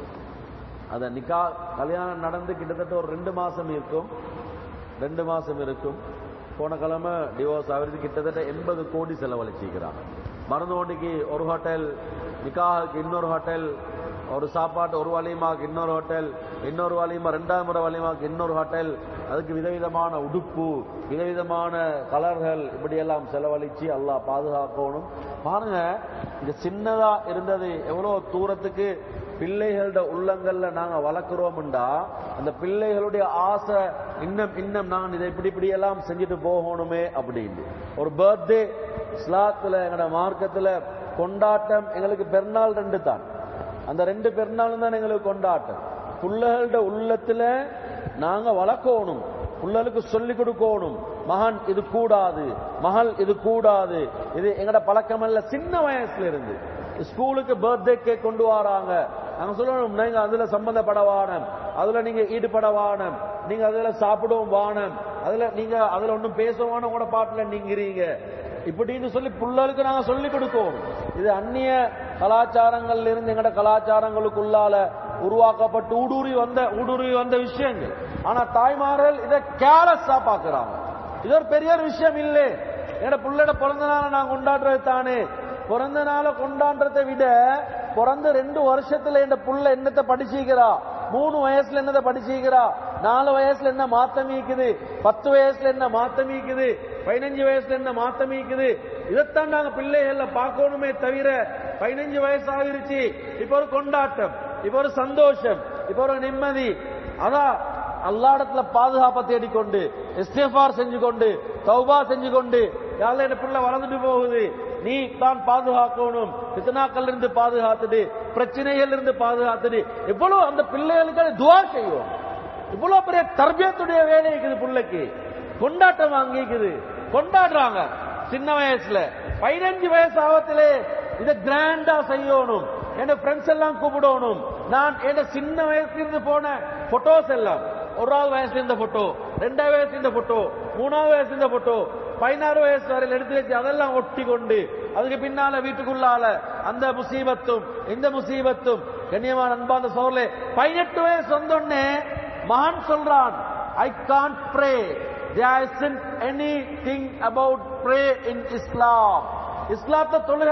அத நிக்கா கல்யாணம் நடந்து கிட்டத்தட்ட ஒரு ரெண்டு மாசம் இருக்கும் ரெண்டு மாசம் இருக்கும் போன கிழமை டிவோர்ஸ் ஆகிறது கிட்டத்தட்ட எண்பது கோடி செலவழிச்சிக்கிறாங்க மருந்து ஓண்டிக்கு ஒரு ஹோட்டல் நிக்காவுக்கு இன்னொரு ஹோட்டல் ஒரு சாப்பாட்டு ஒரு வலிமாக்கு இன்னொரு ஹோட்டல் இன்னொரு வலிமா ரெண்டாம் முறை வலிமாக்கு இன்னொரு ஹோட்டல் அதுக்கு விதவிதமான உடுப்பு விதவிதமான கலர்கள் இப்படியெல்லாம் செலவழிச்சு அல்லாஹ் பாதுகாக்கணும் பாருங்க இந்த சின்னதா இருந்தது எவ்வளவு தூரத்துக்கு பிள்ளைகளோட உள்ளங்கள்ல நாங்க வளர்க்கிறோம்டா அந்த பிள்ளைகளுடைய ஆசை இன்னும் இன்னும் நான் இதை இப்படி இப்படி எல்லாம் செஞ்சுட்டு போகணுமே அப்படின்னு ஒரு பர்த்டே இஸ்லாத்துல எங்களோட மார்க்கத்துல கொண்டாட்டம் எங்களுக்கு பெருநாள் ரெண்டு தான் அந்த ரெண்டு பெருநாளும் தான் எங்களுக்கு கொண்டாட்டம் பிள்ளைகளோட உள்ளத்துல நாங்க வளர்க்கணும் பிள்ளைகளுக்கு சொல்லிக் கொடுக்கணும் மகன் இது கூடாது மகள் இது கூடாது இது எங்கட பழக்கமல்ல சின்ன வயசுல இருந்து ஸ்கூலுக்கு பர்த்டே கேக் கொண்டு வராங்க நாங்க சொல்லணும் நீங்க அதுல சம்பந்தப்பட வானம் அதுல நீங்க ஈடுபட வானம் நீங்க அதுல சாப்பிடவும் வானம் அதுல நீங்க அதுல ஒண்ணும் பேசவான உங்களோட பாட்டுல நீங்கிறீங்க இப்படின்னு சொல்லி புள்ளலுக்கு நாங்க சொல்லி கொடுக்கணும் இது அந்நிய கலாச்சாரங்கள்ல இருந்து எங்கட கலாச்சாரங்களுக்குள்ளால உருவாக்கப்பட்டு ஊடுருவி வந்த ஊடுருவி வந்த விஷயங்கள் ஆனா தாய்மார்கள் இதை கேலஸா பாக்குறாங்க இது ஒரு பெரிய ஒரு விஷயம் இல்லை என்னோட புள்ளோட பிறந்த நாளை நான் கொண்டாடுறது தானே பிறந்த நாளை கொண்டாடுறதை விட பிறந்த ரெண்டு வருஷத்துல இந்த புள்ள என்னத்தை படிச்சுக்கிறா மூணு வயசுல என்னத்தை படிச்சுக்கிறா நாலு வயசுல என்ன மாத்தம் இருக்குது பத்து வயசுல என்ன மாத்தம் இருக்குது பதினஞ்சு வயசுல என்ன மாத்தம் இருக்குது இதைத்தான் நாங்க பிள்ளைகள்ல பார்க்கணுமே தவிர பதினஞ்சு வயசு ஆகிருச்சு இப்ப ஒரு கொண்டாட்டம் இப்ப ஒரு சந்தோஷம் இப்ப ஒரு நிம்மதி அதான் அல்லாடத்துல பாதுகாப்பை தேடிக்கொண்டு இஸ்திஃபார் செஞ்சு கொண்டு தௌபா செஞ்சு கொண்டு யாரில் என் பிள்ளை வளர்ந்துட்டு போகுது நீ தான் பாதுகாக்கணும் பித்தனாக்கள் இருந்து பாதுகாத்துடு பிரச்சனைகள் இருந்து பாதுகாத்துடு எவ்வளவு அந்த பிள்ளைகளுக்கு துவா செய்வோம் இவ்வளவு பெரிய தர்பியத்துடைய வேலை இருக்குது பிள்ளைக்கு கொண்டாட்டம் வாங்கிக்குது கொண்டாடுறாங்க சின்ன வயசுல பதினஞ்சு வயசு ஆபத்திலே இதை கிராண்டா செய்யணும் என் ஃப்ரெண்ட்ஸ் எல்லாம் கூப்பிடணும் நான் என் சின்ன வயசுல இருந்து போன போட்டோஸ் எல்லாம் ஒராவது வயசுல இந்த போட்டோ ரெண்டாவது வயசு இந்த போட்டோ மூணாவது வயசு இந்த போட்டோ பதினாறு வயசு வரையில் எடுத்து வச்சு அதெல்லாம் ஒட்டி கொண்டு அதுக்கு பின்னால வீட்டுக்குள்ளால அந்த முசீபத்தும் இந்த முசீபத்தும் கண்ணியமான அன்பான சோர்லே பதினெட்டு வயசு வந்தோடனே மகான் சொல்றான் I can't pray there isn't anything about pray in Islam இஸ்லாத்த தொழுக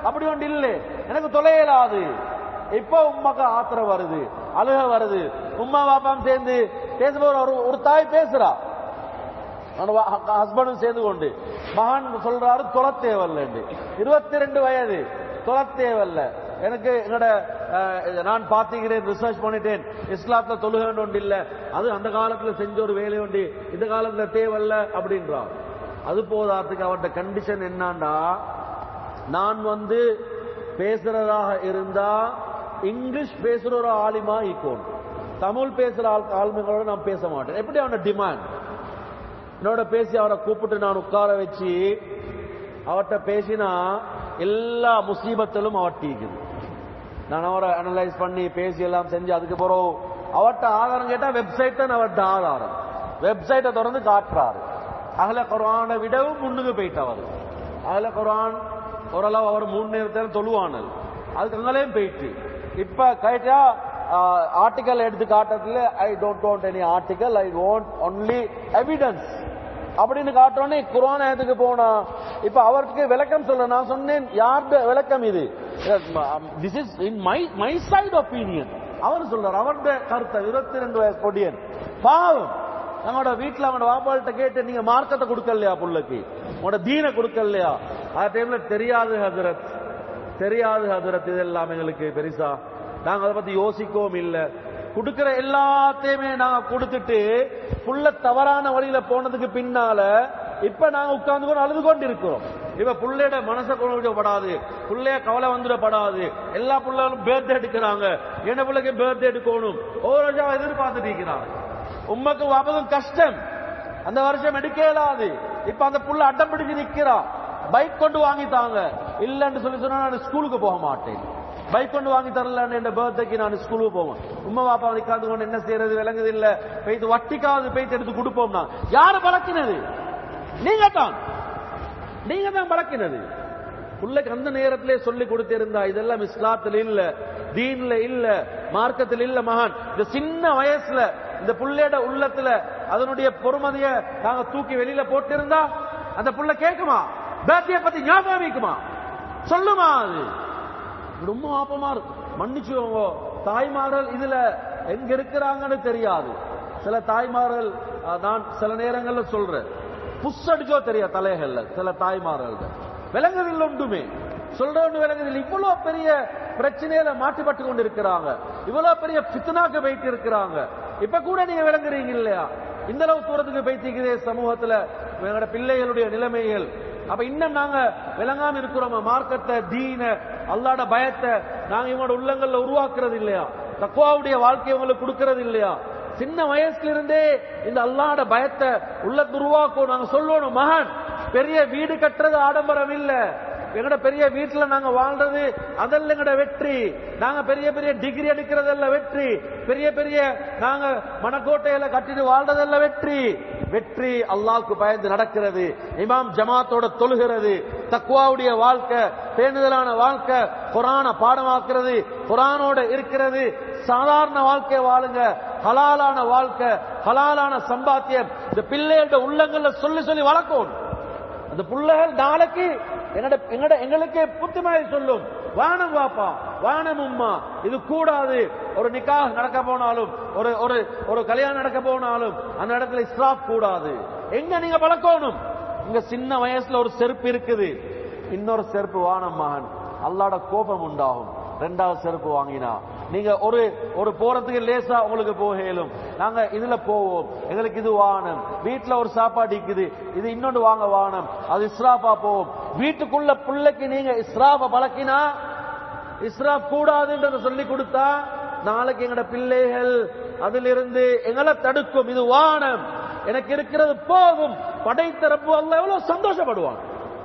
அப்படி ஒன்று இல்லை எனக்கு தொலையலாது இப்ப உமாக்கு ஆத்திரம் வருது அழுக வருது உம்மா பாப்பாம் சேர்ந்து பேசும்போது ஒரு ஒரு தாய் பேசுறா ஹஸ்பண்டும் சேர்ந்து கொண்டு மகன் சொல்றாரு தொலை தேவையில்ல இருபத்தி ரெண்டு வயது தொலை தேவையில்ல எனக்கு என்னோட அஹ், நான் பாத்துக்கிறேன் ரிசர்ச் பண்ணிட்டேன் இஸ்லாத்துல தொழுகன்னு ஒன்று இல்ல அது அந்த காலத்துல செஞ்ச ஒரு வேலை உண்டு இந்த காலத்துல தேவையில்ல அப்படின்றான் அது போதாதுக்கு அவர்கிட்ட கண்டிஷன் என்னன்னா நான் வந்து பேசுறதாக இருந்தா இங்கிலீஷ் பேசுற ஒரு ஆலிமா ஈக்கோணும் தமிழ் பேசுற ஆள் ஆளுமைகளோட நான் பேச மாட்டேன் எப்படி அவனோட டிமாண்ட் என்னோட பேசி அவரை கூப்பிட்டு நான் உட்கார வச்சு அவர்கிட்ட பேசினா எல்லா முசீபத்திலும் அவர்கிட்ட இருக்குது நான் அவரை அனலைஸ் பண்ணி பேசி எல்லாம் செஞ்சு அதுக்கு பிறகு அவர்கிட்ட ஆதாரம் கேட்டா வெப்சைட் தான் அவர்கிட்ட ஆதாரம் வெப்சைட்டை திறந்து காட்டுறாரு அகல குரானை விடவும் முன்னுக்கு போயிட்டவர் அகல குரான் ஓரளவு அவர் மூணு நேரத்தில் தொழுவானல் அதுக்கு அங்கேயும் போயிட்டு இப்ப கேட்டா ஆர்டிக்கல் எடுத்து காட்டுறதுல I don't want any article I want only evidence அப்படின்னு காட்டோன்னே குரான் ஆயத்துக்கு போனா இப்ப அவருக்கு விளக்கம் சொல்ல நான் சொன்னேன் யார்ட விளக்கம் இது this is in my my side opinion அவர் சொல்றார் அவருடைய கருத்தை இருபத்தி ரெண்டு வயசு பொடியன் பாவம் நம்மளோட வீட்டுல அவனோட வாப்பாள்கிட்ட கேட்டு நீங்க மார்க்கத்தை கொடுக்கலையா புள்ளைக்கு உங்களோட தீனை கொடுக்கலையா அந்த டைம்ல தெரியாது ஹசரத் தெரியாது ஹசரத் இதெல்லாம் எங்களுக்கு பெருசா நாங்க அதை பத்தி யோசிக்கவும் இல்லை கொடுக்கிற எல்லாத்தையுமே நாங்க கொடுத்துட்டு புள்ள தவறான வழியில போனதுக்கு பின்னால இப்ப நாங்க உட்கார்ந்து கொண்டு அழுது கொண்டு இருக்கிறோம் இப்ப புள்ளையோட மனசை கொண்டுபடாது புள்ளைய கவலை வந்துடப்படாது எல்லா புள்ளைகளும் பேர்தே எடுக்கிறாங்க என்ன பிள்ளைக்கு பேர்தே எடுக்கணும் ஒவ்வொரு வருஷம் எதிர்பார்த்துட்டு இருக்கிறாங்க உண்மைக்கு வாபதும் கஷ்டம் அந்த வருஷம் எடுக்க இயலாது இப்ப அந்த புள்ள அட்டம் பிடிச்சு நிக்கிறா பைக் கொண்டு வாங்கி தாங்க இல்லன்னு சொல்லி சொன்னா நான் ஸ்கூலுக்கு போக மாட்டேன் பைக் கொண்டு வாங்கி தரலன்னு என் பர்த்டேக்கு நான் ஸ்கூலுக்கு போவேன் உம்மா பாப்பா உட்கார்ந்து கொண்டு என்ன செய்யறது விளங்குது இல்ல பெய்து வட்டிக்காவது பெய்து எடுத்து கொடுப்போம்னா யாரு பழக்கினது நீங்க தான் நீங்க தான் பழக்கினது பிள்ளைக்கு அந்த நேரத்திலே சொல்லி கொடுத்திருந்தா இதெல்லாம் இஸ்லாத்துல இல்ல தீன்ல இல்ல மார்க்கத்தில் இல்ல மகான் இந்த சின்ன வயசுல இந்த புள்ளையோட உள்ளத்துல அதனுடைய பொறுமதிய நாங்க தூக்கி வெளியில போட்டிருந்தா அந்த புள்ள கேக்குமா பேத்திய பத்தி ஞாபகம் வைக்குமா சொல்லுமா அது ரொம்ப ஆப்பமா இருக்கு மன்னிச்சுக்கோங்க தாய்மார்கள் இதுல எங்க இருக்கிறாங்கன்னு தெரியாது சில தாய்மார்கள் அஹ், நான் சில நேரங்கள்ல சொல்றேன் புஷ் அடிச்சோ தெரியாது தலைகள்ல சில தாய்மார்கள் விலங்குகள் ஒன்றுமே சொல்றவங்க விலங்குகள் இவ்வளவு பெரிய பிரச்சனையில மாட்டிப்பட்டு கொண்டு இருக்கிறாங்க இவ்வளவு பெரிய பித்னாக்கு போயிட்டு இருக்கிறாங்க இப்ப கூட நீங்க விளங்குறீங்க இல்லையா இந்த அளவு தூரத்துக்கு போயிட்டு சமூகத்துல எங்களோட பிள்ளைகளுடைய நிலைமைகள் அப்ப இன்னும் நாங்க விளங்காம இருக்கிறோமா மார்க்கத்தை தீன அல்லாட பயத்தை நாங்க இவங்களோட உள்ளங்கள்ல உருவாக்குறது இல்லையா தக்குவாவுடைய வாழ்க்கையை உங்களுக்கு கொடுக்கறது இல்லையா சின்ன வயசுல இருந்தே இந்த அல்லாட பயத்தை உள்ளத்து உருவாக்கும் நாங்க சொல்லணும் மகன் பெரிய வீடு கட்டுறது ஆடம்பரம் இல்ல எங்கட பெரிய வீட்டுல நாங்க வாழ்றது அதல்ல எங்கட வெற்றி நாங்க பெரிய பெரிய டிகிரி எடுக்கிறதல்ல வெற்றி பெரிய பெரிய நாங்க மணக்கோட்டையில கட்டிட்டு வாழ்றதல்ல வெற்றி வெற்றி அல்லாஹ்வுக்கு பயந்து நடக்கிறது இமாம் ஜமாத்தோட தொழுகிறது தக்குவாவுடைய வாழ்க்கை பேணுதலான வாழ்க்கை குரான பாடமாக்குறது குரானோட இருக்கிறது சாதாரண வாழ்க்கை வாழுங்க ஹலாலான வாழ்க்கை ஹலாலான சம்பாத்தியம் இந்த பிள்ளைகளோட உள்ளங்கள்ல சொல்லி சொல்லி வளர்க்கணும் அந்த பிள்ளைகள் நாளைக்கு எங்கட எங்கட எங்களுக்கு புத்துமதி சொல்லும் வானம் வாப்பா வானம் உம்மா இது கூடாது ஒரு நிக்காஹ் நடக்க போனாலும் ஒரு ஒரு ஒரு கல்யாணம் நடக்க போனாலும் அந்த இடத்துல இஸ்ராப் கூடாது எங்க நீங்க பழக்கணும் இங்க சின்ன வயசுல ஒரு செருப்பு இருக்குது இன்னொரு செருப்பு வானம் மகன் அல்லாட கோபம் உண்டாகும் ரெண்டாவது செருப்பு வாங்கினா நீங்க ஒரு ஒரு போறதுக்கு லேசா உங்களுக்கு போக இயலும் நாங்க இதுல போவோம் எங்களுக்கு இது வானம் வீட்டுல ஒரு சாப்பாடு இருக்குது இது இன்னொன்று வாங்க வானம் அது இஸ்ராஃபா போவோம் வீட்டுக்குள்ள பிள்ளைக்கு நீங்க இஸ்ராஃப பழக்கினா இஸ்ராப் கூடாதுன்றத சொல்லி கொடுத்தா நாளைக்கு எங்கட பிள்ளைகள் அதிலிருந்து எங்களை தடுக்கும் இது வானம் எனக்கு இருக்கிறது போகும் படைத்தரப்பு அல்ல எவ்வளவு சந்தோஷப்படுவான்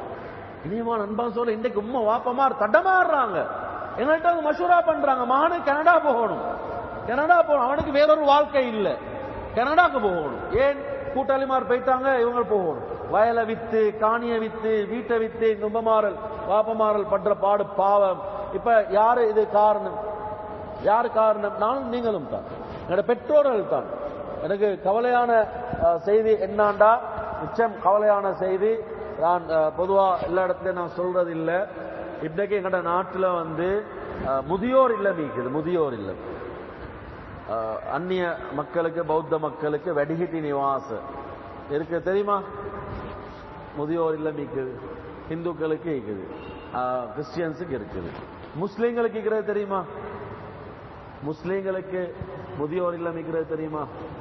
இனியமான அன்பா சொல்ல இன்றைக்கு உம்மா வாப்பமார் தடமாறுறாங்க எங்கள்கிட்ட வந்து மஷூரா பண்றாங்க மகனு கனடா போகணும் கனடா போகணும் அவனுக்கு வேறொரு வாழ்க்கை இல்லை கனடாக்கு போகணும் ஏன் கூட்டாளிமார் போயிட்டாங்க இவங்க போகணும் வயலை வித்து காணிய வித்து வீட்டை வித்து இந்த உம்மமாறல் வாப்பமாறல் பண்ற பாடு பாவம் இப்ப யாரு இது காரணம் யார் காரணம் நானும் நீங்களும் தான் என்னோட பெற்றோர்கள் தான் எனக்கு கவலையான அஹ், செய்தி என்னாண்டா நிச்சயம் கவலையான செய்தி நான் அஹ், பொதுவா எல்லா இடத்துலயும் நான் சொல்றது இல்ல இன்றைக்கு எங்கட நாட்டுல வந்து அஹ், முதியோர் இல்லம் இருக்குது முதியோர் இல்லம் அஹ், அந்நிய மக்களுக்கு பௌத்த மக்களுக்கு வெடிகிட்டி நிவாச இருக்கு தெரியுமா முதியோர் இல்லம் இருக்குது இந்துக்களுக்கு இருக்குது அஹ், கிறிஸ்டியன்ஸுக்கு இருக்குது முஸ்லீம்களுக்கு இருக்கிறது தெரியுமா முஸ்லீம்களுக்கு முதியோர் இல்லம் இருக்கிறது தெரியுமா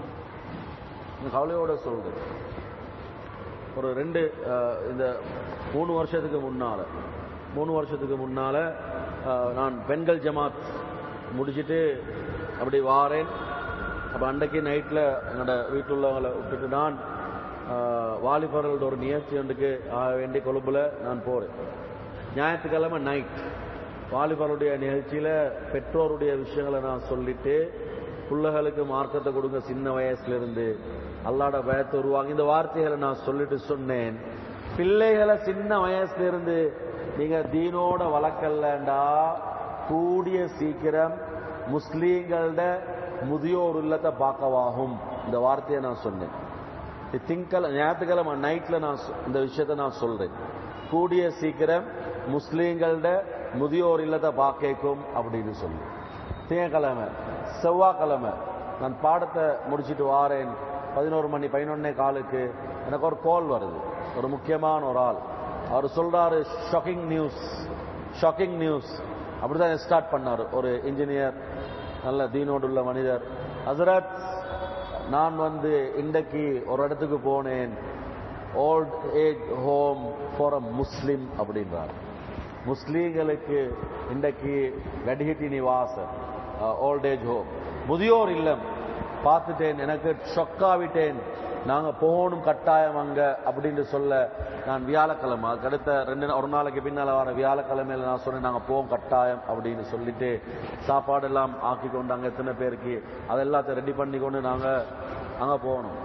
நான் கவலையோட சொல்றேன் ஒரு ரெண்டு அஹ், இந்த மூணு வருஷத்துக்கு முன்னால மூணு வருஷத்துக்கு முன்னால அஹ், நான் பெண்கள் ஜமாத் முடிச்சிட்டு அப்படி வாரேன் அப்ப அன்றைக்கு நைட்ல என்னோட வீட்டில் உள்ளவங்களை விட்டுட்டு நான் அஹ், வாலிபர்களோட ஒரு நிகழ்ச்சி ஒன்றுக்கு ஆக வேண்டிய கொழும்புல நான் போறேன் ஞாயிற்றுக்கிழமை நைட் வாலிபருடைய நிகழ்ச்சியில பெற்றோருடைய விஷயங்களை நான் சொல்லிட்டு பிள்ளைகளுக்கு மார்க்கத்தை கொடுங்க சின்ன வயசுல இருந்து அல்லாட பயத்தை உருவாங்க இந்த வார்த்தைகளை நான் சொல்லிட்டு சொன்னேன் பிள்ளைகளை சின்ன வயசுல இருந்து நீங்க தீனோட வளர்க்கலண்டா கூடிய சீக்கிரம் முஸ்லீம்களோட முதியோர் இல்லத்தை பார்க்கவாகும் இந்த வார்த்தையை நான் சொன்னேன் திங்கக்கிழமை ஞாயிற்றுக்கிழமை நைட்ல நான் சொ- இந்த விஷயத்தை நான் சொல்றேன் கூடிய சீக்கிரம் முஸ்லீம்களோட முதியோர் இல்லத்தை பார்க்கும் அப்படின்னு சொல்லி திங்கக்கிழமை செவ்வாய்க்கிழமை நான் பாடத்தை முடிச்சிட்டு வாரேன் பதினோரு மணி பதினொன்னே காலுக்கு எனக்கு ஒரு கால் வருது ஒரு முக்கியமான ஒரு ஆள் அவர் சொல்றாரு ஷாக்கிங் நியூஸ் ஷாக்கிங் நியூஸ் அப்படிதான் ஸ்டார்ட் பண்ணாரு ஒரு இன்ஜினியர் நல்ல தீனோடு உள்ள மனிதர் ஹசரத் நான் வந்து இன்றைக்கு ஒரு இடத்துக்கு போனேன் old age home for a Muslim அப்படின்றார் முஸ்லீம்களுக்கு இன்றைக்கு வெடிகிட்டி நிவாச ஓல்ட் ஏஜ் ஹோம் முதியோர் இல்லம் பார்த்துட்டேன் எனக்கு ஷொக்காவிட்டேன் நாங்க போகணும் கட்டாயம் அங்க அப்படின்னு சொல்ல நான் வியாழக்கிழமை அதுக்கு அடுத்த ரெண்டு நா- ஒரு நாளைக்கு பின்னால வர வியாழக்கிழமையில நான் சொன்னேன் நாங்க போவோம் கட்டாயம் அப்படின்னு சொல்லிட்டு சாப்பாடு எல்லாம் ஆக்கி கொண்டு அங்க எத்தனை பேருக்கு அதெல்லாத்தையும் ரெடி பண்ணி கொண்டு நாங்க அங்க போகணும்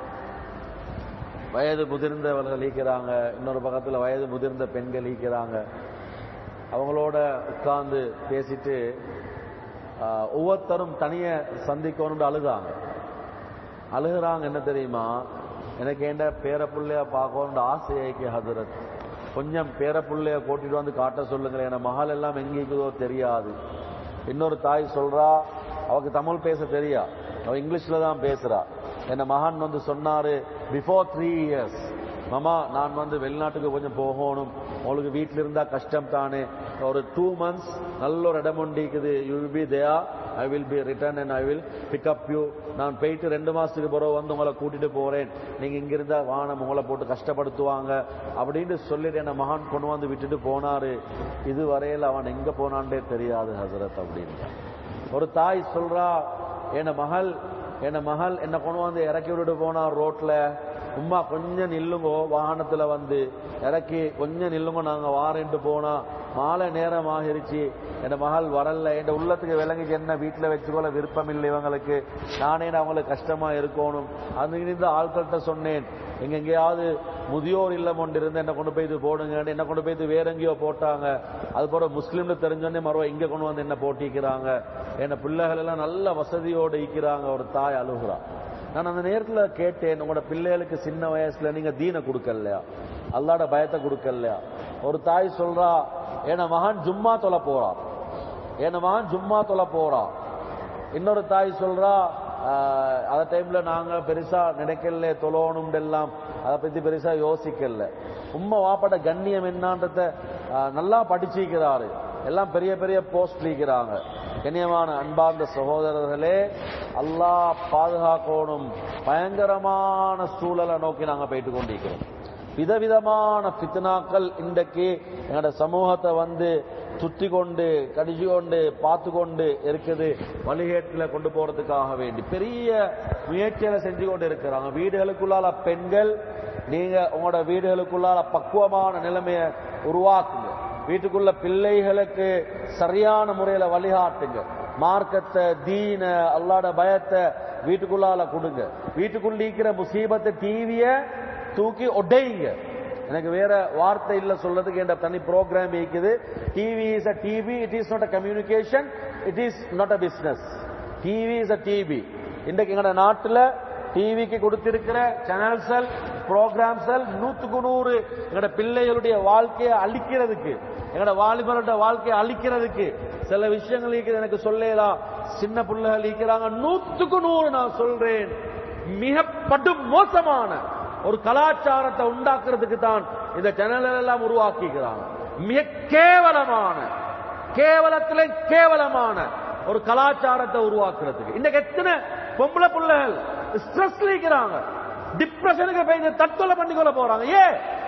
வயது முதிர்ந்தவர்கள் ஈக்கிறாங்க இன்னொரு பக்கத்துல வயது முதிர்ந்த பெண்கள் ஈக்கிறாங்க அவங்களோட உட்கார்ந்து பேசிட்டு ஆஹ், ஒவ்வொருத்தரும் தனிய சந்திக்கணும்னு அழுதாங்க அழுகுறாங்க என்ன தெரியுமா எனக்கு ஏண்ட பேர புள்ளைய பார்க்கணும்னு ஆசையாக்கி ஹசரத் கொஞ்சம் பேர புள்ளைய கூட்டிட்டு வந்து காட்ட சொல்லுங்களேன் என் மகள் எல்லாம் எங்க இருக்குதோ தெரியாது இன்னொரு தாய் சொல்றா அவக்கு தமிழ் பேச தெரியா அவ இங்கிலீஷ்ல தான் பேசுறா என்ன மகன் வந்து சொன்னாரு பிஃபோர் த்ரீ இயர்ஸ் மாமா நான் வந்து வெளிநாட்டுக்கு கொஞ்சம் போகணும் உங்களுக்கு வீட்டில் இருந்தா கஷ்டம் தானே ஒரு டூ மந்த்ஸ் நல்ல ஒரு இடம் ஒன்று இருக்குது you will be there I will be return and I will pick up you நான் போயிட்டு ரெண்டு மாசத்துக்கு பிறகு வந்து உங்களை கூட்டிட்டு போறேன் நீங்க இங்க இருந்தா வானம் உங்களை போட்டு கஷ்டப்படுத்துவாங்க அப்படின்னு சொல்லிட்டு என்ன மகான் கொண்டு வந்து விட்டுட்டு போனாரு இதுவரையில் அவன் எங்க போனான்டே தெரியாது ஹசரத் அப்படின்னு ஒரு தாய் சொல்றா என் மகள் என் மகள் என்ன கொண்டு வந்து இறக்கி விட்டுட்டு போனா ரோட்ல உம்மா கொஞ்சம் நில்லுங்கோ வாகனத்துல வந்து இறக்கி கொஞ்சம் நில்லுங்க நாங்க வாரேன்ட்டு போனா மாலை நேரம் ஆகிருச்சு என் மகள் வரல என் உள்ளத்துக்கு விளங்கிச்சு என்ன வீட்டுல வச்சுக்கொள்ள விருப்பம் இல்லை இவங்களுக்கு நானே அவங்களுக்கு கஷ்டமா இருக்கணும் அது இருந்து ஆட்கள்கிட்ட சொன்னேன் எங்க எங்கேயாவது முதியோர் இல்லம் ஒன்று இருந்து என்ன கொண்டு போய் இது போடுங்க என்ன கொண்டு போய் இது வேற எங்கேயோ போட்டாங்க அது போல முஸ்லீம்னு தெரிஞ்சோடனே மறுவா இங்க கொண்டு வந்து என்ன போட்டிக்கிறாங்க என்ன பிள்ளைகள் எல்லாம் நல்ல வசதியோடு ஈக்கிறாங்க ஒரு தாய் அழுகுறா நான் அந்த நேரத்துல கேட்டேன் உங்களோட பிள்ளைகளுக்கு சின்ன வயசுல நீங்க தீனை கொடுக்கலையா அல்லாட பயத்தை கொடுக்கலையா ஒரு தாய் சொல்றா என் மகன் ஜும்மா தொலை போறா என் மகன் ஜும்மா தொலை போறா இன்னொரு தாய் சொல்றா ஆஹ், அந்த டைம்ல நாங்க பெருசா நினைக்கல தொழணும் எல்லாம் அதை பத்தி பெருசா யோசிக்கல உம்மா வாப்பட கண்ணியம் என்னன்றத ஆஹ், நல்லா படிச்சிருக்கிறாரு எல்லாம் பெரிய பெரிய போஸ்ட் இருக்கிறாங்க கண்ணியமான அன்பார்ந்த சகோதரர்களே அல்லாஹ் பாதுகாக்கணும் பயங்கரமான சூழலை நோக்கி நாங்க போயிட்டு கொண்டிருக்கிறோம் விதவிதமான ஃபித்னாக்கள் இன்றைக்கு எங்களோட சமூகத்தை வந்து சுத்தி கொண்டு கடிச்சு கொண்டு பார்த்து கொண்டு இருக்குது வழிகேட்டில் கொண்டு போறதுக்காக வேண்டி பெரிய முயற்சிகளை செஞ்சு கொண்டு இருக்கிறாங்க வீடுகளுக்குள்ளால பெண்கள் நீங்க உங்களோட வீடுகளுக்குள்ளால பக்குவமான நிலைமையை உருவாக்குங்க வீட்டுக்குள்ள பிள்ளைகளுக்கு சரியான முறையில வழிகாட்டுங்க மார்க்கத்தை தீன அல்லாட பயத்தை வீட்டுக்குள்ளால கொடுங்க வீட்டுக்குள்ள இருக்கிற முசீபத்தை டிவிய தூக்கி ஒடையுங்க எனக்கு வேற வார்த்தை இல்ல சொல்றதுக்கு என்ற தனி ப்ரோக்ராம் இருக்குது TV is a TV it is not a communication it is not a business TV is a TV இன்றைக்கு எங்களோட நாட்டுல டிவிக்கு கொடுத்திருக்கிற சேனல்ஸல் ப்ரோக்ராம்ஸல் நூத்துக்கு நூறு எங்களோட பிள்ளைகளுடைய வாழ்க்கையை அழிக்கிறதுக்கு எங்களோட வாலிபரோட வாழ்க்கையை அழிக்கிறதுக்கு சில விஷயங்கள் இருக்குது எனக்கு சொல்லலாம் சின்ன பிள்ளைகள் இருக்கிறாங்க நூத்துக்கு நூறு நான் சொல்றேன் மிக படு மோசமான ஒரு கலாச்சாரத்தை உண்டாக்குறதுக்கு தான் இந்த சேனல்கள் எல்லாம் உருவாக்கிக்கிறாங்க மிக கேவலமான கேவலத்திலே கேவலமான ஒரு கலாச்சாரத்தை உருவாக்குறதுக்கு இன்னைக்கு எத்தனை பொம்பளை பிள்ளைகள் ஸ்ட்ரெஸ் இருக்கிறாங்க டிப்ரெஷனுக்கு போய் தற்கொலை பண்ணிக்கொள்ள போறாங்க ஏ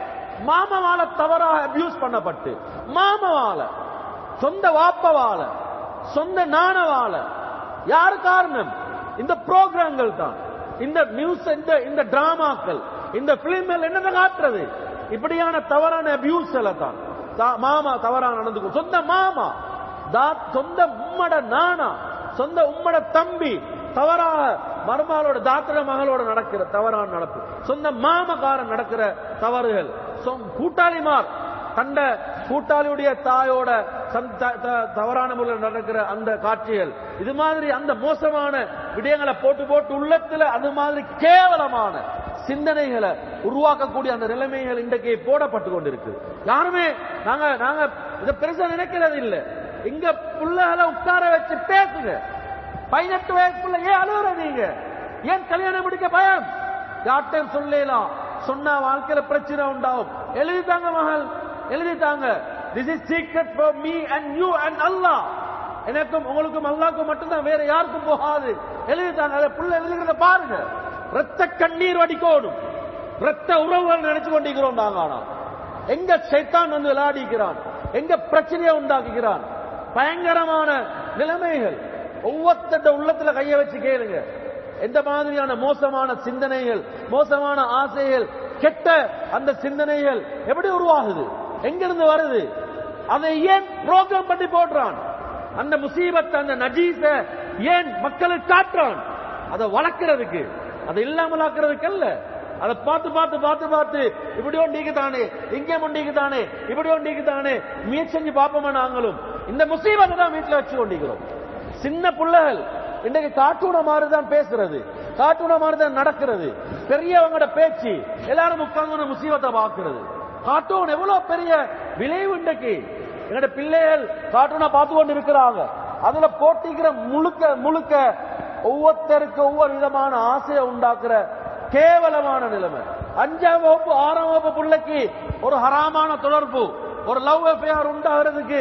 மாமவால தவறாக அபியூஸ் பண்ணப்பட்டு மாமவால சொந்த வாப்பவால சொந்த நாணவால யார் காரணம் இந்த புரோகிராம்கள் தான் இந்த நியூஸ் இந்த இந்த டிராமாக்கள் இந்த பிலிம்கள் என்னென்ன காட்டுறது இப்படியான தவறான அபியூஸ் தான் தா- மாமா தவறான நடந்து சொந்த மாமா தா- சொந்த உம்மட நானா சொந்த உம்மட தம்பி தவறாக மருமகளோட தாத்திர மகளோட நடக்கிற தவறான நடப்பு சொந்த மாமக்காரன் நடக்கிற தவறுகள் சொ- கூட்டாளிமார் கண்ட கூட்டாளியுடைய தாயோட சந்- த- த- தவறான முறையில் நடக்கிற அந்த காட்சிகள் இது மாதிரி அந்த மோசமான விடயங்களை போட்டு போட்டு உள்ளத்துல அது மாதிரி கேவலமான சிந்தனைகளை உருவாக்கக்கூடிய அந்த நிலைமைகள் இன்றைக்கு போடப்பட்டு கொண்டிருக்கு யாருமே நாங்க நாங்க இதை பெருசா நினைக்கிறது இல்ல இங்க புள்ளைகளை உட்கார வச்சு பேசுங்க பதினெட்டு வயசுக்குள்ள ஏன் அழுகுற நீங்க ஏன் கல்யாணம் முடிக்க பயம் யார்ட்டையும் சொல்லலாம் சொன்னா வாழ்க்கையில பிரச்சனை உண்டாகும் எழுதித்தாங்க மகள் எழுதித்தாங்க this is secret for me and you and அல்லாஹ் எனக்கும் உங்களுக்கும் அல்லாஹ்க்கும் மட்டும்தான் வேற யாருக்கும் போகாது எழுதித்தாங்க அதை புள்ள எழுதுகிறத பாருங்க ரத்த கண்ணீர் வடிக்கோடும் ரத்த உறவுகள் நினைச்சு கொண்டிருக்கிறோம் நாங்க ஆனா எங்க சைத்தான் வந்து விளையாடிக்கிறான் எங்க பிரச்சனையை உண்டாக்குகிறான் பயங்கரமான நிலைமைகள் ஒவ்வொருத்தட உள்ளத்துல கைய வச்சு கேளுங்க எந்த மாதிரியான மோசமான சிந்தனைகள் மோசமான ஆசைகள் கெட்ட அந்த சிந்தனைகள் எப்படி உருவாகுது எங்கிருந்து வருது அதை ஏன் ப்ரோக்ராம் பண்ணி போடுறான் அந்த முசீபத் அந்த நஜீஸ ஏன் மக்களுக்கு காட்டுறான் அதை வளர்க்கிறதுக்கு அதை இல்லாமல் ஆக்குறதுக்கு அல்ல அதை பார்த்து பார்த்து பார்த்து பார்த்து இப்படி ஒண்டிக்கு தானே இங்கே ஒண்டிக்கு தானே இப்படி ஒண்டிக்கு தானே முயற்சி செஞ்சு பார்ப்போமா நாங்களும் இந்த முசீபத்தை தான் வீட்டுல வச்சு கொண்டிருக்கிறோம் சின்ன பிள்ளைகள் இன்றைக்கு கார்ட்டூன மாதிரி தான் பேசுறது கார்ட்டூன மாதிரி தான் நடக்கிறது பெரியவங்களோட பேச்சு எல்லாரும் உட்கார்ந்து முசீபத்தை பார்க்கிறது கார்ட்டூன் எவ்வளவு பெரிய விளைவு இன்றைக்கு எங்களோட பிள்ளைகள் கார்ட்டூனை பார்த்து கொண்டு இருக்கிறாங்க அதுல போட்டிக்கிற முழுக்க முழுக்க ஒவ்வொருத்தருக்கு ஒவ்வொரு விதமான ஆசையை உண்டாக்குற கேவலமான நிலைமை அஞ்சாம் வகுப்பு ஆறாம் வகுப்பு பிள்ளைக்கு ஒரு ஹராமான தொடர்பு ஒரு லவ் அஃபேர் உண்டாகிறதுக்கு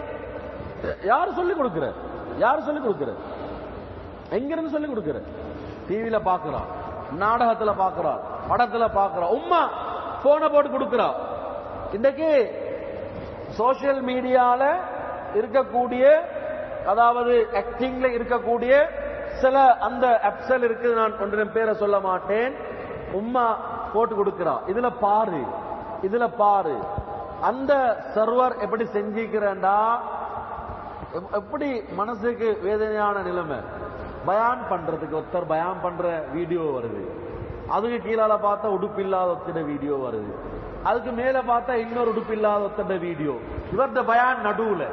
யார் சொல்லி கொடுக்கிற யார் சொல்லி கொடுக்கிற எங்கிருந்து சொல்லி கொடுக்கிற டிவியில பாக்குறான் நாடகத்துல பாக்குறான் படத்துல பாக்குறான் உம்மா போனை போட்டு கொடுக்கிறா இன்னைக்கு சோசியல் மீடியால இருக்கக்கூடிய அதாவது ஆக்டிங்ல இருக்கக்கூடிய சில அந்த அப்சல் இருக்குது நான் ஒன்றின் பேரை சொல்ல மாட்டேன் உம்மா போட்டு கொடுக்கிறா இதுல பாரு இதுல பாரு அந்த சர்வர் எப்படி செஞ்சிக்கிறேன்டா எப்- எப்படி மனசுக்கு வேதனையான நிலைமை பயான் பண்றதுக்கு ஒருத்தர் பயான் பண்ற வீடியோ வருது அதுக்கு கீழால பார்த்தா உடுப்பு இல்லாத ஒருத்தட வீடியோ வருது அதுக்கு மேல பார்த்தா இன்னொரு உடுப்பு இல்லாத ஒருத்தட வீடியோ இவர்த பயான் நடுவுல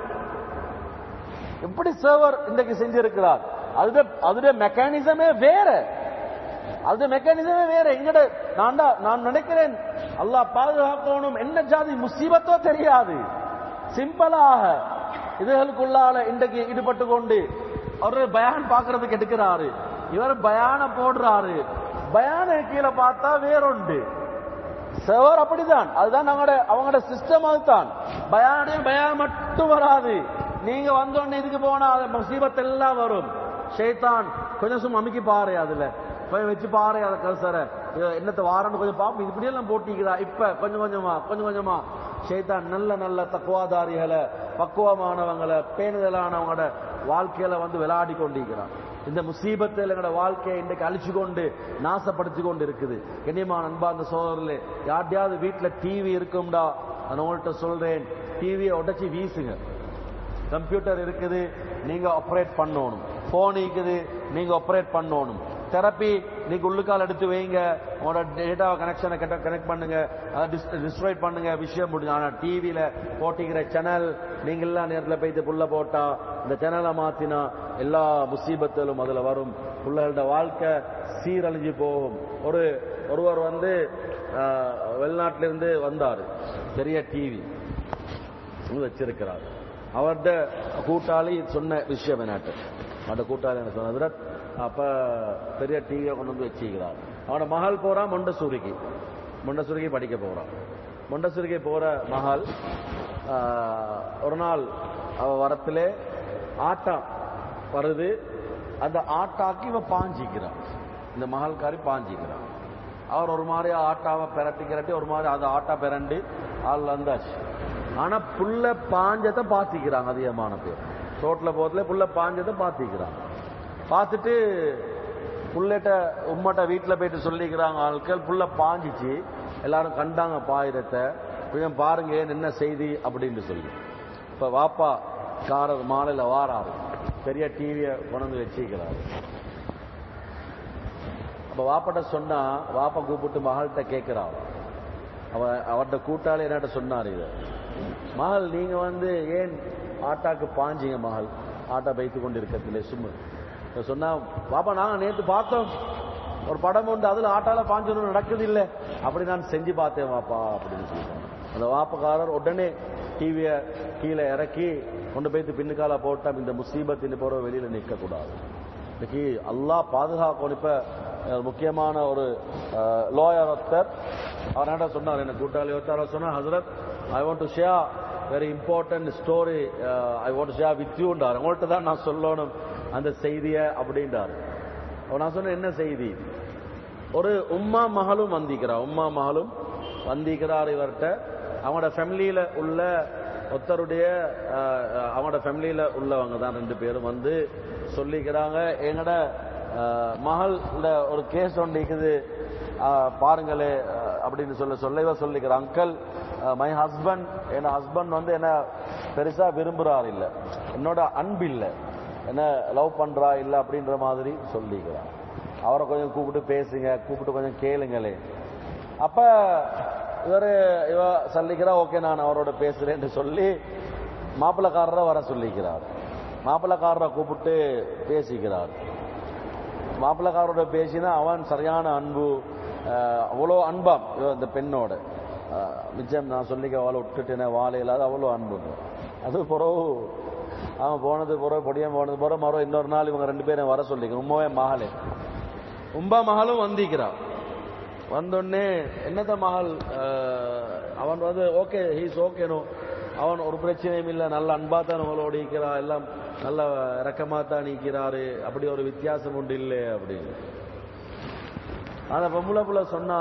எப்படி சர்வர் இன்றைக்கு செஞ்சிருக்கிறார் அதுட அதுட மெக்கானிசமே வேற அது மெக்கானிசமே வேற எங்கட நான் தான் நான் நினைக்கிறேன் அல்லாஹ் பாதுகாக்கணும் என்ன ஜாதி முசீபத்தோ தெரியாது சிம்பிளாக இதுகளுக்குள்ளால இன்றைக்கு ஈடுபட்டு கொண்டு அவரு பயான் பார்க்கறதுக்கு எடுக்கிறாரு இவர் பயான போடுறாரு பயான கீழே பார்த்தா வேறொண்டு செவர் அப்படிதான் அதுதான் அவங்களோட அவங்களோட சிஸ்டம் அதுதான் பயானே பயான் மட்டும் வராது நீங்க வந்தோடனே இதுக்கு போனா அது முசீபத் எல்லாம் வரும் ஷைத்தான் கொஞ்சம் சும்மா அமுக்கி பாரு அதுல கொஞ்சம் வச்சு பாரு அதை கல்சர என்னத்த வாரன்னு கொஞ்சம் பாப்போம் இது இப்படியெல்லாம் போட்டிக்கிறா இப்ப கொஞ்சம் கொஞ்சமா கொஞ்சம் கொஞ்சமா ஷைத்தான் நல்ல நல்ல தக்குவாதாரிகளை பக்குவமானவங்களை பேணுதலானவங்களோட வாழ்க்கையில வந்து விளையாடி கொண்டிருக்கிறான் இந்த முசீபத்தில் எங்களோட வாழ்க்கையை இன்றைக்கு அழிச்சு கொண்டு நாசப்படுத்தி கொண்டு இருக்குது கண்ணியமான அன்பார்ந்த சோதரில் யார்ட்டையாவது வீட்டில் டிவி இருக்கும்டா நான் உங்கள்கிட்ட சொல்றேன் டிவியை உடைச்சி வீசுங்க கம்ப்யூட்டர் இருக்குது நீங்க ஆப்ரேட் பண்ணணும் போன் இருக்குது நீங்க ஆப்ரேட் பண்ணணும் தெரப்பி நீங்க உள்ளுக்கால் எடுத்து வைங்க உங்களோட டேட்டா கனெக்ஷனை கனெக்ட் பண்ணுங்க அதை டிஸ்ட்ராய் பண்ணுங்க விஷயம் முடிஞ்சு ஆனா டிவியில போட்டிக்கிற சேனல் நீங்க எல்லாம் நேரத்தில் போயிட்டு புள்ள போட்டா இந்த சேனலை மாத்தினா எல்லா முசீபத்திலும் அதுல வரும் பிள்ளைகளோட வாழ்க்கை சீரழிஞ்சு போகும் ஒரு ஒருவர் வந்து ஆஹ், வெளிநாட்டிலிருந்து வந்தார் பெரிய டிவி வச்சிருக்கிறார் அவர்ட கூட்டாளி சொன்ன விஷயம் என்னாட்டு அவட கூட்டாளி என்ன சொன்ன அப்ப பெரிய டிவியை கொண்டு வந்து வச்சுக்கிறார் அவனோட மகள் போறான் மொண்டசூரிக்கு மொண்டசூரிக்கு படிக்க போறான் மொண்டசூரிக்கு போற மகள் ஆஹ், ஒரு நாள் அவ வரத்திலே ஆட்டா வருது அந்த ஆட்டாக்கு இவ பாஞ்சிக்கிறான் இந்த மகள்காரி பாஞ்சிக்கிறான் அவர் ஒரு மாதிரி ஆட்டாவை பிரட்டி கிரட்டி ஒரு மாதிரி அது ஆட்டா பிரண்டு ஆள் வந்தாச்சு ஆனா புள்ள பாஞ்சத்தை பாத்திக்கிறாங்க அதிகமான பேர் ரோட்ல போறதுல புள்ள பாஞ்சத்தை பாத்திக்கிறாங்க பார்த்துட்டு புள்ளட்ட உம்மட்ட வீட்டுல போயிட்டு சொல்லிக்கிறாங்க ஆட்கள் புள்ள பாஞ்சிச்சு எல்லாரும் கண்டாங்க பாயிரத்தை கொஞ்சம் பாருங்க ஏன் என்ன செய்தி அப்படின்னு சொல்லி இப்ப வாப்பா காரர் மாலையில வாராரு பெரிய டிவியை கொண்டு வச்சுக்கிறாரு அப்ப வாப்பாட்ட சொன்னா வாப்பா கூப்பிட்டு மகள்கிட்ட கேட்கிறான் அவ அவர்கிட்ட கூட்டாளி என்கிட்ட சொன்னார் இது மகள் நீங்க வந்து ஏன் ஆட்டாக்கு பாஞ்சீங்க மகள் ஆட்டா வைத்து கொண்டு இருக்கத்திலே சும்மா இப்ப சொன்னா பாப்பா நாங்க நேத்து பார்த்தோம் ஒரு படம் உண்டு அதுல ஆட்டால பாஞ்சு நடக்குது இல்ல அப்படி நான் செஞ்சு பார்த்தேன் வாப்பா அப்படின்னு சொல்லிட்டாங்க அந்த வாப்பக்காரர் உடனே டிவியை கீழே இறக்கி கொண்டு போய்த்து பின்னுக்கால போட்டா இந்த முசீபத்தின் போற வெளியில நிற்க கூடாது இன்னைக்கு அல்லாஹ் பாதுகாக்கணும் இப்ப அஹ், முக்கியமான ஒரு லோயர் ஒருத்தர் அவர் என்ன சொன்னார் என்ன கூட்டாளி ஒருத்தர் அவர் சொன்னார் ஹசரத் I want to share very important story I want share with யூண்டார் உங்கள்கிட்ட தான் நான் சொல்லணும் அந்த செய்தியை அப்படின்றார் அப்ப நான் சொன்னேன் என்ன செய்தி ஒரு உம்மா மகளும் வந்திக்கிறா உம்மா மகளும் வந்திக்கிறார் இவர்கிட்ட அவங்களோட ஃபேமிலியில உள்ள ஒருத்தருடைய அஹ், அஹ், அவங்களோட ஃபேமிலியில உள்ளவங்க தான் ரெண்டு பேரும் வந்து சொல்லிக்கிறாங்க எங்கட அஹ், மகள்ல ஒரு கேஸ் ஒன்று இருக்குது அஹ், பாருங்களே அஹ், அப்படின்னு சொல்ல சொல்ல இவ சொல்லிக்கிற அங்கிள் மை ஹஸ்பண்ட் என் ஹஸ்பண்ட் வந்து என்ன பெருசா விரும்புறார் இல்ல என்னோட அன்பு இல்லை என்ன லவ் பண்றா இல்ல அப்படின்ற மாதிரி சொல்லிக்கிறார் அவரை கொஞ்சம் கூப்பிட்டு பேசுங்க கூப்பிட்டு கொஞ்சம் கேளுங்களே அப்ப இவரு இவ சொல்லிக்கிறா ஓகே நான் அவரோட பேசுறேன்னு சொல்லி மாப்பிள்ளக்காரரை வர சொல்லிக்கிறார் மாப்பிள்ளக்காரரை கூப்பிட்டு பேசிக்கிறார் மாப்பிள்ளக்காரோட பேசினா அவன் சரியான அன்பு அஹ், அவ்வளோ அன்பாம் இவ இந்த பெண்ணோட அஹ், மிச்சம் நான் சொல்லிக்க அவளை விட்டுட்டேனே வாழை இல்லாத அவ்வளோ அன்பு அது பிறகு அவன் போனது பிறகு பொடியன் போனது பிறகு மறுபடியும் இன்னொரு நாள் இவங்க ரெண்டு பேரும் வர சொல்லிக்க உண்மையே மகளே உம்பா மகளும் வந்திக்கிறான் வந்தோடனே என்னத்த மகள் அஹ், அவன் வந்து ஓகே ஹீஸ் ஓகேனோ அவன் ஒரு பிரச்சனையும் இல்லை நல்ல அன்பா தான் உங்களோட இருக்கிறா எல்லாம் நல்ல இறக்கமா தான் நிற்கிறாரு அப்படி ஒரு வித்தியாசம் உண்டு இல்லை அப்படின்னு அந்த பொம்பளை புள்ள சொன்னா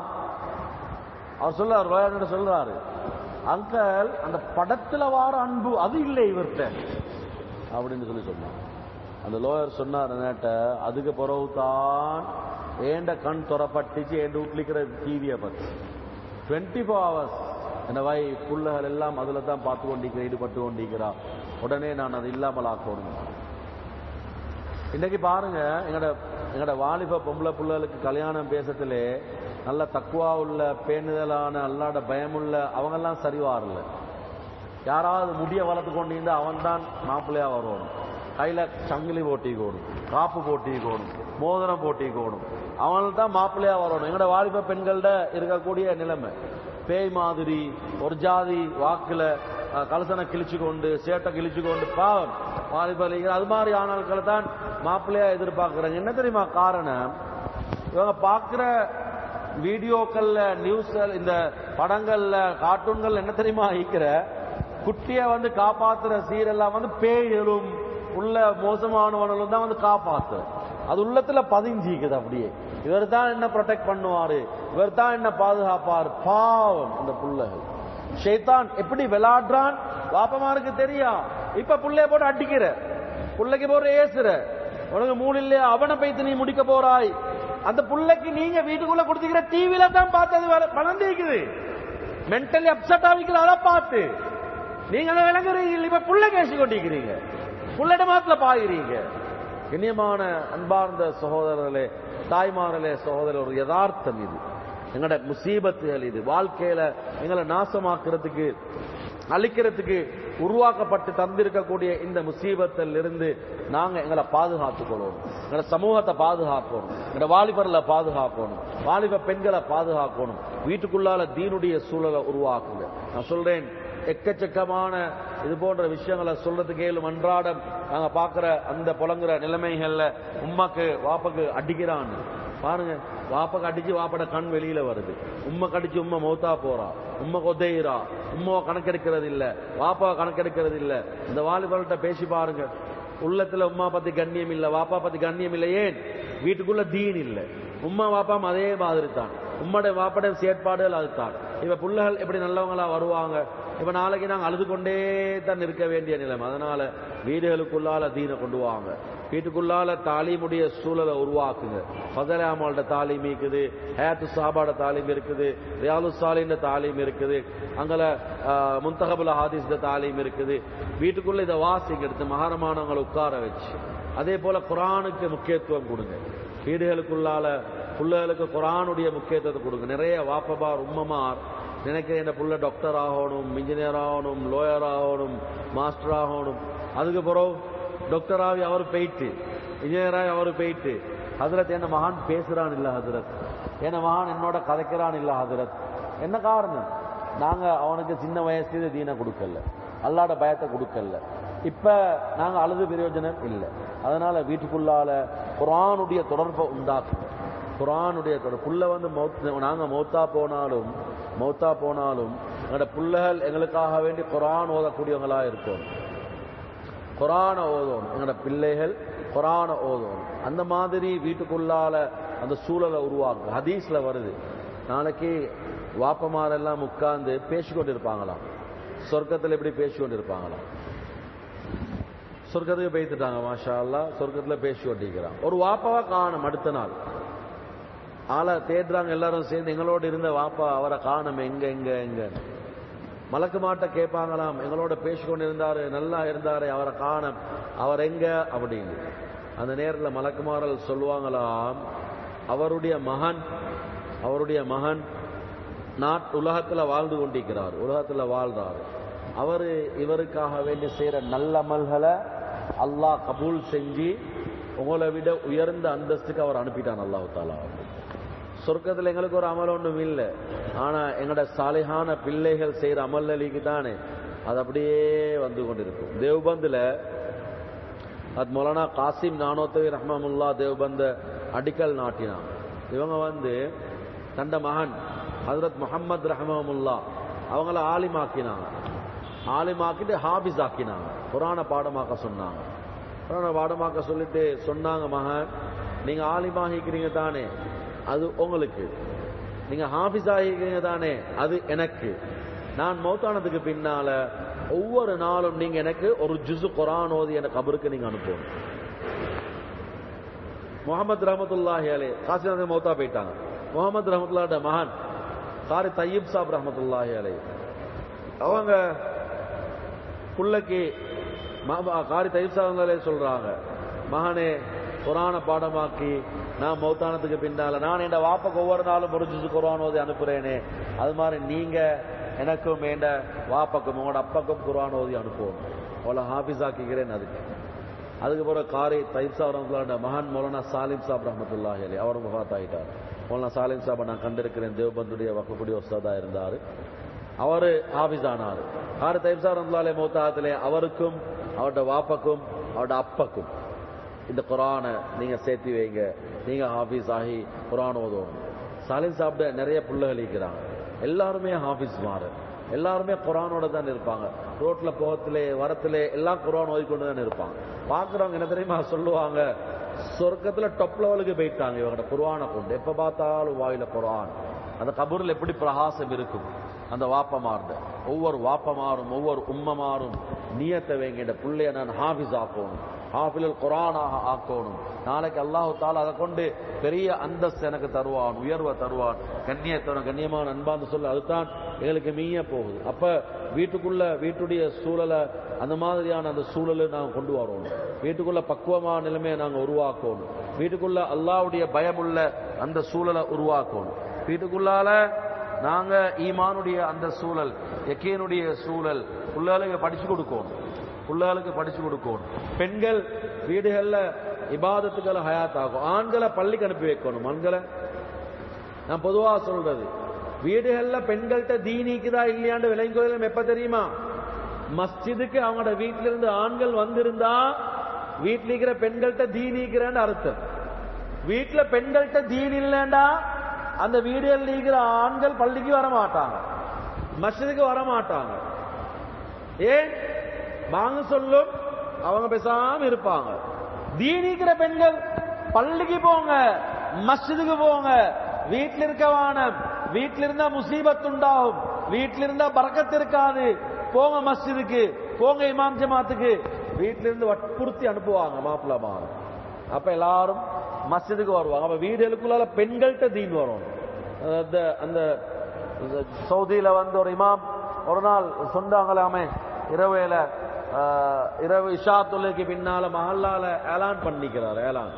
அவர் சொல்றாரு ரோயாண்ட சொல்றாரு அங்கிள் அந்த படத்துல வார அன்பு அது இல்லை இவர்கிட்ட அப்படின்னு சொல்லி சொன்னான் அந்த லோயர் சொன்னார் என்னட்ட அதுக்கு பிறகு தான் ஏண்ட கண் துறப்பட்டுச்சு ஏண்ட வீட்லிக்கிற டிவியை பத்தி டுவெண்ட்டி ஃபோர் ஹவர்ஸ் என்ன வை புள்ளைகள் எல்லாம் அதுல தான் பார்த்து கொண்டிருக்கிற ஈடுபட்டு கொண்டிருக்கிறா உடனே நான் அது இல்லாமல் ஆக்கணும் இன்னைக்கு பாருங்க எங்கட எங்கட வாலிப பொம்பளை பிள்ளைகளுக்கு கல்யாணம் பேசத்திலே நல்ல தக்குவா உள்ள பேணுதலான அல்லாட பயமுள்ள அவங்கெல்லாம் சரி வரல யாராவது முடிய வளர்த்து கொண்டு இருந்தா அவன் தான் மாப்பிள்ளையா வருவான் கையில சங்கிலி போட்டி கோடும் காப்பு போட்டி கோடும் மோதிரம் போட்டி கோடும் அவன் தான் மாப்பிள்ளையா வரணும் எங்கட வாலிப பெண்கள்ட இருக்கக்கூடிய நிலைமை பேய் மாதிரி ஒரு ஜாதி வாக்குல அஹ், கலசனை கிழிச்சு கொண்டு சேட்டை கிழிச்சு கொண்டு பாவம் வாலிபலிகள் அது மாதிரி ஆனால்களை தான் மாப்பிள்ளையா எதிர்பார்க்கறாங்க என்ன தெரியுமா காரணம் இவங்க பார்க்கிற வீடியோக்கள்ல நியூஸ்கள் இந்த படங்கள்ல கார்ட்டூன்கள் என்ன தெரியுமா ஈக்கிற குட்டிய வந்து காப்பாத்துற சீரெல்லாம் வந்து பேய்களும் உள்ள மோசமானவனும் தான் வந்து காப்பாத்து அது உள்ளத்துல பதிஞ்சிக்குது அப்படியே இவர் தான் என்ன ப்ரொடெக்ட் பண்ணுவாரு இவர் தான் என்ன பாதுகாப்பார் பாவம் அந்த புள்ளைகள் ஷைத்தான் எப்படி விளையாடுறான் பாப்பமாருக்கு தெரியும் இப்ப புள்ளைய போட்டு அடிக்கிற புள்ளைக்கு போட்டு ஏசுற உனக்கு மூணு இல்லையா அவனை பைத்து நீ முடிக்க போறாய் அந்த புள்ளைக்கு நீங்க வீட்டுக்குள்ள கொடுத்துக்கிற டிவில தான் பார்த்தது வள- வளர்ந்திருக்குது மென்டலி அப்செட் ஆகிக்கிற அதை பார்த்து நீங்க அதை விளங்குறீங்க இப்ப புள்ள பேசி கொண்டிருக்கிறீங்க புள்ளட மாத்துல பாக்குறீங்க கண்ணியமான அன்பார்ந்த சகோதரர்களே தாய்மார்களே சகோதரர் ஒரு யதார்த்தம் இது எங்களோட முசீபத்துகள் இது வாழ்க்கையில எங்களை நாசமாக்குறதுக்கு அழிக்கிறதுக்கு உருவாக்கப்பட்டு தந்திருக்கக்கூடிய இந்த முசீபத்தில் இருந்து நாங்க எங்களை பாதுகாத்துக் கொள்ளணும் எங்களோட சமூகத்தை பாதுகாக்கணும் எங்களோட வாலிபர்களை பாதுகாக்கணும் வாலிப பெண்களை பாதுகாக்கணும் வீட்டுக்குள்ளால தீனுடைய சூழலை உருவாக்குங்க நான் சொல்றேன் எக்கச்சக்கமான இது போன்ற விஷயங்களை சொல்றதுக்கு ஏழும் அன்றாடம் நாங்க பாக்குற அந்த புலங்குற நிலைமைகள்ல உம்மாக்கு வாப்பாக்கு அடிக்கிறான்னு பாருங்க வாப்பாக்கு அடிச்சு வாப்பட கண் வெளியில வருது உம்மை கடிச்சு உம்மை மௌத்தா போறா உம்மை கொதையிறா உம்மாவை கணக்கெடுக்கிறது இல்ல வாப்பாவை கணக்கெடுக்கிறது இல்ல இந்த வாலிபர்கிட்ட பேசி பாருங்க உள்ளத்துல உம்மா பத்தி கண்ணியம் இல்ல வாப்பா பத்தி கண்ணியம் இல்ல ஏன் வீட்டுக்குள்ள தீன் இல்ல உம்மா வாப்பாம் அதே மாதிரி தான் உம்மடைய வாப்படைய செயற்பாடுகள் அதுதான் இப்ப பிள்ளைகள் எப்படி நல்லவங்களா வருவாங்க இப்ப நாளைக்கு நாங்க அழுது கொண்டே தான் இருக்க வேண்டிய நிலைமை அதனால வீடுகளுக்குள்ளால தீனை கொண்டு வாங்க வீட்டுக்குள்ளால தாலீமுடைய சூழலை உருவாக்குங்க ஃபதலாமால்ட தாலீம் இருக்குது ஹேத்து சாபாட தாலீம் இருக்குது ரியாலு சாலின் தாலீம் இருக்குது அங்கல முந்தகபுல ஹாதிஸ் தாலீம் இருக்குது வீட்டுக்குள்ள இதை வாசிங்க எடுத்து மகாரமானவங்களை உட்கார வச்சு அதே போல குரானுக்கு முக்கியத்துவம் கொடுங்க வீடுகளுக்குள்ளால பிள்ளைகளுக்கு குரானுடைய முக்கியத்துவத்தை கொடுங்க நிறைய வாப்பமார் உம்மமார் நினைக்கிறேன் என் புள்ள டாக்டர் ஆகணும் இன்ஜினியர் ஆகணும் லோயர் ஆகணும் மாஸ்டர் ஆகணும் அதுக்கு பிறகு டாக்டர் ஆகி அவர் போயிட்டு இன்ஜினியர் ஆகி அவர் போயிட்டு ஹசரத் என்ன மகான் பேசுறான் இல்ல ஹசரத் என்ன மகான் என்னோட கதைக்கிறான் இல்ல ஹசரத் என்ன காரணம் நாங்க அவனுக்கு சின்ன வயசுல தீனை கொடுக்கல அல்லாட பயத்தை கொடுக்கல இப்ப நாங்க அழுது பிரயோஜனம் இல்லை அதனால வீட்டுக்குள்ளால குரானுடைய தொடர்பை உண்டாக்குங்க குரானுடைய தொடர் புள்ள வந்து மௌத் நாங்க மௌத்தா போனாலும் மௌத்தா போனாலும் எங்களோட புள்ளைகள் எங்களுக்காக வேண்டி குரான் ஓதக்கூடியவங்களா இருக்கும் குரான ஓதணும் எங்களோட பிள்ளைகள் குரான ஓதணும் அந்த மாதிரி வீட்டுக்குள்ளால அந்த சூழலை உருவாக்கு ஹதீஸ்ல வருது நாளைக்கு வாப்பமாரெல்லாம் உட்கார்ந்து பேசிக்கொண்டு இருப்பாங்களாம் சொர்க்கத்தில் எப்படி பேசிக்கொண்டு இருப்பாங்களாம் சொர்க்கத்துக்கு பேத்துட்டாங்க மாஷா அல்லா சொர்க்கத்துல பேசி கொண்டிருக்கிறான் ஒரு வாப்பாவை காணும் அடுத்த நாள் ஆளை தேடுறாங்க எல்லாரும் சேர்ந்து எங்களோட இருந்த வாப்பா அவரை காணும் எங்க எங்க எங்க மலக்கு மாட்ட கேட்பாங்களாம் எங்களோட பேசிக்கொண்டு இருந்தாரு நல்லா இருந்தாரு அவரை காணும் அவர் எங்க அப்படின்னு அந்த நேரத்தில் மலக்குமாரல் சொல்லுவாங்களாம் அவருடைய மகன் அவருடைய மகன் நாட் உலகத்துல வாழ்ந்து கொண்டிருக்கிறார் உலகத்துல வாழ்றாரு அவரு இவருக்காக வேண்டி செய்யற நல்ல அமல்களை அல்லாஹ் கபூல் செஞ்சு உங்களை விட உயர்ந்த அந்தஸ்துக்கு அவர் அனுப்பிட்டான் அல்லாஹு தாலா சொர்க்கத்தில் எங்களுக்கு ஒரு அமல் ஒன்றும் இல்லை ஆனா எங்களோட சாலிகான பிள்ளைகள் செய்யற அமல்லிக்கு தானே அது அப்படியே வந்து கொண்டிருக்கும் தேவ்பந்துல அது மொலானா காசிம் நானோத்தவி ரஹ்மமுல்லா தேவ்பந்த அடிக்கல் நாட்டினான் இவங்க வந்து தண்ட மகன் ஹசரத் முகமது ரஹமமுல்லா அவங்கள ஆலிமாக்கினாங்க ஆலிமாக்கிட்டு ஹாபிஸ் ஆக்கினாங்க புராண பாடமாக்க சொன்னாங்க புராண பாடமாக்க சொல்லிட்டு சொன்னாங்க மகன் நீங்க ஆலிமாகிக்கிறீங்க தானே அது உங்களுக்கு நீங்க ஹாபிஸ் ஆகிக்கிறீங்க தானே அது எனக்கு நான் மௌத்தானதுக்கு பின்னால ஒவ்வொரு நாளும் நீங்க எனக்கு ஒரு ஜுசு குரான் ஓதி எனக்கு கபருக்கு நீங்க அனுப்பணும் முகமது ரஹமத்துல்லாஹி அலே காசிநாதன் மௌத்தா போயிட்டாங்க முகமது ரஹமத்துல்லாட மகன் காரி தையீப் சாப் ரஹமத்துல்லாஹி அலை அவங்க புள்ளைக்கு காரி தையீப் சாப் சொல்றாங்க மகனே குரான பாடமாக்கி நான் மௌத்தானத்துக்கு பின்னால நான் என் வாப்பக்கு ஒவ்வொரு நாளும் முடிஞ்சு குரான் ஓதி அனுப்புறேனே அது மாதிரி நீங்க எனக்கும் என் வாப்பக்கும் உங்களோட அப்பாக்கும் குரான் ஓதி அனுப்புவோம் அவ்வளோ ஹாஃபிஸ் ஆக்கிக்கிறேன் அதுக்கு அதுக்கு பிறகு காரி தைப் சாப் ரஹமத்துல்லாட மகன் மௌலானா சாலிம் சாப் ரஹமத்துல்லாஹி அலி அவரும் முகாத் ஆகிட்டார் மௌலானா சாலிம் சாப்பை நான் கண்டிருக்கிறேன் தேவபந்துடைய வக்கக்கூடிய ஒஸ்தாதா இருந்தார் அவர் ஹாஃபிஸ் ஆனார் காரி தைப் சாப் ரஹமத்துல்லாலே மௌத்தாத்திலே அவருக்கும் அவரோட வாப்பக்கும் அவரோட அப்பக்கும் இந்த குரானை நீங்க சேர்த்து வைங்க நீங்க ஹாஃபிஸ் ஆகி குரான் ஓதுவோம் சாலிம் சாப்பிட நிறைய பிள்ளைகள் இருக்கிறாங்க எல்லாருமே ஹாஃபிஸ் மாறு எல்லாருமே குரானோட தான் இருப்பாங்க ரோட்ல போகத்திலே வரத்திலே எல்லாம் குரான் ஓதிக்கொண்டு தான் இருப்பாங்க பாக்குறவங்க என்ன தெரியுமா சொல்லுவாங்க சொர்க்கத்துல டொப் லெவலுக்கு போயிட்டாங்க இவங்க குர்ஆனை கொண்டு எப்ப பார்த்தாலும் வாயில குர்ஆன் அந்த கபூர்ல எப்படி பிரகாசம் இருக்கும் அந்த வாப்பமார்ந்த ஒவ்வொரு வாப்பமாரும் ஒவ்வொரு உம்மமாரும் நியத்தை வைங்க இந்த பிள்ளைய நான் ஹாஃபிஸ் ஆக்கணும் ஹாஃபில் குரானாக ஆக்கணும் நாளைக்கு அல்லாஹு தாலா அதை கொண்டு பெரிய அந்தஸ்து எனக்கு தருவான் உயர்வை தருவான் கண்ணியத்தவன் கண்ணியமான அன்பான்னு சொல்லி அதுதான் எங்களுக்கு மீய போகுது அப்ப வீட்டுக்குள்ள வீட்டுடைய சூழலை அந்த மாதிரியான அந்த சூழலை நாங்கள் கொண்டு வரணும் வீட்டுக்குள்ள பக்குவமான நிலைமையை நாங்கள் உருவாக்கணும் வீட்டுக்குள்ள அல்லாவுடைய பயமுள்ள அந்த சூழலை உருவாக்கணும் வீட்டுக்குள்ளால நாங்க ஈமானுடைய அந்த சூழல் எக்கேனுடைய சூழல் பிள்ளைகளுக்கு படிச்சு கொடுக்கணும் பிள்ளைகளுக்கு படிச்சு கொடுக்கணும் பெண்கள் வீடுகள்ல இபாதத்துக்களை ஹயாத் ஆகும் ஆண்களை பள்ளிக்கு அனுப்பி வைக்கணும் ஆண்களை நான் பொதுவா சொல்றது வீடுகள்ல பெண்கள்கிட்ட தீனிக்குதா இல்லையாண்டு விளைங்கோயிலும் எப்ப தெரியுமா மஸ்ஜிதுக்கு அவங்களோட வீட்டில இருந்து ஆண்கள் வந்திருந்தா வீட்டில் இருக்கிற பெண்கள்கிட்ட தீனிக்கிறேன்னு அர்த்தம் வீட்டுல பெண்கள்கிட்ட தீன் இல்லைண்டா அந்த வீடுகள் இருக்கிற ஆண்கள் பள்ளிக்கு வர மாட்டாங்க மஸ்ஜிதுக்கு வர மாட்டாங்க ஏன் வாங்க சொல்லும் அவங்க பேசாம இருப்பாங்க தீனிக்கிற பெண்கள் பள்ளிக்கு போங்க மஸ்ஜிதுக்கு போங்க வீட்டில் இருக்க வானம் வீட்டில் இருந்தா முசீபத் உண்டாகும் வீட்டில் இருந்தா பறக்கத்து இருக்காது போங்க மஸ்ஜிதுக்கு போங்க இமாம் ஜமாத்துக்கு வீட்டில இருந்து வற்புறுத்தி அனுப்புவாங்க மாப்பிள்ள மாறும் அப்ப எல்லாரும் மஸ்ஜிதுக்கு வருவாங்க அப்ப வீடுகளுக்குள்ளால பெண்கள்கிட்ட தீன் வரும் அந்த அந்த சவுதியில வந்து ஒரு இமாம் ஒரு நாள் சொன்னாங்களாமே இரவேல ஆஹ், இரவு இஷா தொழுகைக்கு பின்னால மஹல்லால ஏலான் பண்ணிக்கிறார் ஏலான்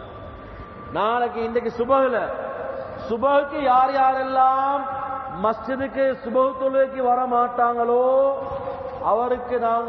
நாளைக்கு இன்றைக்கு சுபகுல சுபகுக்கு யார் யாரெல்லாம் மஸ்ஜிதுக்கு சுபகு தொழுகைக்கு வர மாட்டாங்களோ அவருக்கு நாங்க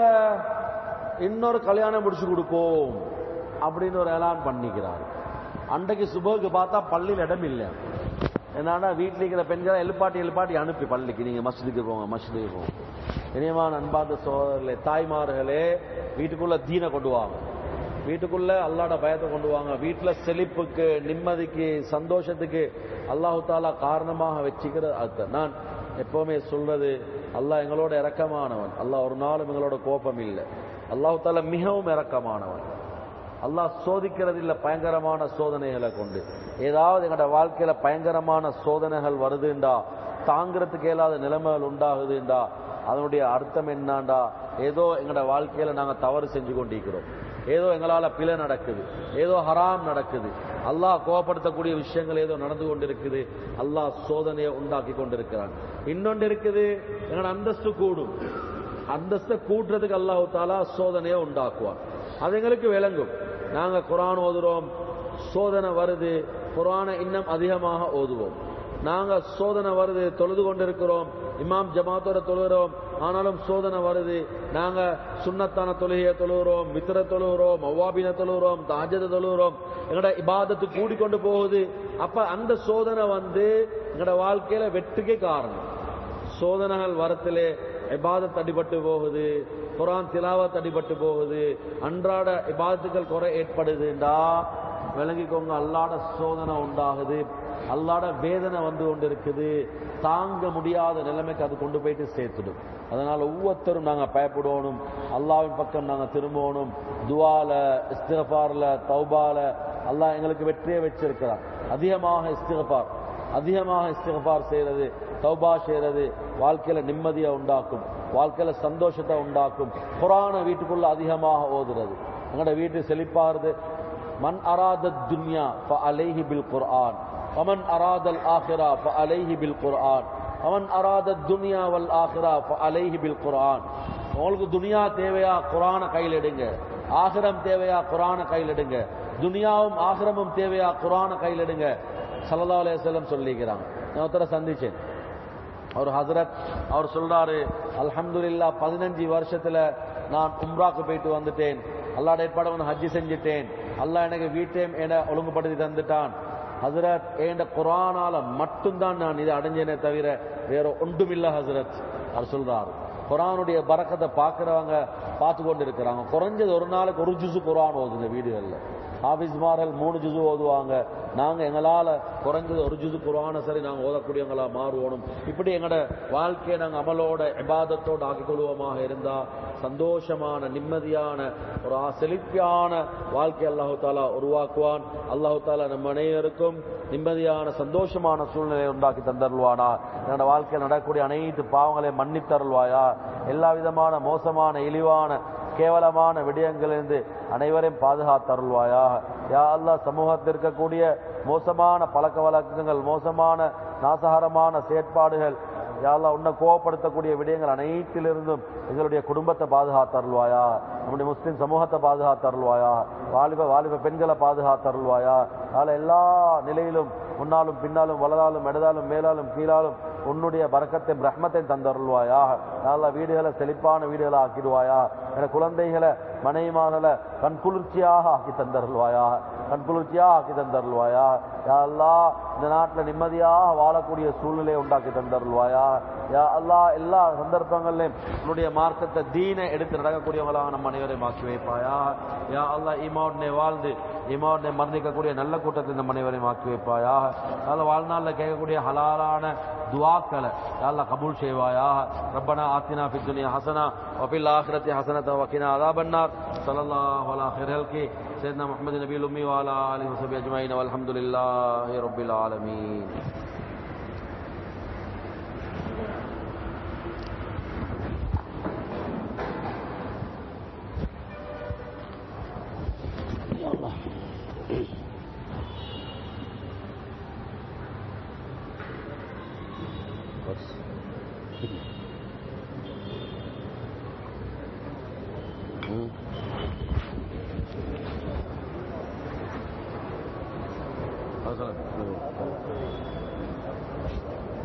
இன்னொரு கல்யாணம் முடிச்சு கொடுப்போம் அப்படின்னு ஒரு ஏலான் பண்ணிக்கிறார் அன்றைக்கு சுபகுக்கு பார்த்தா பள்ளியில் இடம் இல்லை என்னன்னா வீட்டில் இருக்கிற பெண்களை எழுப்பாட்டி எழுப்பாட்டி அனுப்பி பள்ளிக்கு நீங்க மஸ்ஜிதுக்கு போங்க மஸ்ஜிதுக்கு போங்க இனியமான அன்பார்ந்த சோதரர்களே தாய்மார்களே வீட்டுக்குள்ள தீனை கொண்டு வாங்க வீட்டுக்குள்ள அல்லாட பயத்தை கொண்டு வாங்க வீட்டுல செழிப்புக்கு நிம்மதிக்கு சந்தோஷத்துக்கு அல்லாஹு தாலா காரணமாக வச்சுக்கிறது அதுதான் நான் எப்பவுமே சொல்றது அல்லாஹ் எங்களோட இரக்கமானவன் அல்லாஹ் ஒரு நாளும் எங்களோட கோபம் இல்லை அல்லாஹு தாலா மிகவும் இரக்கமானவன் அல்லாஹ் சோதிக்கிறது இல்ல பயங்கரமான சோதனைகளை கொண்டு ஏதாவது எங்களோட வாழ்க்கையில பயங்கரமான சோதனைகள் வருதுண்டா தாங்கிறதுக்கு இயலாத நிலைமைகள் உண்டாகுதுண்டா அதனுடைய அர்த்தம் என்னண்டா ஏதோ எங்களோட வாழ்க்கையில நாங்க தவறு செஞ்சு கொண்டிருக்கிறோம் ஏதோ எங்களால பிழை நடக்குது ஏதோ ஹராம் நடக்குது அல்லாஹ் கோபப்படுத்தக்கூடிய விஷயங்கள் ஏதோ நடந்து கொண்டிருக்குது அல்லாஹ் சோதனையை உண்டாக்கி கொண்டிருக்கிறான் இன்னொன்று இருக்குது எங்களோட அந்தஸ்து கூடும் அந்தஸ்தை கூட்டுறதுக்கு அல்லாஹ் தாலா சோதனையை உண்டாக்குவான் அது எங்களுக்கு விளங்கும் நாங்க குரான் ஓதுறோம் சோதனை வருது குரானை இன்னும் அதிகமாக ஓதுவோம் நாங்க சோதனை வருது தொழுது கொண்டிருக்கிறோம் இமாம் ஜமாத்தோட தொழுகிறோம் ஆனாலும் சோதனை வருது நாங்க சுண்ணத்தான தொழுகையை தொழுகிறோம் மித்திர தொழுகிறோம் அவ்வாபின தொழுகிறோம் தாஜத தொழுகிறோம் எங்களோட இபாதத்து கூடிக்கொண்டு போகுது அப்ப அந்த சோதனை வந்து எங்களோட வாழ்க்கையில வெற்றிக்கு காரணம் சோதனைகள் வரத்திலே இபாதத் அடிபட்டு போகுது குரான் திலாவத் அடிபட்டு போகுது அன்றாட இபாதத்துக்கள் குறை ஏற்படுதுண்டா விளங்கிக்கோங்க அல்லாட சோதனை உண்டாகுது அல்லாட வேதனை வந்து கொண்டு இருக்குது தாங்க முடியாத நிலைமைக்கு அது கொண்டு போயிட்டு சேர்த்துடும் அதனால ஒவ்வொருத்தரும் நாங்க பயப்படணும் அல்லாவின் பக்கம் நாங்க திரும்பணும் துவால இஸ்திகபார்ல தௌபால அல்லாஹ் எங்களுக்கு வெற்றியை வச்சிருக்கிறார் அதிகமாக இஸ்திகபார் அதிகமாக இஸ்திகபார் செய்யறது தௌபா செய்யறது வாழ்க்கையில நிம்மதியை உண்டாக்கும் வாழ்க்கையில சந்தோஷத்தை உண்டாக்கும் குரான வீட்டுக்குள்ள அதிகமாக ஓதுறது எங்களோட வீட்டு செழிப்பாருது மன் அராத துன்யா அலைஹி பில் குர்ஆன் ومن أراد الآخرة فعليه بالقرآن ومن أراد الدنيا والآخرة فعليه بالقرآن உங்களுக்கு துனியா தேவையா குரான கையில் எடுங்க ஆகிரம் தேவையா குரான கையில் எடுங்க துனியாவும் ஆகிரமும் தேவையா குரான கையில் எடுங்க சல்லா அலையம் சொல்லிக்கிறாங்க நான் ஒருத்தரை சந்திச்சேன் அவர் ஹசரத் அவர் சொல்றாரு அல்ஹம்துலில்லா பதினஞ்சு வருஷத்துல நான் உம்ராக்கு போயிட்டு வந்துட்டேன் அல்லாட ஏற்பாடு வந்து ஹஜ்ஜி செஞ்சுட்டேன் அல்லாஹ் எனக்கு வீட்டையும் என ஒழுங்குபடுத்தி தந்துட்டான் ஹசரத் என்ற குரானால மட்டும்தான் நான் இதை அடைஞ்சேனே தவிர வேற ஒன்றுமில்ல ஹசரத் அவர் சொல்றாரு குரானுடைய பறக்கத்தை பார்க்கறவங்க பார்த்து கொண்டு இருக்கிறாங்க குறைஞ்சது ஒரு நாளைக்கு ஒரு ஜுசு குரான் ஓதுங்க வீடுகளில் ஹாஃபிஸ்மார்கள் மூணு ஜுசு ஓதுவாங்க நாங்க எங்களால குறைஞ்சது ஒரு ஜுசு குரான சரி நாங்க ஓதக்கூடியவங்களா மாறுவோம் இப்படி எங்களோட வாழ்க்கையை நாங்க அமலோட இபாதத்தோட ஆக்கிக் கொள்வோமாக இருந்தா சந்தோஷமான நிம்மதியான ஒரு ஆ- செழிப்பான வாழ்க்கை அல்லாஹு தாலா உருவாக்குவான் அல்லாஹு தாலா நம்ம அனைவருக்கும் நிம்மதியான சந்தோஷமான சூழ்நிலையை உண்டாக்கி தந்தருள்வானா என்னோட வாழ்க்கையில் நடக்கக்கூடிய அனைத்து பாவங்களையும் மன்னித்தருள்வாயா எல்லா விதமான மோசமான இழிவான கேவலமான விடயங்களிலிருந்து அனைவரையும் பாதுகாத்தருள்வாயாக யா அல்லாஹ் சமூகத்தில் இருக்கக்கூடிய மோசமான பழக்க வழக்கங்கள் மோசமான நாசகரமான செயற்பாடுகள் யா அல்லாஹ் உன்னை கோவப்படுத்தக்கூடிய விடயங்கள் அனைத்திலிருந்தும் எங்களுடைய குடும்பத்தை பாதுகாத்தருள்வாயா நம்முடைய முஸ்லிம் சமூகத்தை பாதுகாத்தருள்வாயா வாலிப வாலிப பெண்களை பாதுகாத்தருள்வாயா அதனால எல்லா நிலையிலும் முன்னாலும் பின்னாலும் வலதாலும் இடதாலும் மேலாலும் கீழாலும் உன்னுடைய பறக்கத்தை பிரஹ்மத்தை தந்தருள்வாயா நல்ல வீடுகளை செழிப்பான வீடுகளை ஆக்கிடுவாயா என குழந்தைகளை மனைவிமார்களை கண் குளிர்ச்சியாக ஆக்கி தந்தருள்வாயா கண் குளிர்ச்சியாக ஆக்கி தந்தருள்வாயா யா அல்லாஹ் இந்த நாட்டில் நிம்மதியாக வாழக்கூடிய சூழ்நிலையை உண்டாக்கி தந்தருள்வாயா யா அல்லாஹ் எல்லா சந்தர்ப்பங்களிலும் உன்னுடைய மார்க்கத்தை தீனை எடுத்து நடக்கக்கூடியவங்களாக நம் அனைவரையும் ஆக்கி வைப்பாயா யா அல்லாஹ் ஈமாவுடனே வாழ்ந்து ஈமாவுடனே மரணிக்கக்கூடிய நல்ல கூட்டத்தை இந்த அனைவரையும் ஆக்கி வைப்பாயா அதில் வாழ்நாளில் கேட்கக்கூடிய ஹலாலான துவாக்களை யா அல்லாஹ் கபூல் செய்வாயா ரப்பனா ஆத்தினா ஃபி துனியா ஹசனா வஃபில் ஆখিরাতি ஹசனத வகினா அதாபன்னார் ஸல்லல்லாஹு அலா خيرல் கி سيدنا محمد نبي الأمي وعلى آله وصحبه أجمعين والحمد لله رب العالمين يا الله بس مم. هذا